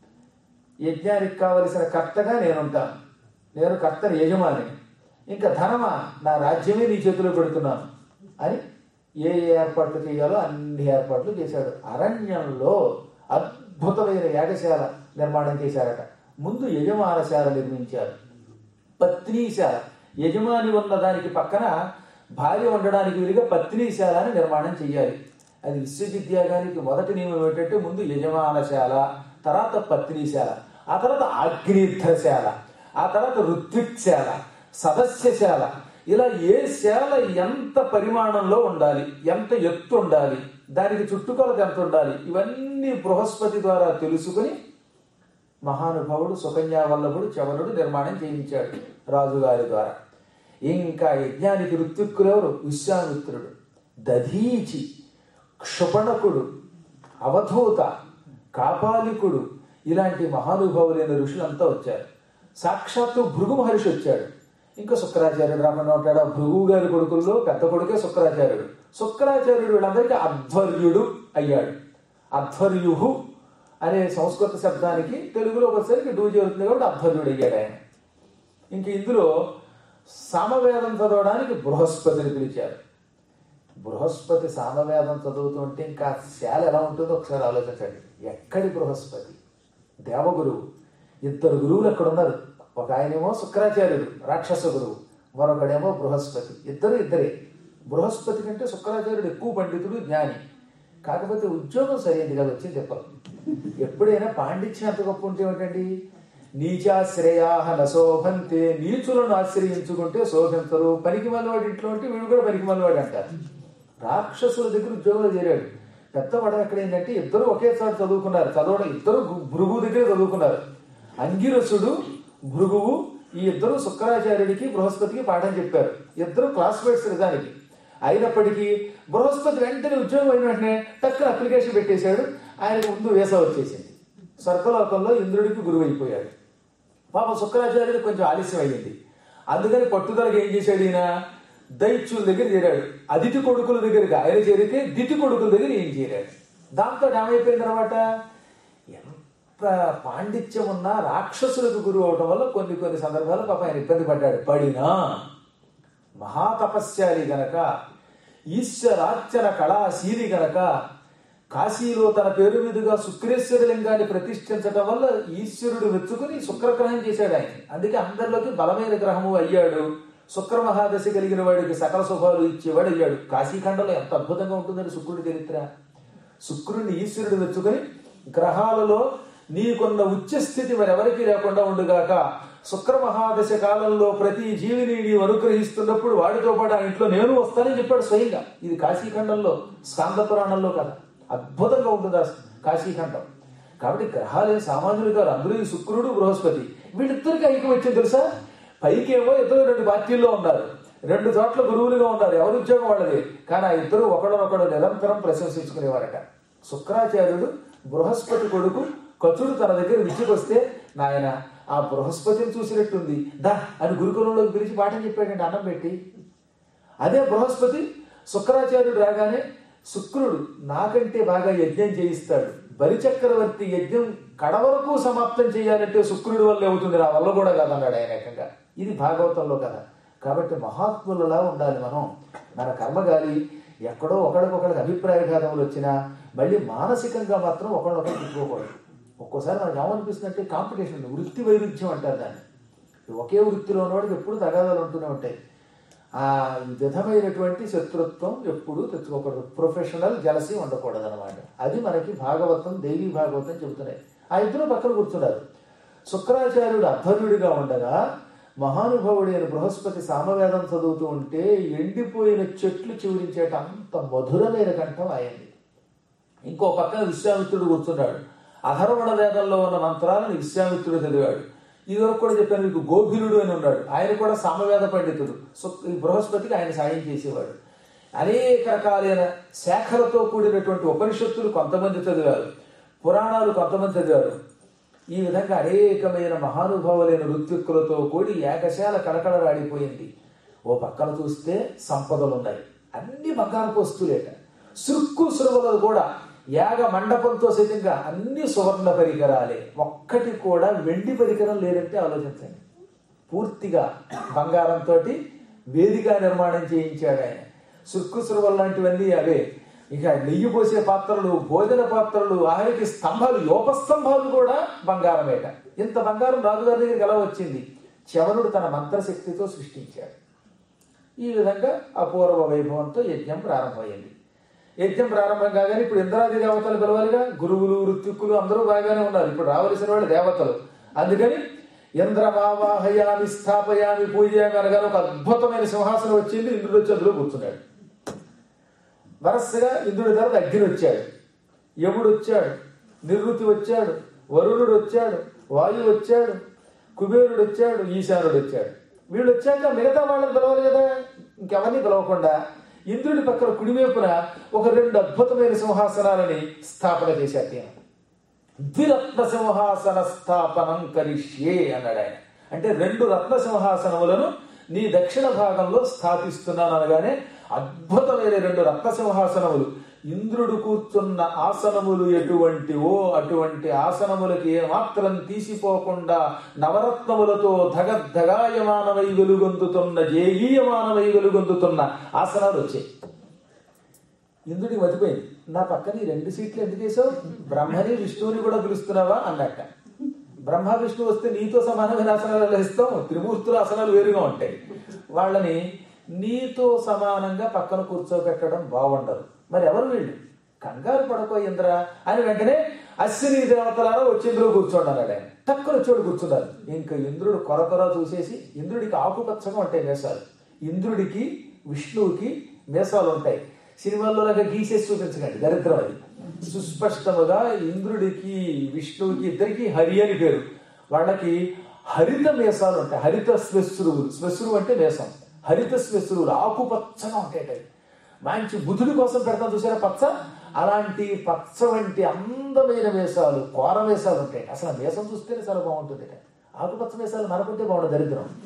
యజ్ఞానికి కావలసిన కర్తగా నేనుంటాను నేను కర్తని యజమాని ఇంకా ధనమా నా రాజ్యమే నీ చేతిలో పెడుతున్నాను అని ఏ ఏ ఏర్పాట్లు చేయాలో అన్ని ఏర్పాట్లు చేశాడు అరణ్యంలో అద్భుతమైన యాగశాల నిర్మాణం చేశారట ముందు యజమానశాల నిర్మించారు పత్నీశాల యజమాని ఉన్న దానికి పక్కన భార్య ఉండడానికి వీలుగా పత్నీశాల అని నిర్మాణం చేయాలి అది విశ్వవిద్యాగానికి మొదటి నియమం ఏంటంటే ముందు యజమానశాల తర్వాత పత్నీశాల ఆ తర్వాత అగ్నిధ్రశాల ఆ తర్వాత ఋత్విక్శాల సదస్యశాల ఇలా ఏ శాల ఎంత పరిమాణంలో ఉండాలి ఎంత ఎత్తు ఉండాలి దానికి చుట్టుకొలత ఎంత ఉండాలి ఇవన్నీ బృహస్పతి ద్వారా తెలుసుకుని మహానుభావుడు సుకన్యా వల్లభుడు చవనుడు నిర్మాణం చేయించాడు రాజుగారి ద్వారా ఇంకా యజ్ఞానికి ఋత్విక్కులెవరు విశ్వామిత్రుడు దధీచి క్షుపణకుడు అవధూత కాపాలికుడు ఇలాంటి మహానుభావులైన ఋషులంతా వచ్చారు సాక్షాత్తు భృగు మహర్షి వచ్చాడు ఇంకా శుక్రాచార్యుడు రాకుండా ఉంటాడు ఆ భృగు గారి కొడుకుల్లో పెద్ద కొడుకే శుక్రాచార్యుడు శుక్రాచార్యుడు వీళ్ళందరికీ అధ్వర్యుడు అయ్యాడు అధ్వర్యుహు అనే సంస్కృత శబ్దానికి తెలుగులో వచ్చేసరికి డూ చేరుతుంది కాబట్టి అధ్వర్యుడు అయ్యాడు ఆయన ఇంక ఇందులో సామవేదం చదవడానికి బృహస్పతిని పిలిచారు బృహస్పతి సామవేదం చదువుతుంటే ఇంకా శాల ఎలా ఉంటుందో ఒకసారి ఆలోచించండి ఎక్కడి బృహస్పతి దేవగురువు ఇద్దరు గురువులు అక్కడ ఉన్నారు ఒక ఆయనేమో శుక్రాచార్యుడు రాక్షస గురువు మరొకడేమో బృహస్పతి ఇద్దరు ఇద్దరే బృహస్పతి కంటే శుక్రాచార్యుడు ఎక్కువ పండితుడు జ్ఞాని కాకపోతే ఉద్యోగం సరైనది కాదు వచ్చింది చెప్పాలి ఎప్పుడైనా పాండిత్యం ఎంత గొప్ప ఉంటే ఏమిటండి నీచాశ్రయా నశోభంతే నీచులను ఆశ్రయించుకుంటే శోభించరు పనికి మల్లవాడి ఇంట్లో ఉంటే వీడు కూడా పనికి మల్లవాడు అంటారు రాక్షసుల దగ్గర ఉద్యోగంలో చేరాడు పెద్దవాడు అక్కడ ఏంటంటే ఇద్దరు ఒకేసారి చదువుకున్నారు చదవడం ఇద్దరు గు- భృగువు దగ్గర చదువుకున్నారు అంగిరసుడు భృగువు ఈ ఇద్దరు శుక్రాచార్యుడికి బృహస్పతికి పాఠం చెప్పారు ఇద్దరు క్లాస్మేట్స్ నిజానికి అయినప్పటికీ బృహస్పతి వెంటనే ఉద్యోగం అయిన వెంటనే టక్కున అప్లికేషన్ పెట్టేశాడు ఆయనకు ముందు వేసా వచ్చేసింది స్వర్గలోకంలో ఇంద్రుడికి గురువు అయిపోయాడు పాపం శుక్రాచార్యుడు కొంచెం ఆలస్యం అయ్యింది అందుకని పట్టుదలకి ఏం చేశాడు ఈయన దైత్యుల దగ్గర చేరాడు అదితి కొడుకుల దగ్గరికి ఆయన చేరితే దితి కొడుకుల దగ్గర ఏం చేరాడు దాంతో ఏమైపోయిన తర్వాత ఎంత పాండిత్యం ఉన్నా రాక్షసులకు గురువు అవటం వల్ల కొన్ని కొన్ని సందర్భాలు పాప ఆయన ఇబ్బంది పడ్డాడు పడినా మహాతపస్యాలి గనక ఈశ్వరార్చన కళాశీలి గనక కాశీలో తన పేరు మీదుగా శుక్రేశ్వర లింగాన్ని ప్రతిష్ఠించడం వల్ల ఈశ్వరుడు వెచ్చుకుని శుక్రగ్రహం చేశాడు ఆయన అందుకే అందరిలోకి బలమైన గ్రహము అయ్యాడు శుక్ర మహాదశ కలిగిన వాడికి సకల శుభాలు ఇచ్చేవాడు అయ్యాడు కాశీఖండంలో ఎంత అద్భుతంగా ఉంటుందని శుక్రుడి చరిత్ర శుక్రుడిని ఈశ్వరుడు వెచ్చుకొని గ్రహాలలో నీకున్న ఉచ్చ స్థితి మరెవరికి లేకుండా ఉండుగాక శుక్ర మహాదశ కాలంలో ప్రతి జీవిని నీవు అనుగ్రహిస్తున్నప్పుడు వాడితో పాటు ఆ ఇంట్లో నేను వస్తానని చెప్పాడు స్వయంగా ఇది కాశీఖండంలో స్కాంద పురాణంలో కదా అద్భుతంగా ఉంటుంది ఆ కాశీఖండం కాబట్టి గ్రహాలే సామాన్యులు కాదు అందరూ ఈ శుక్రుడు బృహస్పతి వీళ్ళిద్దరికి ఐక్యం వచ్చింది తెలుసా పైకేమో ఇద్దరు రెండు పార్టీల్లో ఉన్నారు రెండు చోట్ల గురువులుగా ఉన్నారు ఎవరి ఉద్యోగం వాళ్ళది కానీ ఆ ఇద్దరు ఒకడనొకడు నిరంతరం ప్రశంసించుకునేవారట శుక్రాచార్యుడు బృహస్పతి కొడుకు కచుడు తన దగ్గర విద్యకొస్తే నాయన ఆ బృహస్పతిని చూసినట్టుంది దా అని గురుకులంలోకి పిలిచి పాఠం చెప్పాడండి అన్నం పెట్టి అదే బృహస్పతి శుక్రాచార్యుడు రాగానే శుక్రుడు నాకంటే బాగా యజ్ఞం చేయిస్తాడు బలిచక్రవర్తి యజ్ఞం కడవరకు సమాప్తం చేయాలంటే శుక్రుడి వల్ల అవుతుంది నా వల్ల కూడా కాదన్నాడు ఆయన ఏకంగా ఇది భాగవతంలో కదా కాబట్టి మహాత్ములలా ఉండాలి మనం మన కర్మగాలి ఎక్కడో ఒకడికొకడికి అభిప్రాయ భేదములు వచ్చినా మళ్ళీ మానసికంగా మాత్రం ఒకళ్ళొకరు తిట్టుకోకూడదు ఒక్కోసారి మనకు ఏమనిపిస్తుందంటే కాంపిటీషన్ ఉంది వృత్తి వైరుధ్యం అంటారు దాన్ని ఒకే వృత్తిలో ఉన్నవాడికి ఎప్పుడు తగాదాలు ఉంటూనే ఉంటాయి ఆ విధమైనటువంటి శత్రుత్వం ఎప్పుడూ తెచ్చుకోకూడదు ప్రొఫెషనల్ జలసీ ఉండకూడదు అనమాట అది మనకి భాగవతం దేవి భాగవతం చెబుతున్నాయి ఆ ఇద్దరు పక్కన కూర్చున్నారు శుక్రాచార్యుడు అధ్వర్యుడిగా ఉండగా మహానుభావుడైన బృహస్పతి సామవేదం చదువుతూ ఉంటే ఎండిపోయిన చెట్లు చివరించేట అంత మధురమైన కంఠం అయింది ఇంకో పక్కన విశ్వామిత్రుడు కూర్చున్నాడు అధర్వణ వేదంలో ఉన్న మంత్రాలను విశ్వామిత్రుడు చదివాడు ఇదివరకు కూడా చెప్పాను మీకు గోభిలుడు అని ఉన్నాడు ఆయన కూడా సామవేద పండితుడు సో ఈ బృహస్పతికి ఆయన సాయం చేసేవాడు అనేక రకాలైన శాఖలతో కూడినటువంటి ఉపనిషత్తులు కొంతమంది చదివారు పురాణాలు కొంతమంది చదివారు ఈ విధంగా అనేకమైన మహానుభావులైన ఋత్విక్కులతో కూడి ఏకశాల కళకళలాడిపోయింది ఓ పక్కన చూస్తే సంపదలు ఉన్నాయి అన్ని బంగారపు వస్తువులేట సురుక్కు సురువులు కూడా యాగ మండపంతో సైతంగా అన్ని సువర్ణ పరికరాలే ఒక్కటి కూడా వెండి పరికరం లేదంటే ఆలోచించండి పూర్తిగా బంగారంతో వేదిక నిర్మాణం చేయించాడు ఆయన సుక్కు సురువల్ లాంటివన్నీ అవే ఇక నెయ్యి పోసే పాత్రలు భోజన పాత్రలు ఆఖరికి స్తంభాలు యోపస్తంభాలు కూడా బంగారమేట ఇంత బంగారం రాజుగారి దగ్గరికి ఎలా వచ్చింది చవనుడు తన మంత్రశక్తితో సృష్టించాడు ఈ విధంగా అపూర్వ వైభవంతో యజ్ఞం ప్రారంభమైంది యజ్ఞం ప్రారంభం కాగానే ఇప్పుడు ఇంద్రాది దేవతలు పిలవాలిగా గురువులు ఋత్విక్కులు అందరూ బాగానే ఉన్నారు ఇప్పుడు రావలసిన వాళ్ళు దేవతలు అందుకని ఇంద్రమావాహయామి స్థాపయామి పూజయామి అనగానే ఒక అద్భుతమైన సింహాసనం వచ్చింది ఇంద్రుడు వచ్చి అందులో కూర్చున్నాడు వరసగా ఇంద్రుడి తర్వాత అగ్ని వచ్చాడు యముడు వచ్చాడు నివృత్తి వచ్చాడు వరుణుడు వచ్చాడు వాయువు వచ్చాడు కుబేరుడు వచ్చాడు ఈశానుడు వచ్చాడు వీళ్ళు వచ్చాక మిగతా వాళ్ళని పిలవాలి కదా ఇంకెవరిని పిలవకుండా ఇంద్రుడి పక్కన కుడివైపున ఒక రెండు అద్భుతమైన సింహాసనాలని స్థాపన చేశాడు ఈయన. ద్విరత్న సింహాసన స్థాపనం కరిష్యే అన్నాడు ఆయన అంటే రెండు రత్న సింహాసనములను నీ దక్షిణ భాగంలో స్థాపిస్తున్నాను అనగానే అద్భుతమైన రెండు రత్న సింహాసనములు ఇంద్రుడు కూర్చున్న ఆసనములు ఎటువంటివో అటువంటి ఆసనములకి ఏమాత్రం తీసిపోకుండా నవరత్నములతో ధగద్ధగాయమానమై వెలుగొందుతున్న జేగీయమానమై వెలుగొందుతున్న ఆసనాలు వచ్చాయి ఇంద్రుడికి మతిపోయింది నా పక్కన ఈ రెండు సీట్లు ఎందుకు వేసావు బ్రహ్మని విష్ణువుని కూడా పిలుస్తున్నావా అన్నట్ట బ్రహ్మ విష్ణు వస్తే నీతో సమానమైన ఆసనాలు ఇస్తాం త్రిమూర్తుల ఆసనాలు వేరుగా ఉంటాయి వాళ్ళని నీతో సమానంగా పక్కన కూర్చోబెట్టడం బాగుండదు మరి ఎవరు వీళ్ళు కంగారు పడకో ఇంద్ర అని వెంటనే అశ్విని దేవతలారా వచ్చి ఇంద్రుడు కూర్చోండి అన్నాడు ఆయన తక్కువ వచ్చాడు కూర్చున్నారు ఇంకా ఇంద్రుడు కొరకొర చూసేసి ఇంద్రుడికి ఆకుపచ్చగా ఉంటాయి మేసాలు ఇంద్రుడికి విష్ణువుకి మేసాలు ఉంటాయి సినిమాల్లో లాగా గీసేసి చూపించకండి దరిద్రం అది సుస్పష్టముగా ఇంద్రుడికి విష్ణువుకి ఇద్దరికి హరి అని పేరు వాళ్ళకి హరిత మేసాలు ఉంటాయి హరిత శ్మశ్రువులు శ్మశ్రువు అంటే మేసం హరిత శ్మశ్రువులు ఆకుపచ్చగా ఉంటాయి అవి మంచి బుధుడి కోసం పెడతాం చూసారా పచ్చ అలాంటి పచ్చ వంటి అందమైన వేషాలు కోర వేషాలు ఉంటాయి అసలు ఆ వేషం చూస్తేనే చాలా బాగుంటుంది ఆకుపచ్చ వేషాలు మనకుంటే బాగుండదు దరిద్రం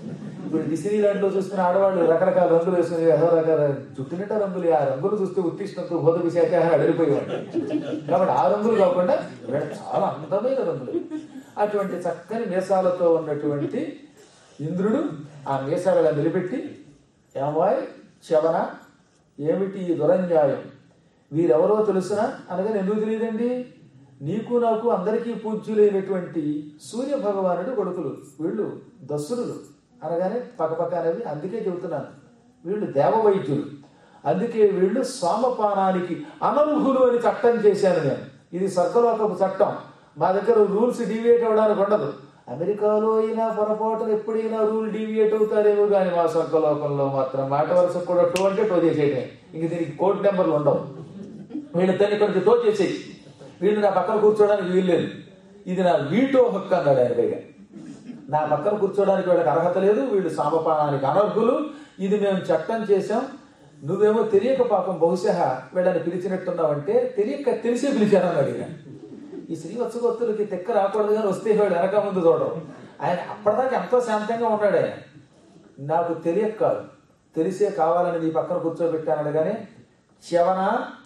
ఇప్పుడు డిస్నీలాండ్ లో చూస్తున్న ఆడవాళ్ళు రకరకాల రంగులు వేసుకుని ఏదో రకాల చుట్టినట్ట రంగులు ఆ రంగులు చూస్తే ఉత్తిష్టంతో బోధకు శాఖాహారం అడిగిపోయేవాడు కాబట్టి ఆ రంగులు కాకుండా వీళ్ళ చాలా అందమైన రంగులు అటువంటి చక్కని మీసాలతో ఉన్నటువంటి ఇంద్రుడు ఆ మీసాలుగా నిలబెట్టి ఏమాయ్ శవన ఏమిటి ఈ దురన్యాయం వీరెవరో తెలుసునా అనగా ఎందుకు తెలియదండి నీకు నాకు అందరికీ పూజ్యులైనటువంటి సూర్య భగవానుడు కొడుకులు వీళ్ళు దశరులు అనగానే పక్కపక్క అనేవి అందుకే చెబుతున్నాను వీళ్ళు దేవవైద్యులు అందుకే వీళ్ళు సోమపానానికి అనర్హులు అని చట్టం చేశాను నేను ఇది స్వర్గలోకపు చట్టం మా దగ్గర రూల్స్ డీవియేట్ అవ్వడానికి ఉండదు అమెరికాలో అయినా పొరపాటున ఎప్పుడైనా రూల్ డీవియేట్ అవుతారేమో కానీ మా స్వర్గలోకంలో మాత్రం మాట వరుస కూడా టూ అంటే టో చేసేయటమే ఇంక దీనికి కోడ్ నెంబర్లు ఉండవు వీళ్ళిద్దరిని కొంచెం తో చేసేయి వీళ్ళు నా పక్కన కూర్చోవడానికి వీల్లేదు ఇది నా వీటో హక్కు అన్నాడు ఆయన పైగా నా పక్కన కూర్చోవడానికి వీళ్ళకి అర్హత లేదు వీళ్ళు సామపానానికి అనర్హులు ఇది మేము చట్టం చేశాం నువ్వేమో తెలియక పాపం బహుశా వీళ్ళని పిలిచినట్టున్నావంటే తెలియక తెలిసే పిలిచానని అడిగాను ఈ శ్రీవత్సగొత్తులకి తెక్క రాకూడదు కానీ వస్తే వాడు వెనక ముందు చూడడం ఆయన అప్పటిదాకా ఎంతో శాంతంగా ఉన్నాడు ఆయన నాకు తెలియక కాదు తెలిసే కావాలని నీ పక్కన కూర్చోబెట్టాను అనగానే శవన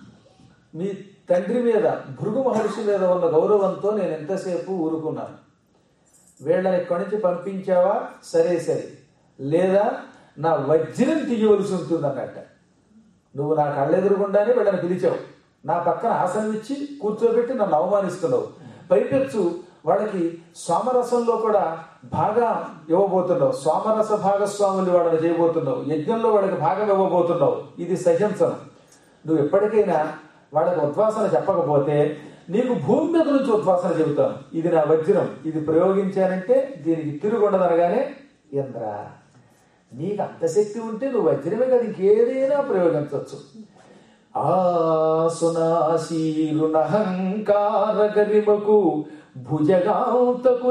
మీ తండ్రి మీద భృగు మహర్షి మీద ఉన్న గౌరవంతో నేను ఎంతసేపు ఊరుకున్నాను వీళ్ళని ఇక్కడి నుంచి పంపించావా సరే సరే లేదా నా వజ్రం తీయవలసి ఉంటుంది అన్నట్ట నువ్వు నా కళ్ళెదురుగుండానే వీళ్ళని పిలిచావు నా పక్కన ఆసనం ఇచ్చి కూర్చోబెట్టి నన్ను అవమానిస్తున్నావు పైపెచ్చు వాళ్ళకి సోమరసంలో కూడా బాగా ఇవ్వబోతున్నావు సోమరస భాగస్వాములు వాళ్ళని చేయబోతున్నావు యజ్ఞంలో వాళ్ళకి భాగం ఇవ్వబోతున్నావు ఇది సహించను నువ్వు ఎప్పటికైనా వాళ్ళకి ఉద్వాసన చెప్పకపోతే నీకు భూమి మీద నుంచి ఉద్వాసన చెబుతాను ఇది నా వజ్రం ఇది ప్రయోగించానంటే దీనికి తిరుగుండదనగానే ఇంద్ర నీకు అంత శక్తి ఉంటే నువ్వు వజ్రమే కదా ఇంకేదైనా ప్రయోగించవచ్చు ఆసునాశీలునహంకార గరిమకు భుజగాంతకు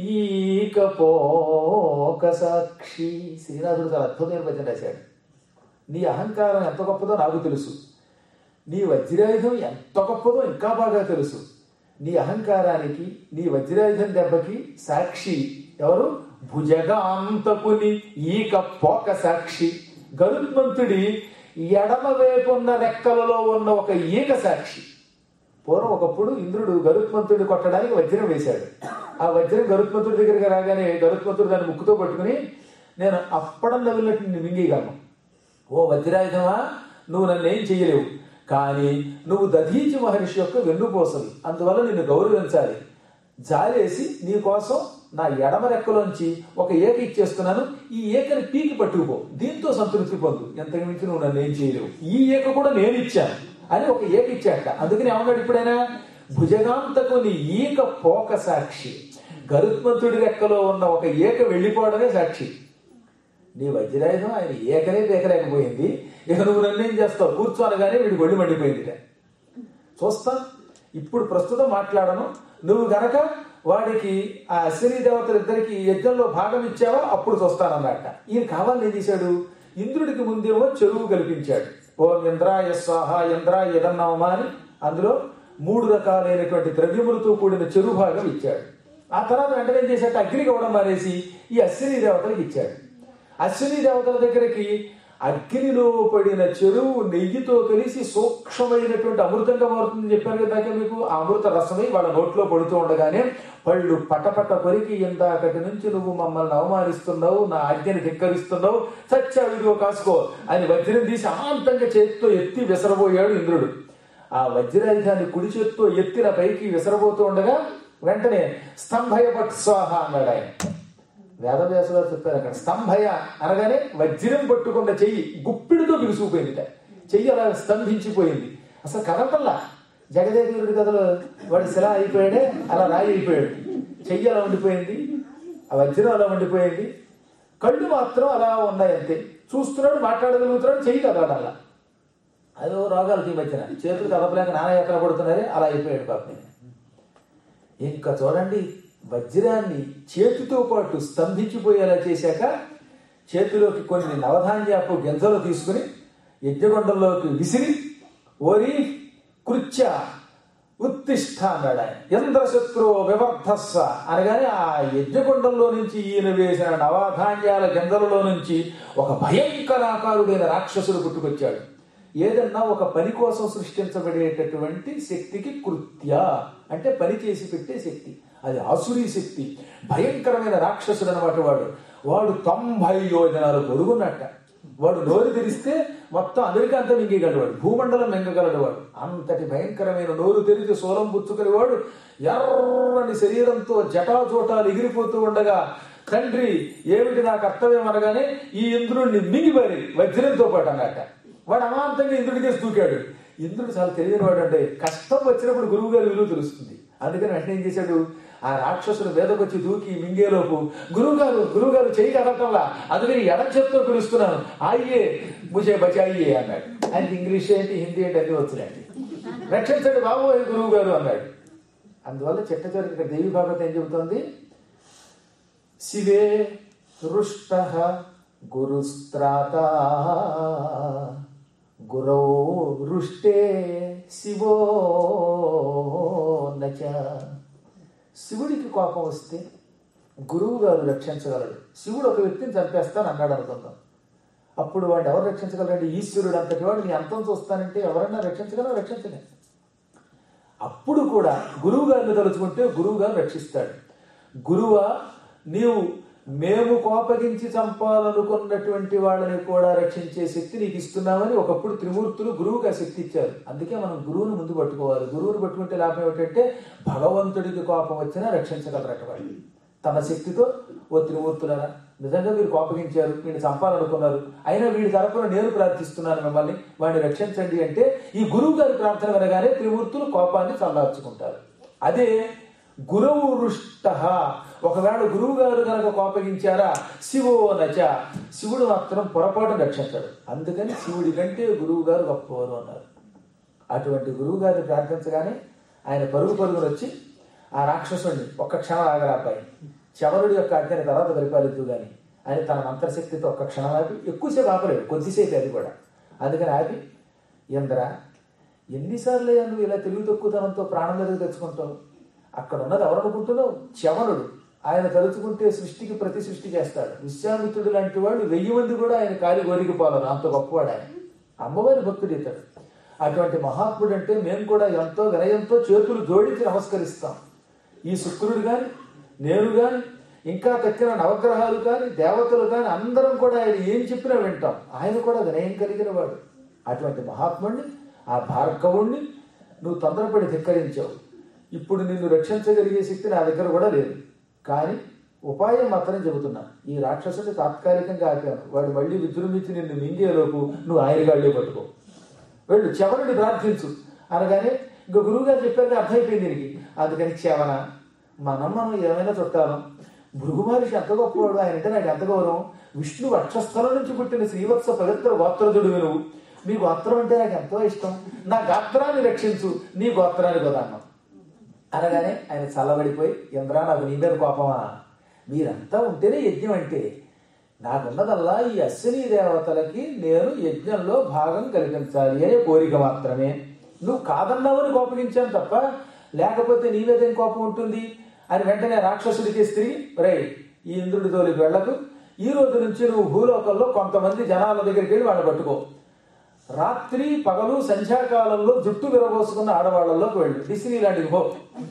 నీకపోక సాక్షి శ్రీనాథుడు చాలా అద్భుతమైన భజన రాశాడు నీ అహంకారం ఎంత గొప్పదో నాకు తెలుసు నీ వజ్రాయుధం ఎంత గొప్పదో ఇంకా బాగా తెలుసు నీ అహంకారానికి నీ వజ్రాయుధం దెబ్బకి సాక్షి ఎవరు భుజగాంతకుని ఈక పోక సాక్షి గరుత్మంతుడి ఎడమ వైపు ఉన్న రెక్కలలో ఉన్న ఒక ఈక సాక్షి పూర్వం ఒకప్పుడు ఇంద్రుడు గరుత్మంతుడిని కొట్టడానికి వజ్రం వేశాడు ఆ వజ్రం గరుత్మంతుడి దగ్గరికి రాగానే గరుత్మంతుడు దాన్ని ముక్కుతో పట్టుకుని నేను అప్పడం నవ్వినట్టు నిన్ను మింగేయగలను ఓ వజ్రాయుధమా నువ్వు నన్ను ఏం చెయ్యలేవు కానీ నువ్వు దధీచి మహర్షి యొక్క వెన్నుపోసవి అందువల్ల నిన్ను గౌరవించాలి జాలేసి నీ కోసం నా ఎడమ రెక్కలోంచి ఒక ఏక ఇచ్చేస్తున్నాను ఈ ఏకని పీకి పట్టుకుపో దీంతో సంతృప్తి పొందు ఎంతకు మించి నువ్వు నన్ను ఏం చేయలేవు ఈ ఏక కూడా నేను ఇచ్చాను అని ఒక ఏక ఇచ్చాక అందుకని ఏమన్నాడు ఇప్పుడైనా భుజగాంతకు నీ ఈక పోక సాక్షి గరుత్మంతుడి రెక్కలో ఉన్న ఒక ఏక వెళ్ళిపోవడమే సాక్షి నీ వజ్రాయుధం ఆయన ఏకనే పేకలేకపోయింది ఇక నువ్వు నన్నేం చేస్తావు కూర్చోనగానే వీడి గొడ్డు మండిపోయింది చూస్తాం ఇప్పుడు ప్రస్తుతం మాట్లాడను నువ్వు గనక వాడికి ఆ అశ్విని దేవతలు ఇద్దరికి యజ్ఞంలో భాగం ఇచ్చావా అప్పుడు చూస్తానన్నట ఈయన కావాలని ఏం చేశాడు ఇంద్రుడికి ముందేమో చెరువు కల్పించాడు ఓం ఇంద్రాయ స్వాహ ఇంద్రాయ యదన్నవమా అని అందులో మూడు రకాలైనటువంటి ద్రవ్యములతో కూడిన చెరువు భాగం ఇచ్చాడు ఆ తర్వాత వెంటనే ఏం చేశాడు అగ్నికి ఇవ్వడం మానేసి ఈ అశ్విని దేవతలకు ఇచ్చాడు అశ్విని దేవతల దగ్గరికి అగ్నిలో పడిన చెరువు నెయ్యితో కలిసి సూక్ష్మమైనటువంటి అమృతంగా మారుతుందని చెప్పాను కదా ఇందాక మీకు ఆ అమృత రసమై వాళ్ళ నోట్లో పడుతూ ఉండగానే పళ్ళు పటపట కొరికి ఇందాకటి నుంచి నువ్వు మమ్మల్ని అవమానిస్తున్నావు నా ఆజ్ఞని ధిక్కరిస్తున్నావు సత్య వీడియో కాసుకో అని వజ్రం తీసి అమాంతంగా చేతితో ఎత్తి విసరబోయాడు ఇంద్రుడు ఆ వజ్రాయుధాన్ని కుడి చేత్తో ఎత్తిన పైకి విసరబోతూ ఉండగా వెంటనే స్తంభయపట్ స్వాహ అన్నాడు ఆయన వేదవ్యాసులు చెప్పారు అక్కడ స్తంభయ అనగానే వజ్రం పట్టుకున్న చెయ్యి గుప్పిడితో బిగుసుకుపోయింది చెయ్యి అలా స్తంభించిపోయింది అసలు కదపల్లా జగదేవుడి కథలో వాడు శిలా అయిపోయాడే అలా రాయి అయిపోయాడు చెయ్యి అలా ఉండిపోయింది ఆ వజ్రం అలా ఉండిపోయింది కళ్ళు మాత్రం అలా ఉన్నాయి అంతే చూస్తున్నాడు మాట్లాడగలుగుతున్నాడు చెయ్యి కదలాలి అలా అదో రోగాలు ఈ మధ్యన చేతులు కదపలేక నాన్న ఎక్కడ పడుతున్నారే అలా అయిపోయాడు పాపని ఇంకా చూడండి వజ్రాన్ని చేతితో పాటు స్తంభించిపోయేలా చేశాక చేతిలోకి కొన్ని నవధాన్యాపు గింజలు తీసుకుని యజ్ఞగొండంలోకి విసిరి ఓరి కృత్య ఉత్తిష్ట అన్నాడు ఆయన ఇంద్రశత్రు వివర్ధస్వ అనగానే ఆ యజ్ఞకుండంలో నుంచి ఈయన వేసిన నవధాన్యాల గింజలలో నుంచి ఒక భయంకరాకారుడైన రాక్షసుడు పుట్టుకొచ్చాడు ఏదన్నా ఒక పని కోసం సృష్టించబడేటటువంటి శక్తికి కృత్య అంటే పని చేసి పెట్టే శక్తి అది ఆసురీ శక్తి భయంకరమైన రాక్షసుడు అనమాట వాడు వాడు తొంభై యోజనాలు పొడుగున్నట్ట వాడు నోరు తెరిస్తే మొత్తం అమెరికా అంతా మింగగలడు వాడు భూమండలం మింగగలడు వాడు అంతటి భయంకరమైన నోరు తెరిచి సోలం పుచ్చుకుని వాడు ఎర్రని శరీరంతో జటాజోటాలు ఎగిరిపోతూ ఉండగా తండ్రి ఏమిటి నా కర్తవ్యం అనగానే ఈ ఇంద్రుడిని మింగిపారి వజ్రంతో పాటు అన్నట్ట వాడు అమాంతంగా ఇంద్రుడికి దూకాడు ఇంద్రుడు చాలా తెలియని వాడు అంటే కష్టం వచ్చినప్పుడు గురువు గారి విలువ తెలుస్తుంది అందుకని వెంటనే ఏం చేశాడు ఆ రాక్షసుడు మీదకి వచ్చి దూకి మింగేలోపు గురువు గారు గురువు గారు చేయి కదటంలా అందుకని ఎడం చేత్తో పిలుస్తున్నాను ఆయ్యే ముజే బచాయియే అన్నాడు ఆయనకి ఇంగ్లీష్ ఏంటి హిందీ ఏంటి అన్ని వచ్చినాయండి రక్షించండి బాబు గురువు గారు అన్నాడు అందువల్ల చిట్ట చివరికి ఇక్కడ దేవి భాగవతం ఏం చెబుతోంది శివే రుష్ట గురుస్త్రాత గురౌ రుష్టే శివో నచ శివుడికి కోపం వస్తే గురువు గారు రక్షించగలడు శివుడు ఒక వ్యక్తిని చంపేస్తాను అన్నాడు అనుకుందాం అప్పుడు వాడు ఎవరు రక్షించగలడు ఈశ్వరుడు అంతటి వాడు నీ అంతం చూస్తానంటే ఎవరన్నా రక్షించగలరు రక్షించలేరు అప్పుడు కూడా గురువు గారిని తలుచుకుంటే గురువు గారు రక్షిస్తాడు గురువా నీవు మేము కోపగించి చంపాలనుకున్నటువంటి వాళ్ళని కూడా రక్షించే శక్తి నీకు ఇస్తున్నామని ఒకప్పుడు త్రిమూర్తులు గురువుకి ఆ శక్తి ఇచ్చారు అందుకే మనం గురువుని ముందు పట్టుకోవాలి గురువుని పట్టుకుంటే లాభం ఏమిటంటే భగవంతుడికి కోపం వచ్చినా రక్షించగలరట వాళ్ళు తన శక్తితో ఓ త్రిమూర్తులరా నిజంగా మీరు కోపగించారు వీడిని చంపాలనుకున్నారు అయినా వీడి తరపున నేను ప్రార్థిస్తున్నాను మిమ్మల్ని వాడిని రక్షించండి అంటే ఈ గురువు గారి ప్రార్థన వినగానే త్రిమూర్తులు కోపాన్ని చల్లార్చుకుంటారు అదే గురువు రుష్ట ఒకవేళ గురువు గారు కనుక కోపగించారా శివో నచ శివుడు మాత్రం పొరపాటు రక్షించాడు అందుకని శివుడి కంటే గురువు గారు గొప్పవారు అన్నారు అటువంటి గురువు గారిని ప్రార్థించగానే ఆయన పరుగు పరుగును వచ్చి ఆ రాక్షసుడిని ఒక్క క్షణం ఆగరా అబ్బాయి చవరుడి యొక్క ఆజ్ఞని తర్వాత పరిపాలిద్దు గాని అని తన మంత్రశక్తితో ఒక్క క్షణం ఆపి ఎక్కువసేపు ఆపలేడు కొద్దిసేపు అది కూడా అందుకని ఆపి ఇంద్ర ఎన్నిసార్లు అయ్యా నువ్వు ఇలా తెలివి తక్కువతనంతో ప్రాణం మీద తెచ్చుకుంటావు అక్కడ ఉన్నది ఎవరనుకుంటున్నావు చవనుడు ఆయన తలుచుకుంటే సృష్టికి ప్రతి సృష్టి చేస్తాడు విశ్వామిత్రుడు లాంటి వాడు వెయ్యి మంది కూడా ఆయన కాలి గోరికిపోలను అంత గొప్పవాడు ఆయన అమ్మవారి భక్తుడు ఇతడు అటువంటి మహాత్ముడు అంటే మేము కూడా ఎంతో వినయంతో చేతులు జోడించి నమస్కరిస్తాం ఈ శుక్రుడు గాని నేను గాని ఇంకా తక్కిన నవగ్రహాలు కానీ దేవతలు కానీ అందరం కూడా ఆయన ఏం చెప్పినా వింటాం ఆయన కూడా వినయం కలిగిన వాడు అటువంటి మహాత్ముడిని ఆ భార్గవుణ్ణి నువ్వు తొందరపడి ధిక్కరించావు ఇప్పుడు నిన్ను రక్షించగలిగే శక్తి నా దగ్గర కూడా లేదు కానీ ఉపాయం మాత్రం చెబుతున్నా ఈ రాక్షసుని తాత్కాలికంగా ఆపాను వాడు మళ్ళీ విజృంభించి నిన్ను మింగేలోపు నువ్వు ఆయన గాళ్ళే పట్టుకో వెళ్ళు చెవనుని ప్రార్థించు అనగానే ఇంకా గురువు గారు చెప్పాక అర్థమైపోయింది దీనికి అందుకని చెవన మనం మనం ఏమైనా చుట్టాలం భృగు మహర్షి ఎంత గొప్పవాడు ఆయన అంటే నాకు ఎంత గౌరవం విష్ణు వక్షస్థలం నుంచి పుట్టిన శ్రీవత్స పవిత్ర గోత్రదుడు నువ్వు మీ గోత్రం అంటే నాకు ఎంతో ఇష్టం నా గాత్రాన్ని రక్షించు నీ గోత్రాన్ని కూడా అన్నాం అనగానే ఆయన చల్లబడిపోయి ఇంద్రా నాకు నీ మీద కోపమా మీరంతా ఉంటేనే యజ్ఞం అంటే నాకున్నదల్లా ఈ అశ్విని దేవతలకి నేను యజ్ఞంలో భాగం కల్పించాలి అనే కోరిక మాత్రమే నువ్వు కాదన్నావని కోపగించాను తప్ప లేకపోతే నీ మీద ఏం కోపం ఉంటుంది అని వెంటనే రాక్షసుడికి స్త్రీ రే ఈ ఇంద్రుడి తోలికి వెళ్ళకు ఈ రోజు నుంచి నువ్వు భూలోకంలో కొంతమంది జనాల దగ్గరికి వెళ్ళి వాళ్ళని పట్టుకో రాత్రి పగలు సంధ్యాకాలంలో జుట్టు విరబోసుకున్న ఆడవాళ్ళలోకి వెళ్ళు డిస్నీ లాంటిది పో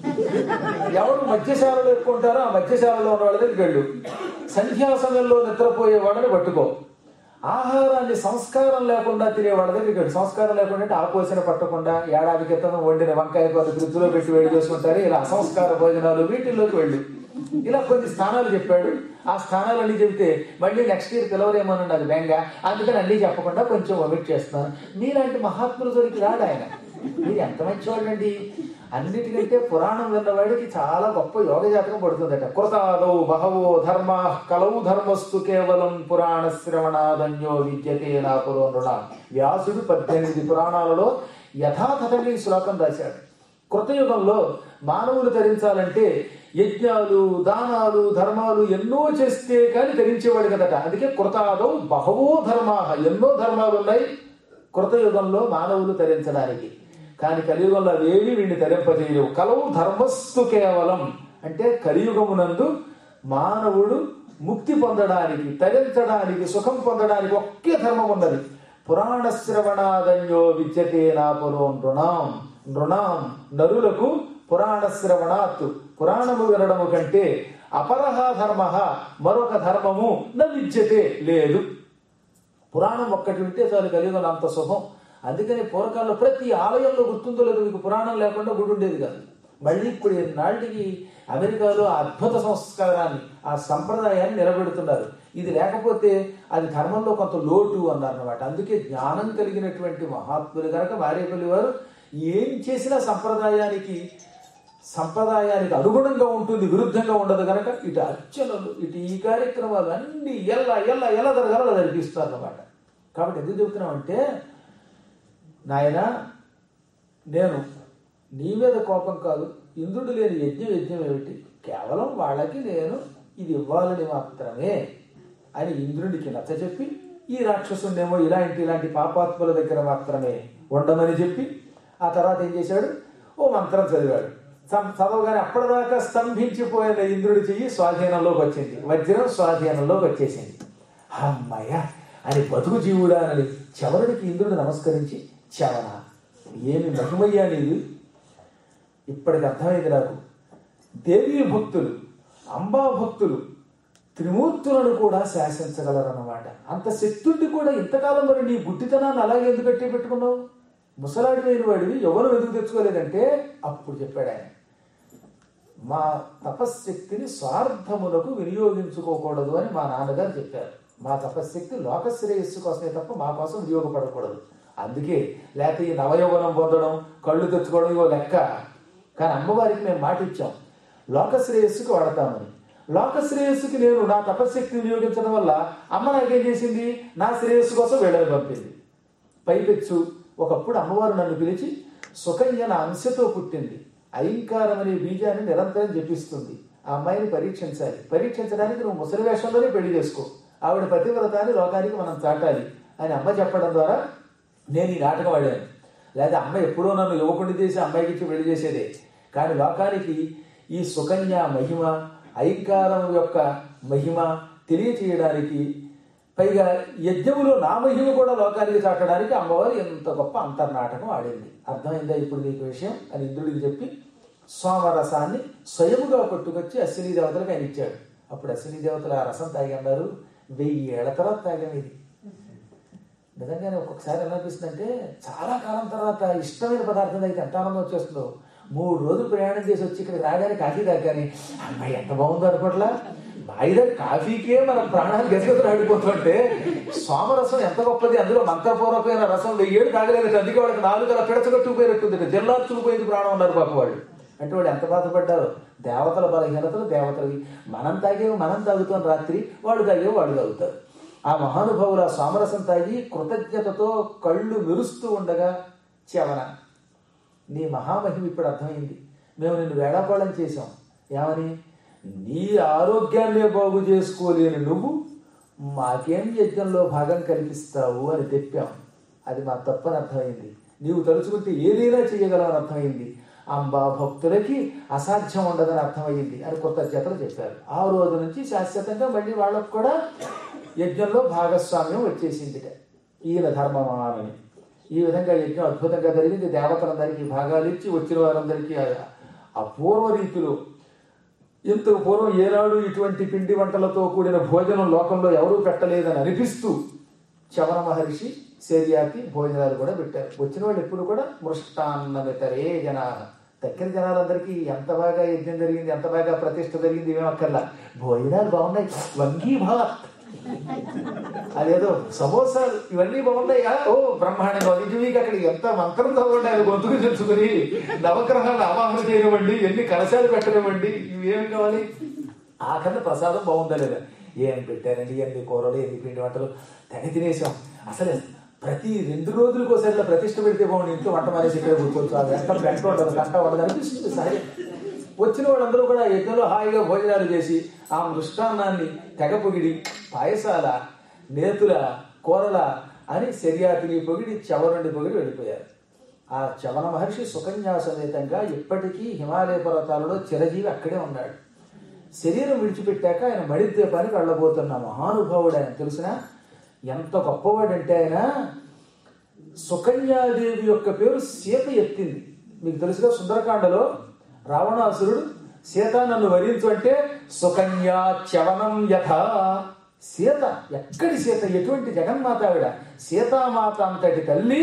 ఎవరు మధ్యశాలలో ఎక్కువ ఉంటారో ఆ మధ్యశాలలో ఉన్న వాళ్ళ దగ్గరికి వెళ్ళు సంధ్యా సమయంలో నిద్రపోయే వాళ్ళని పట్టుకో ఆహారాన్ని సంస్కారం లేకుండా తినే వాళ్ళ దగ్గరికి వెళ్ళు సంస్కారం లేకుండా అంటే ఆపోసిన పట్టకుండా ఏడాది క్రితం వండిన వంకాయ కూర ఫ్రిడ్జ్లో పెట్టి వేడి చేసుకుంటారు ఇలా అసంస్కార భోజనాలు వీటిల్లోకి వెళ్ళు ఇలా కొన్ని స్థానాలు చెప్పాడు ఆ స్థానాలన్నీ చెబితే మళ్ళీ నెక్స్ట్ ఇయర్ పిలవరేమోనండి అది బెంగ అందుకని అన్నీ చెప్పకుండా కొంచెం ఒమిట్ చేస్తున్నాను మీలాంటి మహాత్ముల దొరికి రాడు ఆయన మీరు ఎంత మంచివాళ్ళండి అన్నిటికంటే పురాణం విన్నవాడికి చాలా గొప్ప యోగ జాతకం పడుతుందట కృతాదౌ బహవో ధర్మ కలవు ధర్మస్తు కేవలం పురాణ శ్రవణాదన్యో విద్యతే నా పురోనుడ వ్యాసుడు పద్దెనిమిది పురాణాలలో యథాతథంగా ఈ శ్లోకం రాశాడు కృతయుగంలో మానవులు ధరించాలంటే యజ్ఞాలు దానాలు ధర్మాలు ఎన్నో చేస్తే కానీ ధరించేవాడు కదట అందుకే కృతాదౌ బహవో ధర్మా ఎన్నో ధర్మాలు ఉన్నాయి కృతయుగంలో మానవులు ధరించడానికి కానీ కలియుగంలో అవేవి వీడిని తరింపజేయలేవు కలవు ధర్మస్తు కేవలం అంటే కలియుగమునందు మానవుడు ముక్తి పొందడానికి తరించడానికి సుఖం పొందడానికి ఒకే ధర్మం ఉన్నది పురాణ శ్రవణాదన్యో విద్యతే నాపురో నృణాం నృణాం నరులకు పురాణ శ్రవణాత్ పురాణము వినడము కంటే అపరహ ధర్మ మరొక ధర్మము న విద్యతే లేదు పురాణం ఒక్కటి వింటే చాలు కలియుగంలో అంత శుభం అందుకని పూర్వకాలంలో ప్రతి ఆలయంలో గుర్తుందో లేదు మీకు పురాణం లేకుండా గుడి ఉండేది కాదు మళ్ళీ ఇప్పుడు నాటికి అమెరికాలో ఆ అద్భుత సంస్కారాన్ని ఆ సంప్రదాయాన్ని నిలబెడుతున్నారు ఇది లేకపోతే అది ధర్మంలో కొంత లోటు అన్నారన్నమాట అందుకే జ్ఞానం కలిగినటువంటి మహాత్ములు కనుక మారేపల్లి వారు ఏం చేసినా సంప్రదాయానికి సంప్రదాయానికి అనుగుణంగా ఉంటుంది విరుద్ధంగా ఉండదు కనుక ఇటు అర్చనలు ఇటు ఈ కార్యక్రమాలు అన్ని ఎలా ఎలా ఎలా జరగాలో అలా జరిపిస్తారు అన్నమాట కాబట్టి ఎందుకు చెబుతున్నామంటే నాయన నేను నీ మీద కోపం కాదు ఇంద్రుడు లేని యజ్ఞం యజ్ఞం ఏమిటి కేవలం వాళ్ళకి నేను ఇది ఇవ్వాలని మాత్రమే అని ఇంద్రుడికి నచ్చ చెప్పి ఈ రాక్షసునేమో ఇలాంటి ఇలాంటి పాపాత్ముల దగ్గర మాత్రమే ఉండమని చెప్పి ఆ తర్వాత ఏం చేశాడు ఓ మంత్రం చదివాడు సం- చదవగానే అప్పటిదాకా స్తంభించిపోయిన ఇంద్రుడి చెయ్యి స్వాధీనంలోకి వచ్చింది వజ్రం స్వాధీనంలోకి వచ్చేసింది అమ్మయ్య అని బతుకు జీవుడా అని చవరుడికి ఇంద్రుడు నమస్కరించి చవన ఏమి మహిమయ్యా నీది ఇప్పటికి అర్థమైంది నాకు దేవీ భక్తులు అంబా భక్తులు త్రిమూర్తులను కూడా శాసించగలరన్నమాట అంత శక్తుండి కూడా ఇంతకాలం మరి నీ గుడ్డితనాన్ని అలాగే ఎందుకు కట్టి పెట్టుకున్నావు ముసలాడి లేని వాడివి ఎవరు ఎందుకు తెచ్చుకోలేదంటే అప్పుడు చెప్పాడు ఆయన మా తపశ్శక్తిని స్వార్థములకు వినియోగించుకోకూడదు అని మా నాన్నగారు చెప్పారు మా తపశ్శక్తి లోక శ్రేయస్సు కోసమే తప్ప మా కోసం వినియోగపడకూడదు అందుకే లేకపోతే ఈ నవయౌవనం పొందడం కళ్ళు తెచ్చుకోవడం ఇవో లెక్క కానీ అమ్మవారికి మేము మాట ఇచ్చాం లోక శ్రేయస్సుకి వాడతామని లోక శ్రేయస్సుకి నేను నా తపశ్శక్తి వినియోగించడం వల్ల అమ్మ నాకేం చేసింది నా శ్రేయస్సు కోసం వీళ్ళని పంపింది పైపెచ్చు ఒకప్పుడు అమ్మవారు నన్ను పిలిచి సుకన్య నా అంశతో పుట్టింది అయింకారం అనే బీజాన్ని నిరంతరం జపిస్తుంది ఆ అమ్మాయిని పరీక్షించాలి పరీక్షించడానికి నువ్వు ముసలి వేషంలోనే పెళ్లి చేసుకో ఆవిడ పతివ్రతాన్ని లోకానికి మనం చాటాలి అని అమ్మ చెప్పడం ద్వారా నేను ఈ నాటకం ఆడాను లేదా అమ్మ ఎప్పుడో నన్ను యువకుడిని చేసి అమ్మాయికి ఇచ్చి పెళ్లి చేసేదే కానీ లోకానికి ఈ సుకన్య మహిమ ఐకారం యొక్క మహిమ తెలియచేయడానికి పైగా యజ్ఞములో నా మహిమ కూడా లోకానికి చాటడానికి అమ్మవారు ఎంత గొప్ప అంతర్నాటకం ఆడింది అర్థమైందా ఇప్పుడు నీకు విషయం అని ఇంద్రుడికి చెప్పి సోమరసాన్ని స్వయముగా పట్టుకొచ్చి అశ్విని దేవతలకు ఆయన ఇచ్చాడు అప్పుడు అశ్విని దేవతలు ఆ రసం తాగి అన్నారు వెయ్యి ఏళ్ల తర్వాత తాగాం ఇది నిజంగానే ఒక్కొక్కసారి ఎలా అనిపిస్తుంది అంటే చాలా కాలం తర్వాత ఇష్టమైన పదార్థం అయితే ఎంత ఆనందం వచ్చేస్తుందో మూడు రోజులు ప్రయాణం చేసి వచ్చి ఇక్కడికి రాగానే కాఫీ తాగాని అమ్మాయి ఎంత బాగుందో అనుకోట్లా మాయిద కాఫీకే మన ప్రాణాలు గతిగతులు ఆడిపోతుంటే సోమరసం ఎంత గొప్పది అందులో మంత్రపూర్వకమైన రసం వెయ్యేళ్ళు తాగలేదు అందుకే వాళ్ళకి నాలుగు అలా పిడచగట్టుకుపోయినట్టుంది జిల్లాచుకుపోయింది ప్రాణం ఉన్నారు పాప వాళ్ళు అంటే వాడు ఎంత బాధపడ్డారు దేవతల బలహీనతలు దేవతలవి మనం తాగేవి మనం తాగుతాం రాత్రి వాడు తాగేవి వాడు తాగుతారు ఆ మహానుభావులు ఆ సోమరసం తాగి కృతజ్ఞతతో కళ్ళు మెరుస్తూ ఉండగా చెవన నీ మహామహిమ ఇప్పుడు అర్థమైంది మేము నిన్ను వేళాకోళం చేశాం ఏమని నీ ఆరోగ్యాన్నే బాగు చేసుకోలేని నువ్వు మాకేం యజ్ఞంలో భాగం కల్పిస్తావు అని తెప్పాం అది మా తప్పని అర్థమైంది నీవు తలుచుకుంటే ఏదైనా చేయగలవని అర్థమైంది అంబా భక్తులకి అసాధ్యం ఉండదని అర్థమైంది అని కృతజ్ఞతలు చెప్పారు ఆ రోజు నుంచి శాశ్వతంగా మళ్ళీ వాళ్ళకు కూడా యజ్ఞంలో భాగస్వామ్యం వచ్చేసింది ఈయన ధర్మమానని ఈ విధంగా యజ్ఞం అద్భుతంగా జరిగింది దేవతలందరికీ భాగాలు ఇచ్చి వచ్చిన వారందరికీ ఆ- అపూర్వ రీతిలో ఇంతకు పూర్వం ఏనాడు ఇటువంటి పిండి వంటలతో కూడిన భోజనం లోకంలో ఎవరూ పెట్టలేదని అనిపిస్తూ చవన మహర్షి శర్యాకి భోజనాలు కూడా పెట్టారు వచ్చిన వాళ్ళు ఎప్పుడు కూడా మృష్టాన్నమితరే జనా దగ్గర జనాలందరికీ ఎంత బాగా యజ్ఞం జరిగింది ఎంత బాగా ప్రతిష్ట జరిగింది ఏమక్కర్లా భోజనాలు బాగున్నాయి వంగీ భాత్ అదేదో సమోసాలు ఇవన్నీ బాగున్నాయా ఓ బ్రహ్మాండంగా ఉంది ఇంక మీకు అక్కడ ఎంత మంత్రం చదవండి ఆయన గొంతుకు తెచ్చుకుని నవగ్రహాలను ఆవాహన చేయనివ్వండి ఎన్ని కలశాలు పెట్టనివ్వండి ఇవి ఏమి కావాలి ఆఖరిన ప్రసాదం బాగుందా లేదా ఏం పెట్టారండి ఎన్ని కూరలు ఎన్ని పిండి వంటలు తెగ తినేసాం అసలు ప్రతి రెండు రోజులకు ఒకసారి ఇట్లా ప్రతిష్ట పెడితే బాగుంది ఇంట్లో వంట మానేసి ఇక్కడ కూర్చోవచ్చు ఆ వెంట వెంట ఉండదు కంట ఉండదు అనిపిస్తుంది సరే వచ్చిన వాళ్ళందరూ కూడా యజ్ఞంలో హాయిగా భోజనాలు చేసి ఆ మృష్టాన్నాన్ని తెగ పొగిడి పాయసాల నేతుల కూరల అని శర్యాతిని పొగిడి చవరుండి పొగిడి వెళ్ళిపోయారు ఆ చవన మహర్షి సుకన్యా సమేతంగా ఇప్పటికీ హిమాలయ పర్వతాలలో చిరజీవి అక్కడే ఉన్నాడు శరీరం విడిచిపెట్టాక ఆయన మణిద్వీపానికి వెళ్ళబోతున్న మహానుభావుడు ఆయన తెలిసిన ఎంత గొప్పవాడంటే ఆయన సుకన్యాదేవి యొక్క పేరు సీత ఎత్తింది మీకు తెలుసుగా సుందరకాండలో రావణాసురుడు సీత నన్ను వరించు అంటే సుకన్యా చవనం యథ సీత ఎక్కడి సీత ఎటువంటి జగన్మాత ఆవిడ సీతామాత అంతటి తల్లి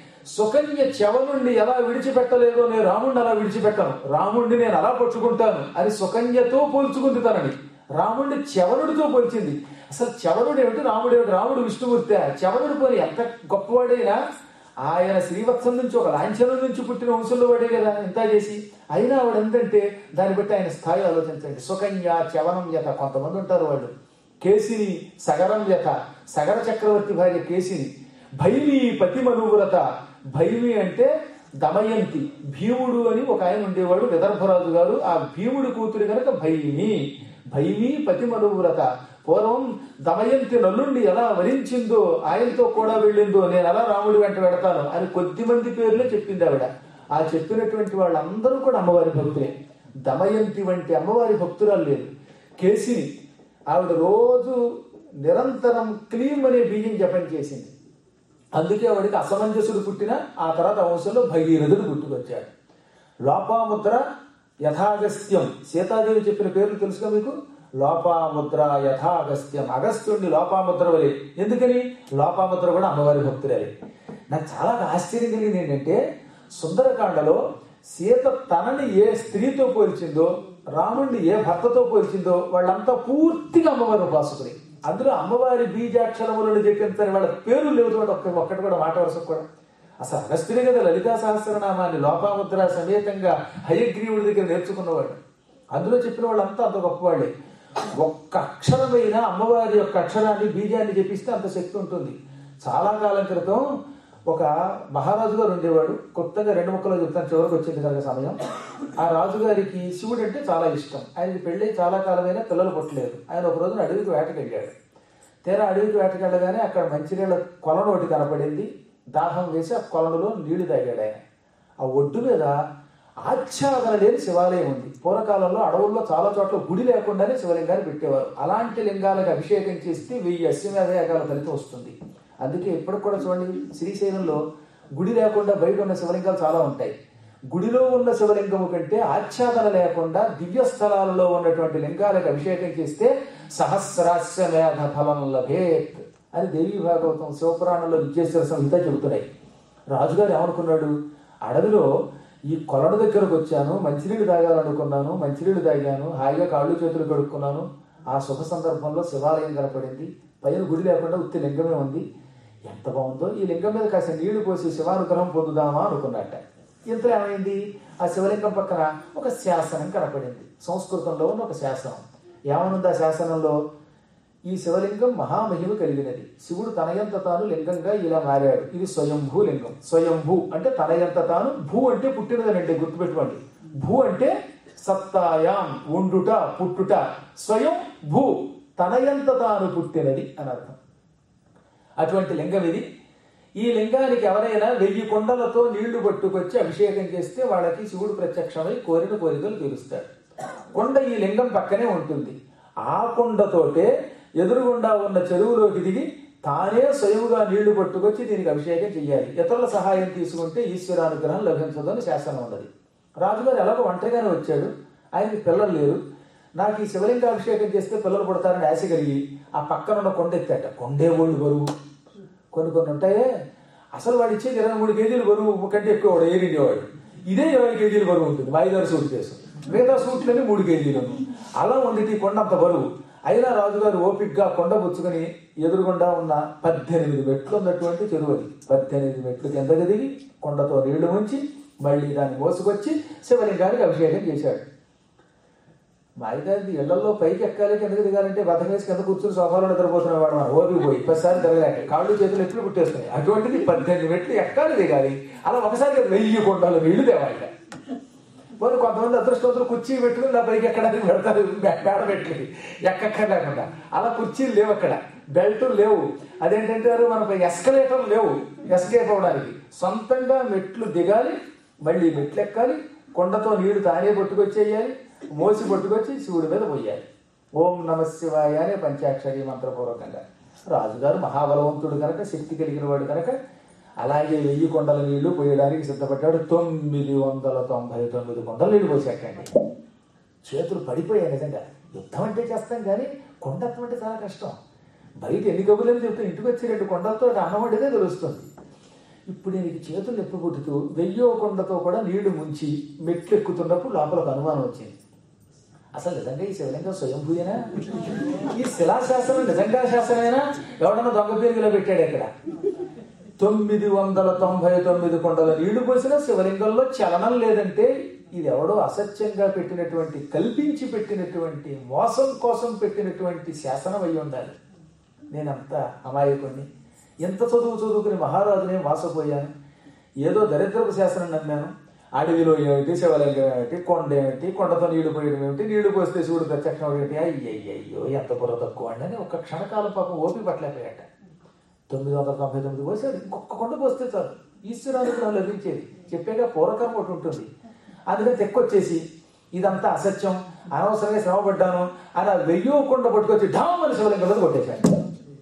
సుకన్య చవనుణ్ణి ఎలా విడిచిపెట్టలేదో నేను రాముణ్ణి అలా విడిచిపెట్టను రాముణ్ణి నేను అలా పట్టుకుంటాను అని సుకన్యతో పోల్చుకుంది తనని రాముణ్ణి చవనుడితో పోల్చింది అసలు చవనుడు ఏమిటి రాముడు ఏమిటి రాముడు విష్ణుమూర్తి చవనుడు పోని ఎంత గొప్పవాడైనా ఆయన శ్రీవత్సం నుంచి ఒక లాంఛనం నుంచి పుట్టిన వంశంలో వాడే కదా ఇంత చేసి అయినా ఆవిడ ఎంతంటే దాన్ని బట్టి ఆయన స్థాయి ఆలోచించండి సుకన్య చవనం యథ కొంతమంది ఉంటారు వాళ్ళు కేసిని సగరం యథ సగర చక్రవర్తి భార్య కేసిని భైమి పతిమనువ్రత భైమి అంటే దమయంతి భీముడు అని ఒక ఆయన ఉండేవాడు విదర్భరాజు గారు ఆ భీముడి కూతురు కనుక భైమి భైమి పతిమనువ్రత పూర్వం దమయంతి నల్లుండి ఎలా వరించిందో ఆయనతో కూడా వెళ్ళిందో నేను ఎలా రాముడి వెంట పెడతాను అని కొద్ది మంది పేర్లే చెప్పింది ఆవిడ ఆ చెప్పినటువంటి వాళ్ళందరూ కూడా అమ్మవారి భక్తులే దమయంతి వంటి అమ్మవారి భక్తురాలు లేదు కేసిని ఆవిడ రోజు నిరంతరం క్లీమ్ అనే బీజం జపం చేసింది అందుకే వాడికి అసమంజసుడు పుట్టిన ఆ తర్వాత వంశంలో భగీరథుడు పుట్టుకొచ్చాడు లోపాముద్ర యథాగస్త్యం సీతాదేవి చెప్పిన పేర్లు తెలుసుగా మీకు లోపాముద్ర యథాగస్త్యం అగస్త్యుడిని లోపాముద్ర వలె ఎందుకని లోపాముద్ర కూడా అమ్మవారి భక్తులే నాకు చాలా ఆశ్చర్యం కలిగింది ఏంటంటే సుందరకాండలో సీత తనని ఏ స్త్రీతో పోల్చిందో రాముణ్ణి ఏ భర్తతో పోల్చిందో వాళ్ళంతా పూర్తిగా అమ్మవారి ఉపాసకులే అందులో అమ్మవారి బీజాక్షరములను చెప్పించని వాళ్ళ పేరు లేవు చూడ ఒక్క ఒక్కటి కూడా మాట వరుసకు కూడా అసలు అగస్త్యుడే కదా లలితా సహస్రనామాన్ని లోపాముద్ర సమేతంగా హయగ్రీవుడి దగ్గర నేర్చుకున్నవాడు అందులో చెప్పిన వాళ్ళంతా అంత గొప్పవాళ్ళే ఒక్క అక్షరమైన అమ్మవారి యొక్క అక్షరాన్ని బీజాన్ని చెప్పిస్తే అంత శక్తి ఉంటుంది చాలా కాలం క్రితం ఒక మహారాజు గారు ఉండేవాడు కొత్తగా రెండు ముక్కలు చెప్తాను చివరికి వచ్చింది కనుక సమయం ఆ రాజుగారికి శివుడు అంటే చాలా ఇష్టం ఆయనకి పెళ్ళి చాలా కాలమైనా పిల్లలు పుట్టలేదు ఆయన ఒక రోజున అడవికి వేటకి వెళ్ళాడు తీరా అడవికి వేటకి వెళ్ళగానే అక్కడ మంచినీళ్ళ కొలను ఒకటి కనపడింది దాహం వేసి ఆ కొలనులో నీళ్లు తాగాడు ఆయన ఆ ఒడ్డు మీద ఆచ్ఛాదన లేని శివాలయం ఉంది పూర్వకాలంలో అడవుల్లో చాలా చోట్ల గుడి లేకుండానే శివలింగాన్ని పెట్టేవారు అలాంటి లింగాలకు అభిషేకం చేస్తే వెయ్యి అశ్వమేధ యాగాల ఫలితం వస్తుంది అందుకే ఇప్పటికి కూడా చూడండి శ్రీశైలంలో గుడి లేకుండా బయట ఉన్న శివలింగాలు చాలా ఉంటాయి గుడిలో ఉన్న శివలింగము కంటే ఆచ్ఛాదన లేకుండా దివ్య స్థలాలలో ఉన్నటువంటి లింగాలకు అభిషేకం చేస్తే సహస్రాశ్వమేధ ఫలం లభేత్ అని దేవి భాగవతం శివపురాణంలో విద్యేశ్వర సంహిత చెబుతున్నాయి రాజుగారు ఏమనుకున్నాడు అడవిలో ఈ కొలను దగ్గరకు వచ్చాను మంచినీళ్ళు తాగాలనుకున్నాను మంచినీళ్ళు తాగాను హాయిగా కాళ్ళు చేతులు కడుక్కున్నాను ఆ శుభ సందర్భంలో శివాలయం కనపడింది పైన గుడి లేకుండా ఉత్తి లింగమే ఉంది ఎంత బాగుందో ఈ లింగం మీద కాస్త నీళ్లు పోసి శివానుగ్రహం పొందుదామా అనుకున్నట్ట ఇంత ఏమైంది ఆ శివలింగం పక్కన ఒక శాసనం కనపడింది సంస్కృతంలో ఉన్న ఒక శాసనం ఏమనుంది ఆ శాసనంలో ఈ శివలింగం మహామహిమ కలిగినది శివుడు తనయంత తాను లింగంగా ఇలా మారాడు ఇది స్వయంభూ లింగం స్వయంభూ అంటే తనయంత తాను భూ అంటే పుట్టినదనండి గుర్తుపెట్టుకోండి భూ అంటే సత్తాయాం ఉండుట పుట్టుట స్వయం భూ తనయంత తాను పుట్టినది అని అర్థం అటువంటి లింగం ఇది ఈ లింగానికి ఎవరైనా వెయ్యి కొండలతో నీళ్లు పట్టుకొచ్చి అభిషేకం చేస్తే వాళ్ళకి శివుడు ప్రత్యక్షమై కోరిన కోరికలు తీరుస్తాడు కొండ ఈ లింగం పక్కనే ఉంటుంది ఆ కొండతోటే ఎదురుగుండా ఉన్న చెరువులోకి దిగి తానే స్వయముగా నీళ్లు పట్టుకొచ్చి దీనికి అభిషేకం చేయాలి ఇతరుల సహాయం తీసుకుంటే ఈశ్వరానుగ్రహం లభించదని శాసనం ఉన్నది రాజుగారు ఎలాగో ఒంటరిగానే వచ్చాడు ఆయనకి పిల్లలు లేరు నాకు ఈ శివలింగ అభిషేకం చేస్తే పిల్లలు పుడతారని ఆశ కలిగి ఆ పక్కన ఉన్న కొండ ఎత్తాట కొండే ఒళ్ళు బరువు కొన్ని కొన్ని ఉంటాయే అసలు వాడు ఇచ్చేది ఇరవై మూడు కేజీలు బరువు కంటే ఎక్కువ వాడు ఏరిండేవాడు ఇదే ఇరవై కేజీలు బరువు ఉంటుంది వాయిదారు సూట్ కేసు మిగతా సూట్లని మూడు కేజీలను అలా ఉంది ఈ కొండ అంత బరువు అయినా రాజుగారు ఓపిక్గా కొండ పుచ్చుకొని ఎదురుగుండా ఉన్న పద్దెనిమిది మెట్లు ఉన్నటువంటి చెరువు అది పద్దెనిమిది మెట్లు కిందకి దిగి కొండతో నీళ్లు ఉంచి మళ్ళీ దాన్ని మోసుకొచ్చి శివలింగానికి అభిషేకం చేశాడు మాయిదారి ఇళ్లలో పైకి ఎక్కాలి కిందకి దిగాలంటే బతకేసి కింద కూర్చుని సోఫాలో నిద్రపోతున్న వాడు మన ఓపిక పోయి పదిసారి తిరగలేక కాళ్ళు చేతులు ఎట్లు పుట్టేస్తున్నాయి అటువంటిది పద్దెనిమిది మెట్లు ఎక్కాలి దిగాలి అలా ఒకసారి వెయ్యి కొండలు నీళ్లు తేవాలి పోనీ కొంతమంది అదృష్టవంతులు కుర్చీ పెట్టుకుని ఇలా పైకి ఎక్కడానికి పెడతారు మేడ పెట్టి ఎక్కక్కర్లేకుండా అలా కుర్చీలు లేవు అక్కడ బెల్ట్ లేవు అదేంటంటారు మనకు ఎస్కలేటర్ లేవు ఎస్కేప్ అవడానికి సొంతంగా మెట్లు దిగాలి మళ్ళీ మెట్లు ఎక్కాలి కొండతో నీళ్లు తానే పట్టుకొచ్చేయాలి మోసి పట్టుకొచ్చి శివుడి మీద పోయాలి ఓం నమ శివాయ అనే పంచాక్షరి మంత్రపూర్వకంగా రాజుగారు మహాబలవంతుడు కనుక శక్తి కలిగిన వాడు కనుక అలాగే వెయ్యి కొండల నీళ్లు పోయడానికి సిద్ధపడ్డాడు తొమ్మిది వందల తొంభై తొమ్మిది కొండల నీళ్లు పోసాకండి చేతులు పడిపోయాయి నిజంగా యుద్ధం అంటే చేస్తాం కానీ కొండత్వం అంటే చాలా కష్టం బయట ఎన్ని కబుర్లు చెప్తే ఇంటికి వచ్చి రెండు కొండలతో అన్నం వండితే తెలుస్తుంది ఇప్పుడు నేను చేతులు నొప్పి పుట్టుతూ వెయ్యో కొండతో కూడా నీళ్లు ముంచి మెట్లు ఎక్కుతున్నప్పుడు లోపలకు అనుమానం వచ్చింది అసలు నిజంగా ఈ శివలింగం స్వయంభూయేనా ఈ శిలాశాసనం నిజంగా శాసనమేనా ఎవడన్నా దొంగ పేరులో పెట్టాడు ఇక్కడ తొమ్మిది వందల తొంభై తొమ్మిది కొండల నీళ్లు పోసిన శివలింగంలో చలనం లేదంటే ఇది ఎవడో అసత్యంగా పెట్టినటువంటి కల్పించి పెట్టినటువంటి మోసం కోసం పెట్టినటువంటి శాసనం అయి ఉండాలి నేనంత అమాయకుణ్ణి ఎంత చదువు చదువుకుని మహారాజునే మోసపోయాను ఏదో దరిద్రపు శాసనం నమ్మాను అడవిలో ఏమిటి శివలింగం ఏమిటి కొండ ఏమిటి కొండతో నీళ్లు పోయడం ఏమిటి నీళ్లు పోస్తే శివుడు ప్రత్యక్షం ఏమిటి అయ్యయ్యో ఎంత బుర్ర తక్కువ అండి అని ఒక్క క్షణకాలం పాపం ఓపి పట్టలేకపోయాట తొమ్మిది వందల తొంభై తొమ్మిది పోసాడు ఇంకొక కొండ పోస్తే చాలు ఈశ్వరానుగ్రహం లభించేది చెప్పాక పూర్వకర్మ ఒకటి ఉంటుంది అందుకని తెక్కొచ్చేసి ఇదంతా అసత్యం అనవసరంగా శ్రమపడ్డాను అని ఆ వెయ్యో కొండ పట్టుకొచ్చి ఢామ్ అని శివలింగంలో కొట్టేశాను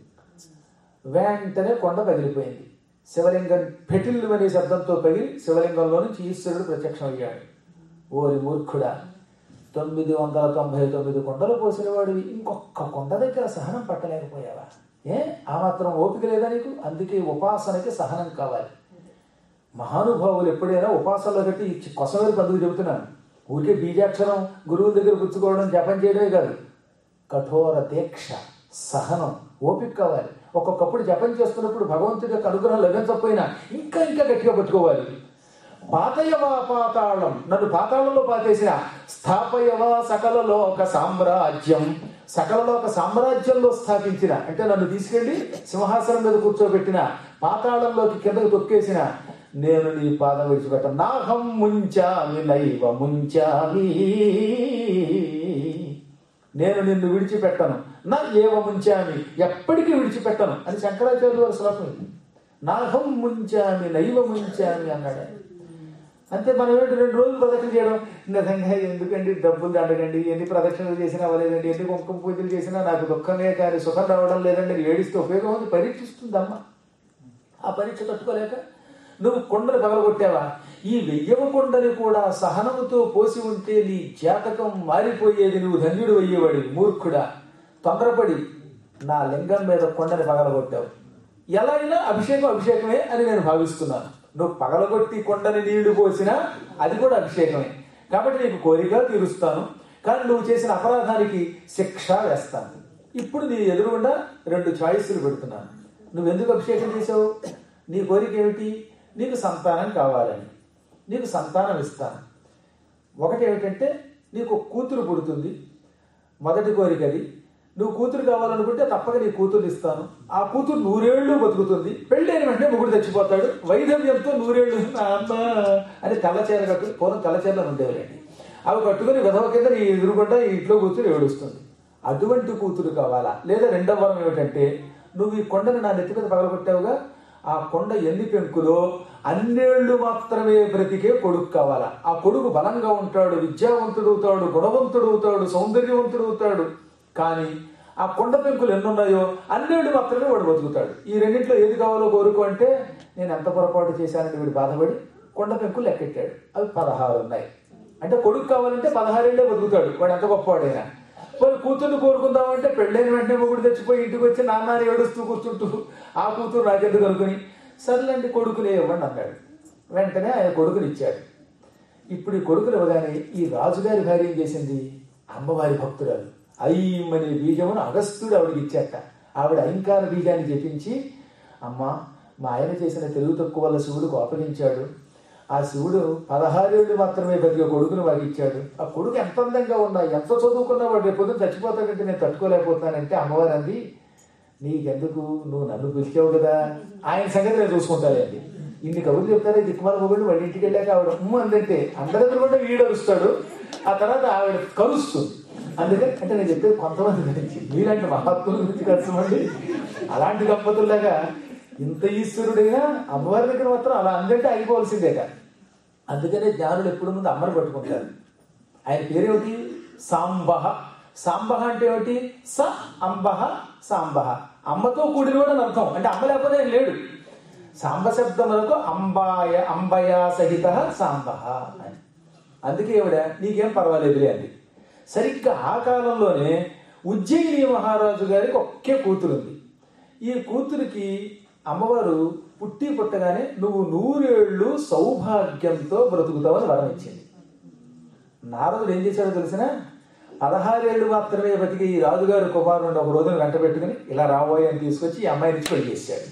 వెంటనే కొండ పగిలిపోయింది శివలింగం పెటిల్లు అనే శబ్దంతో పగిలి శివలింగంలో నుంచి ఈశ్వరుడు ప్రత్యక్షం అయ్యాడు ఓరి మూర్ఖుడా తొమ్మిది వందల తొంభై తొమ్మిది కొండలు పోసిన వాడు ఇంకొక కొండ దగ్గర సహనం పట్టలేకపోయావా ఏ ఆ మాత్రం ఓపిక లేదా నీకు అందుకే ఉపాసనకి సహనం కావాలి మహానుభావులు ఎప్పుడైనా ఉపాసనలో పెట్టి కొసవేరు పందుకు చెబుతున్నాను ఊరికే బీజాక్షరం గురువుల దగ్గర పుచ్చుకోవడం జపం చేయడమే కాదు కఠోర దీక్ష సహనం ఓపిక కావాలి ఒక్కొక్కప్పుడు జపం చేస్తున్నప్పుడు భగవంతుడి యొక్క అనుగ్రహం లభించకపోయినా ఇంకా ఇంకా గట్టిగా పట్టుకోవాలి పాతయవా పాతాళం నన్ను పాతాళంలో పాతేసిన స్థాపయవా సకల లోక సామ్రాజ్యం సకల లోక సామ్రాజ్యంలో స్థాపించిన అంటే నన్ను తీసుకెళ్లి సింహాసనం మీద కూర్చోబెట్టిన పాతాళంలోకి కిందకు తొక్కేసిన నేను నీ పాదం విడిచిపెట్ట నాహం ముంచామి నైవ ముంచామి నేను నిన్ను విడిచిపెట్టను నా ఏవ ముంచామి ఎప్పటికీ విడిచిపెట్టను అని శంకరాచార్యులు వారి శ్లోకం ఇది నాహం ముంచామి నైవ ముంచామి అన్నాడు ఆయన. అంతే మనం ఏంటి రెండు రోజులు ప్రదక్షిణ చేయడం నిజంగా ఎందుకండి డబ్బులు దండగండి ఎన్ని ప్రదక్షిణలు చేసినా అవ్వలేదండి ఎన్ని కుంకుమ పూజలు చేసినా నాకు దుఃఖమే కానీ సుఖం రావడం లేదండి అని ఏడిస్తే ఉపయోగం ఉంది పరీక్షిస్తుందమ్మా ఆ పరీక్ష తట్టుకోలేక నువ్వు కొండలు పగలగొట్టావా ఈ వెయ్యవ కొండని కూడా సహనముతో పోసి ఉంటే నీ జాతకం మారిపోయేది నువ్వు ధన్యుడు అయ్యేవాడి మూర్ఖుడా తొందరపడి నా లింగం మీద కొండని పగలగొట్టావు ఎలా అయినా అభిషేకం అభిషేకమే అని నేను భావిస్తున్నాను నువ్వు పగలగొట్టి కొండని నీళ్లు పోసినా అది కూడా అభిషేకమే కాబట్టి నీకు కోరిక తీరుస్తాను కానీ నువ్వు చేసిన అపరాధానికి శిక్ష వేస్తాను ఇప్పుడు నీ ఎదురుగుండా రెండు ఛాయిస్లు పెడుతున్నాను నువ్వు ఎందుకు అభిషేకం చేసావు నీ కోరిక ఏమిటి నీకు సంతానం కావాలని నీకు సంతానం ఇస్తాను ఒకటి ఏమిటంటే నీకు ఒక కూతురు పుడుతుంది మొదటి కోరిక అది నువ్వు కూతురు కావాలనుకుంటే తప్పక నీ కూతురు ఇస్తాను ఆ కూతురు నూరేళ్లు బతుకుతుంది పెళ్ళైన వెంటనే మొగుడు చచ్చిపోతాడు వైధవ్యంతో నూరేళ్లు నాన్న అని తెల్లచీర కట్టు పూర్వం తెల్లచీరలు ఉండేవారండి అవి కట్టుకుని విధవ కింద నీ ఎదురుగుండా ఈ ఇంట్లో కూతురు ఏడుస్తుంది అటువంటి కూతురు కావాలా లేదా రెండవ వరం ఏమిటంటే నువ్వు ఈ కొండని నా నెత్తి మీద పగలగొట్టావుగా ఆ కొండ ఎన్ని పెంకులో అన్నేళ్లు మాత్రమే బ్రతికే కొడుకు కావాలా ఆ కొడుకు బలంగా ఉంటాడు విద్యావంతుడవుతాడు గుణవంతుడవుతాడు సౌందర్యవంతుడవుతాడు కానీ ఆ కొండ పెంకులు ఎన్నున్నాయో అన్నేళ్ళు మాత్రమే వాడు బతుకుతాడు ఈ రెండింటిలో ఏది కావాలో కోరుకో అంటే నేను ఎంత పొరపాటు చేశానని వీడు బాధపడి కొండ పెంకులు లెక్కెట్టాడు అవి పదహారు ఉన్నాయి అంటే కొడుకు కావాలంటే పదహారేళ్లే బతుకుతాడు వాడు ఎంత గొప్పవాడైనా వాళ్ళు కూతుర్ని కోరుకుందామంటే పెళ్ళైన వెంటనే మొగుడు తెచ్చిపోయి ఇంటికి వచ్చి నాన్న అని ఏడుస్తూ కూర్చుంటూ ఆ కూతురు నాకెందుకు అనుకుని సర్లేండి కొడుకులే ఇవ్వండి అన్నాడు వెంటనే ఆయన కొడుకుని ఇచ్చాడు ఇప్పుడు ఈ కొడుకులు ఇవ్వగానే ఈ రాజుగారి భార్య ఏం చేసింది అమ్మవారి భక్తురాలు ఐం అనే బీజమును అగస్త్యుడు ఆవిడకి ఇచ్చాట ఆవిడ అహింకార బీజాన్ని జపించి అమ్మ మా ఆయన చేసిన తెలుగు తక్కువ వల్ల శివుడు కోపగించాడు ఆ శివుడు పదహారేళ్ళు మాత్రమే బతికే కొడుకును వారికి ఇచ్చాడు ఆ కొడుకు ఎంత అందంగా ఉన్నా ఎంత చదువుకున్నా వాడు రేపు పొద్దున్న చచ్చిపోతాడంటే నేను తట్టుకోలేకపోతున్నానంటే అమ్మవారు అంది నీకెందుకు నువ్వు నన్ను పిలిచావు కదా ఆయన సంగతి నేను చూసుకుంటానండి ఇన్ని కబుర్లు చెప్తారే దిక్కుమాల మొగుడు వాళ్ళ ఇంటికి వెళ్ళాక ఆవిడ ఉమ్మ అందంటే అందరి కూడా వీడు అరుస్తాడు ఆ తర్వాత ఆవిడ కలుస్తుంది అందుకని అంటే నేను చెప్పేది కొంతమంది గురించి మీలాంటి మహాత్ముల గురించి కలుసమండి అలాంటి దంపతుల్లాగా ఇంత ఈశ్వరుడైనా అమ్మవారి దగ్గర మాత్రం అలా అందంటే అయిపోవలసిందేక అందుకనే జ్ఞానులు ఎప్పుడు ముందు అమ్మని పట్టుకుంటారు ఆయన పేరేమిటి సాంబహ సాంబహ అంటే ఏమిటి స అంబహ సాంబహ అమ్మతో కూడినవాడు అని అర్థం అంటే అమ్మ లేకపోతే ఆయన లేడు సాంబ శబ్దములకు అంబాయ అంబయ సహిత సాంబహ అని అందుకే ఇవిడ నీకేం పర్వాలేదులే అంది సరిగ్గా ఆ కాలంలోనే ఉజ్జయిని మహారాజు గారికి ఒకే కూతురు ఉంది ఈ కూతురికి అమ్మవారు పుట్టి పుట్టగానే నువ్వు నూరేళ్లు సౌభాగ్యంతో బ్రతుకుతావని వరం ఇచ్చింది నారదుడు ఏం చేశాడో తెలిసిన పదహారేళ్లు మాత్రమే బతికి ఈ రాజుగారి కుమారుడు ఒక రోజున వెంట పెట్టుకుని ఇలా రాబోయే అని తీసుకొచ్చి ఈ అమ్మాయిని ఇచ్చి పెళ్లి చేశాడు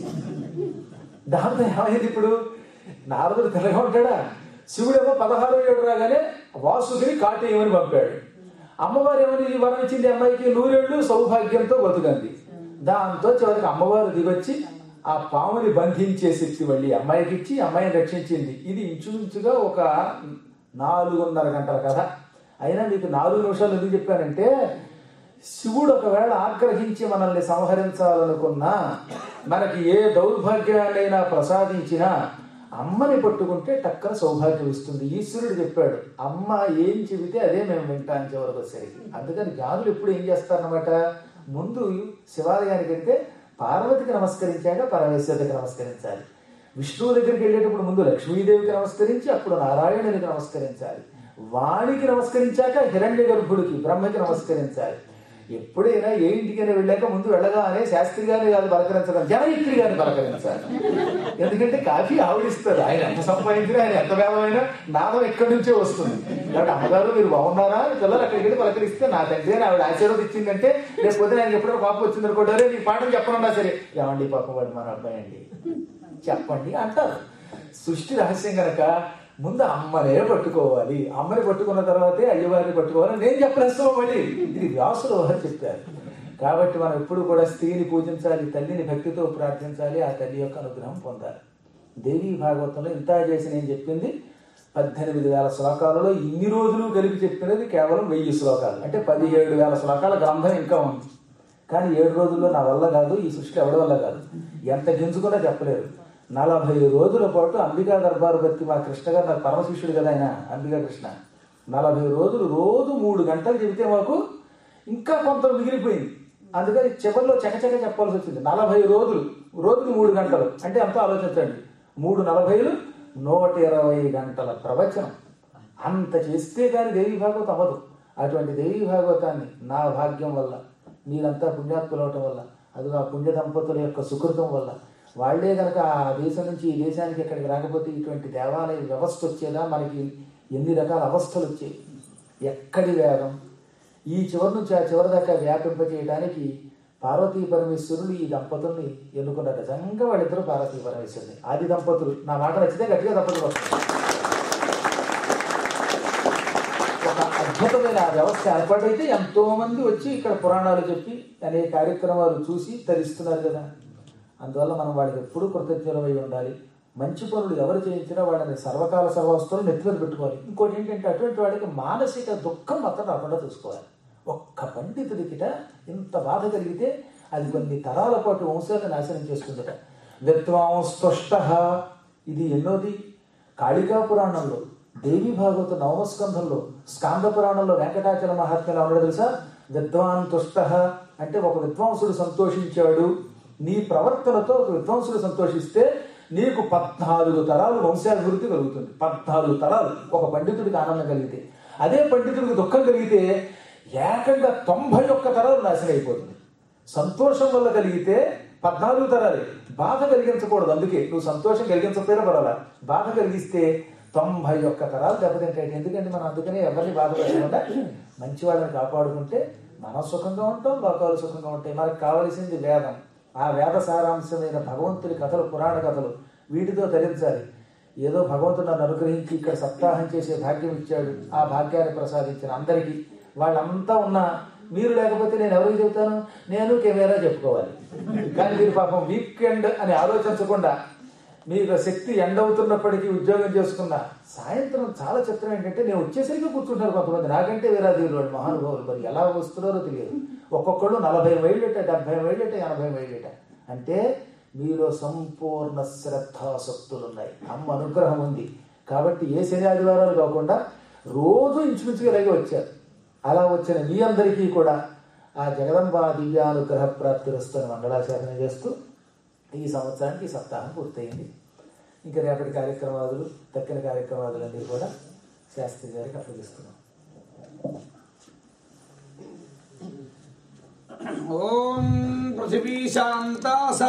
దాంతో ఏమైంది ఇప్పుడు నారదుడు తెల్లగా ఉంటాడా శివుడేమో పదహారో ఏడు రాగానే వాసుకిని కాటేయమని పంపాడు అమ్మవారు ఏమని ఈ వరం ఇచ్చింది అమ్మాయికి నూరేళ్లు సౌభాగ్యంతో బతుకంది దాంతో చివరికి అమ్మవారు దిగొచ్చి ఆ పాముని బంధించే శక్తి మళ్ళీ అమ్మాయికి ఇచ్చి అమ్మాయిని రక్షించింది ఇది ఇంచుమించుగా ఒక నాలుగున్నర గంటల కథ అయినా మీకు నాలుగు నిమిషాలు ఎందుకు చెప్పానంటే శివుడు ఒకవేళ ఆగ్రహించి మనల్ని సంహరించాలనుకున్నా మనకి ఏ దౌర్భాగ్యాన్నైనా ప్రసాదించినా అమ్మని పట్టుకుంటే టక్కన సౌభాగ్యం ఇస్తుంది ఈశ్వరుడు చెప్పాడు అమ్మ ఏం చెబితే అదే మేము వింటాం చివరికి వచ్చేసరికి అందుకని జ్ఞానులు ఎప్పుడు ఏం చేస్తారనమాట ముందు శివాలయానికి వెళ్తే పార్వతికి నమస్కరించాక పరమేశ్వరుడికి నమస్కరించాలి విష్ణువు దగ్గరికి వెళ్ళేటప్పుడు ముందు లక్ష్మీదేవికి నమస్కరించి అప్పుడు నారాయణునికి నమస్కరించాలి వాణికి నమస్కరించాక హిరణ్య గర్భుడికి బ్రహ్మకి నమస్కరించాలి ఎప్పుడైనా ఏ ఇంటికైనా వెళ్ళాక ముందు వెళ్ళగానే శాస్త్రి గారిని కాదు పలకరించడం జనయిత్రి గారిని పలకరించాలి ఎందుకంటే కాఫీ ఆవిడిస్తారు ఆయన ఎంత సంపాదించినా ఆయన ఎంత వేదమైనా నాదం ఎక్కడి నుంచే వస్తుంది కాబట్టి అమ్మగారు మీరు బాగున్నారా పిల్లలు అక్కడికి వెళ్ళి పలకరిస్తే నా తండ్రి అని ఆవిడ ఆశీర్వాదం ఇచ్చిందంటే రేపు పొద్దున ఆయన ఎప్పుడో పాపం వచ్చింది అనుకోండి నీ పాఠం చెప్పనున్నా సరే ఏమండి పాపం వాడు మన అబ్బాయి అండి చెప్పండి అంటారు సృష్టి రహస్యం గనక ముందు అమ్మనే పట్టుకోవాలి అమ్మని పట్టుకున్న తర్వాతే అయ్యవారిని పట్టుకోవాలి నేను చెప్పలేస్తావు మళ్ళీ ఇది వ్యాసులు వారు చెప్పారు కాబట్టి మనం ఎప్పుడు కూడా స్త్రీని పూజించాలి తల్లిని భక్తితో ప్రార్థించాలి ఆ తల్లి యొక్క అనుగ్రహం పొందాలి దేవీ భాగవతంలో ఇంత చేసి నేను చెప్పింది పద్దెనిమిది వేల శ్లోకాలలో ఇన్ని రోజులు కలిపి చెప్పినది కేవలం వెయ్యి శ్లోకాలు అంటే పదిహేడు వేల శ్లోకాల గ్రంథం ఇంకా ఉంది కానీ ఏడు రోజుల్లో నా వల్ల కాదు ఈ సృష్టి ఎవడి వల్ల కాదు ఎంత గింజుకున్నా చెప్పలేరు నలభై రోజుల పాటు అంబికా దర్బారు బతి మా కృష్ణ గారు నాకు పరమ శిష్యుడు కదా ఆయన అంబికా కృష్ణ నలభై రోజులు రోజు మూడు గంటలు చెబితే మాకు ఇంకా కొంత మిగిలిపోయింది అందుకని చివరిలో చకచక చెప్పాల్సి వచ్చింది నలభై రోజులు రోజుకి మూడు గంటలు అంటే అంతా ఆలోచించండి మూడు నలభైలు నూట ఇరవై గంటల ప్రవచనం అంత చేస్తే కానీ దేవి భాగవతం అవ్వదు అటువంటి దేవి భాగవతాన్ని నా భాగ్యం వల్ల మీరంతా పుణ్యాత్ములు అవటం వల్ల అది ఆ పుణ్య దంపతుల యొక్క సుకృతం వల్ల వాళ్లే కనుక ఆ దేశం నుంచి ఈ దేశానికి ఇక్కడికి రాకపోతే ఇటువంటి దేవాలయ వ్యవస్థ వచ్చేదా మనకి ఎన్ని రకాల అవస్థలు వచ్చాయి ఎక్కడి వేగం ఈ చివరి నుంచి ఆ చివరి దాకా వ్యాపింపచేయడానికి పార్వతీ పరమేశ్వరులు ఈ దంపతుల్ని ఎన్నుకున్నారు నిజంగా వాళ్ళిద్దరూ పార్వతీ పరమేశ్వరుని ఆది దంపతులు నా మాట నచ్చితే గట్టిగా దంపతులు వస్తారు ఒక అద్భుతమైన వ్యవస్థ ఏర్పాటైతే ఎంతో మంది వచ్చి ఇక్కడ పురాణాలు చెప్పి అనే కార్యక్రమాలు చూసి తరిస్తున్నారు కదా అందువల్ల మనం వాళ్ళకి ఎప్పుడూ కృతజ్ఞులమై ఉండాలి మంచి పనులు ఎవరు చేయించినా వాళ్ళని సర్వకాల సర్వస్తులు నెత్తిమీద పెట్టుకోవాలి ఇంకోటి ఏంటంటే అటువంటి వాళ్ళకి మానసిక దుఃఖం మాత్రం రాకుండా చూసుకోవాలి ఒక్క పండితుడికిట ఇంత బాధ కలిగితే అది కొన్ని తరాల పాటు వంశాలను నాశనం చేస్తుందట విద్వాంస్తుష్ట ఇది ఎన్నోది కాళికా పురాణంలో దేవి భాగవత నవమస్కంధంలో స్కాంద పురాణంలో వెంకటాచల మహాత్మ్యంలో ఉన్నాడు తెలుసా విద్వాన్ తుష్ట అంటే ఒక విద్వాంసుడు సంతోషించాడు నీ ప్రవర్తనతో ఒక విద్వాంసుడు సంతోషిస్తే నీకు పద్నాలుగు తరాలు వంశాభివృద్ధి కలుగుతుంది పద్నాలుగు తరాలు ఒక పండితుడికి ఆనందం కలిగితే అదే పండితుడికి దుఃఖం కలిగితే ఏకంగా తొంభై ఒక్క తరాలు నాశనం అయిపోతుంది సంతోషం వల్ల కలిగితే పద్నాలుగు తరాలే బాధ కలిగించకూడదు అందుకే నువ్వు సంతోషం కలిగించకపోయినా పర్వాలా బాధ కలిగిస్తే తొంభై ఒక్క తరాలు దెబ్బతింటాయి ఎందుకంటే మనం అందుకనే ఎవరిని బాధ పెట్టకుండా మంచి వాళ్ళని కాపాడుకుంటే మనం సుఖంగా ఉంటాం లోకాలు సుఖంగా ఉంటాయి మనకు కావలసింది వేదం ఆ వేద సారాంశమైన భగవంతుడి కథలు పురాణ కథలు వీటితో తరించాలి ఏదో భగవంతుడు నన్ను అనుగ్రహించి ఇక్కడ సప్తాహం చేసే భాగ్యం ఇచ్చాడు ఆ భాగ్యాన్ని ప్రసాదించిన అందరికీ వాళ్ళంతా ఉన్నా మీరు లేకపోతే నేను ఎవరికి చెబుతాను నేను కెమెరా చెప్పుకోవాలి కానీ మీరు పాపం వీకెండ్ అని ఆలోచించకుండా మీకు శక్తి ఎండ్ అవుతున్నప్పటికీ ఉద్యోగం చేసుకున్న సాయంత్రం చాలా చిత్రం ఏంటంటే నేను వచ్చేసరికి కూర్చుంటారు కొంతమంది నాకంటే వీరాదేవులు వాళ్ళు మహానుభావులు మరి ఎలా వస్తున్నారో తెలియదు ఒక్కొక్కళ్ళు నలభై మైళ్ళట డెబ్బై మైళ్ళట ఎనభై మైళ్ళట అంటే మీలో సంపూర్ణ శ్రద్ధాసక్తులు ఉన్నాయి అమ్మ అనుగ్రహం ఉంది కాబట్టి ఏ శని ఆదివారాలు కాకుండా రోజు ఇంచుమించుగా ఇలాగే వచ్చారు అలా వచ్చిన మీ అందరికీ కూడా ఆ జగదంబ దివ్యానుగ్రహ ప్రాప్తి వస్తున్న మంగళాశాసనం చేస్తూ ఈ సంవత్సరానికి ఈ సప్తాహం పూర్తయింది ఇంకా రేపటి కార్యక్రమాదులు దక్కిన కార్యక్రమాదులన్నీ కూడా శాస్త్రి గారికి అప్పగిస్తున్నాం ఓం పృథివీ శాంతా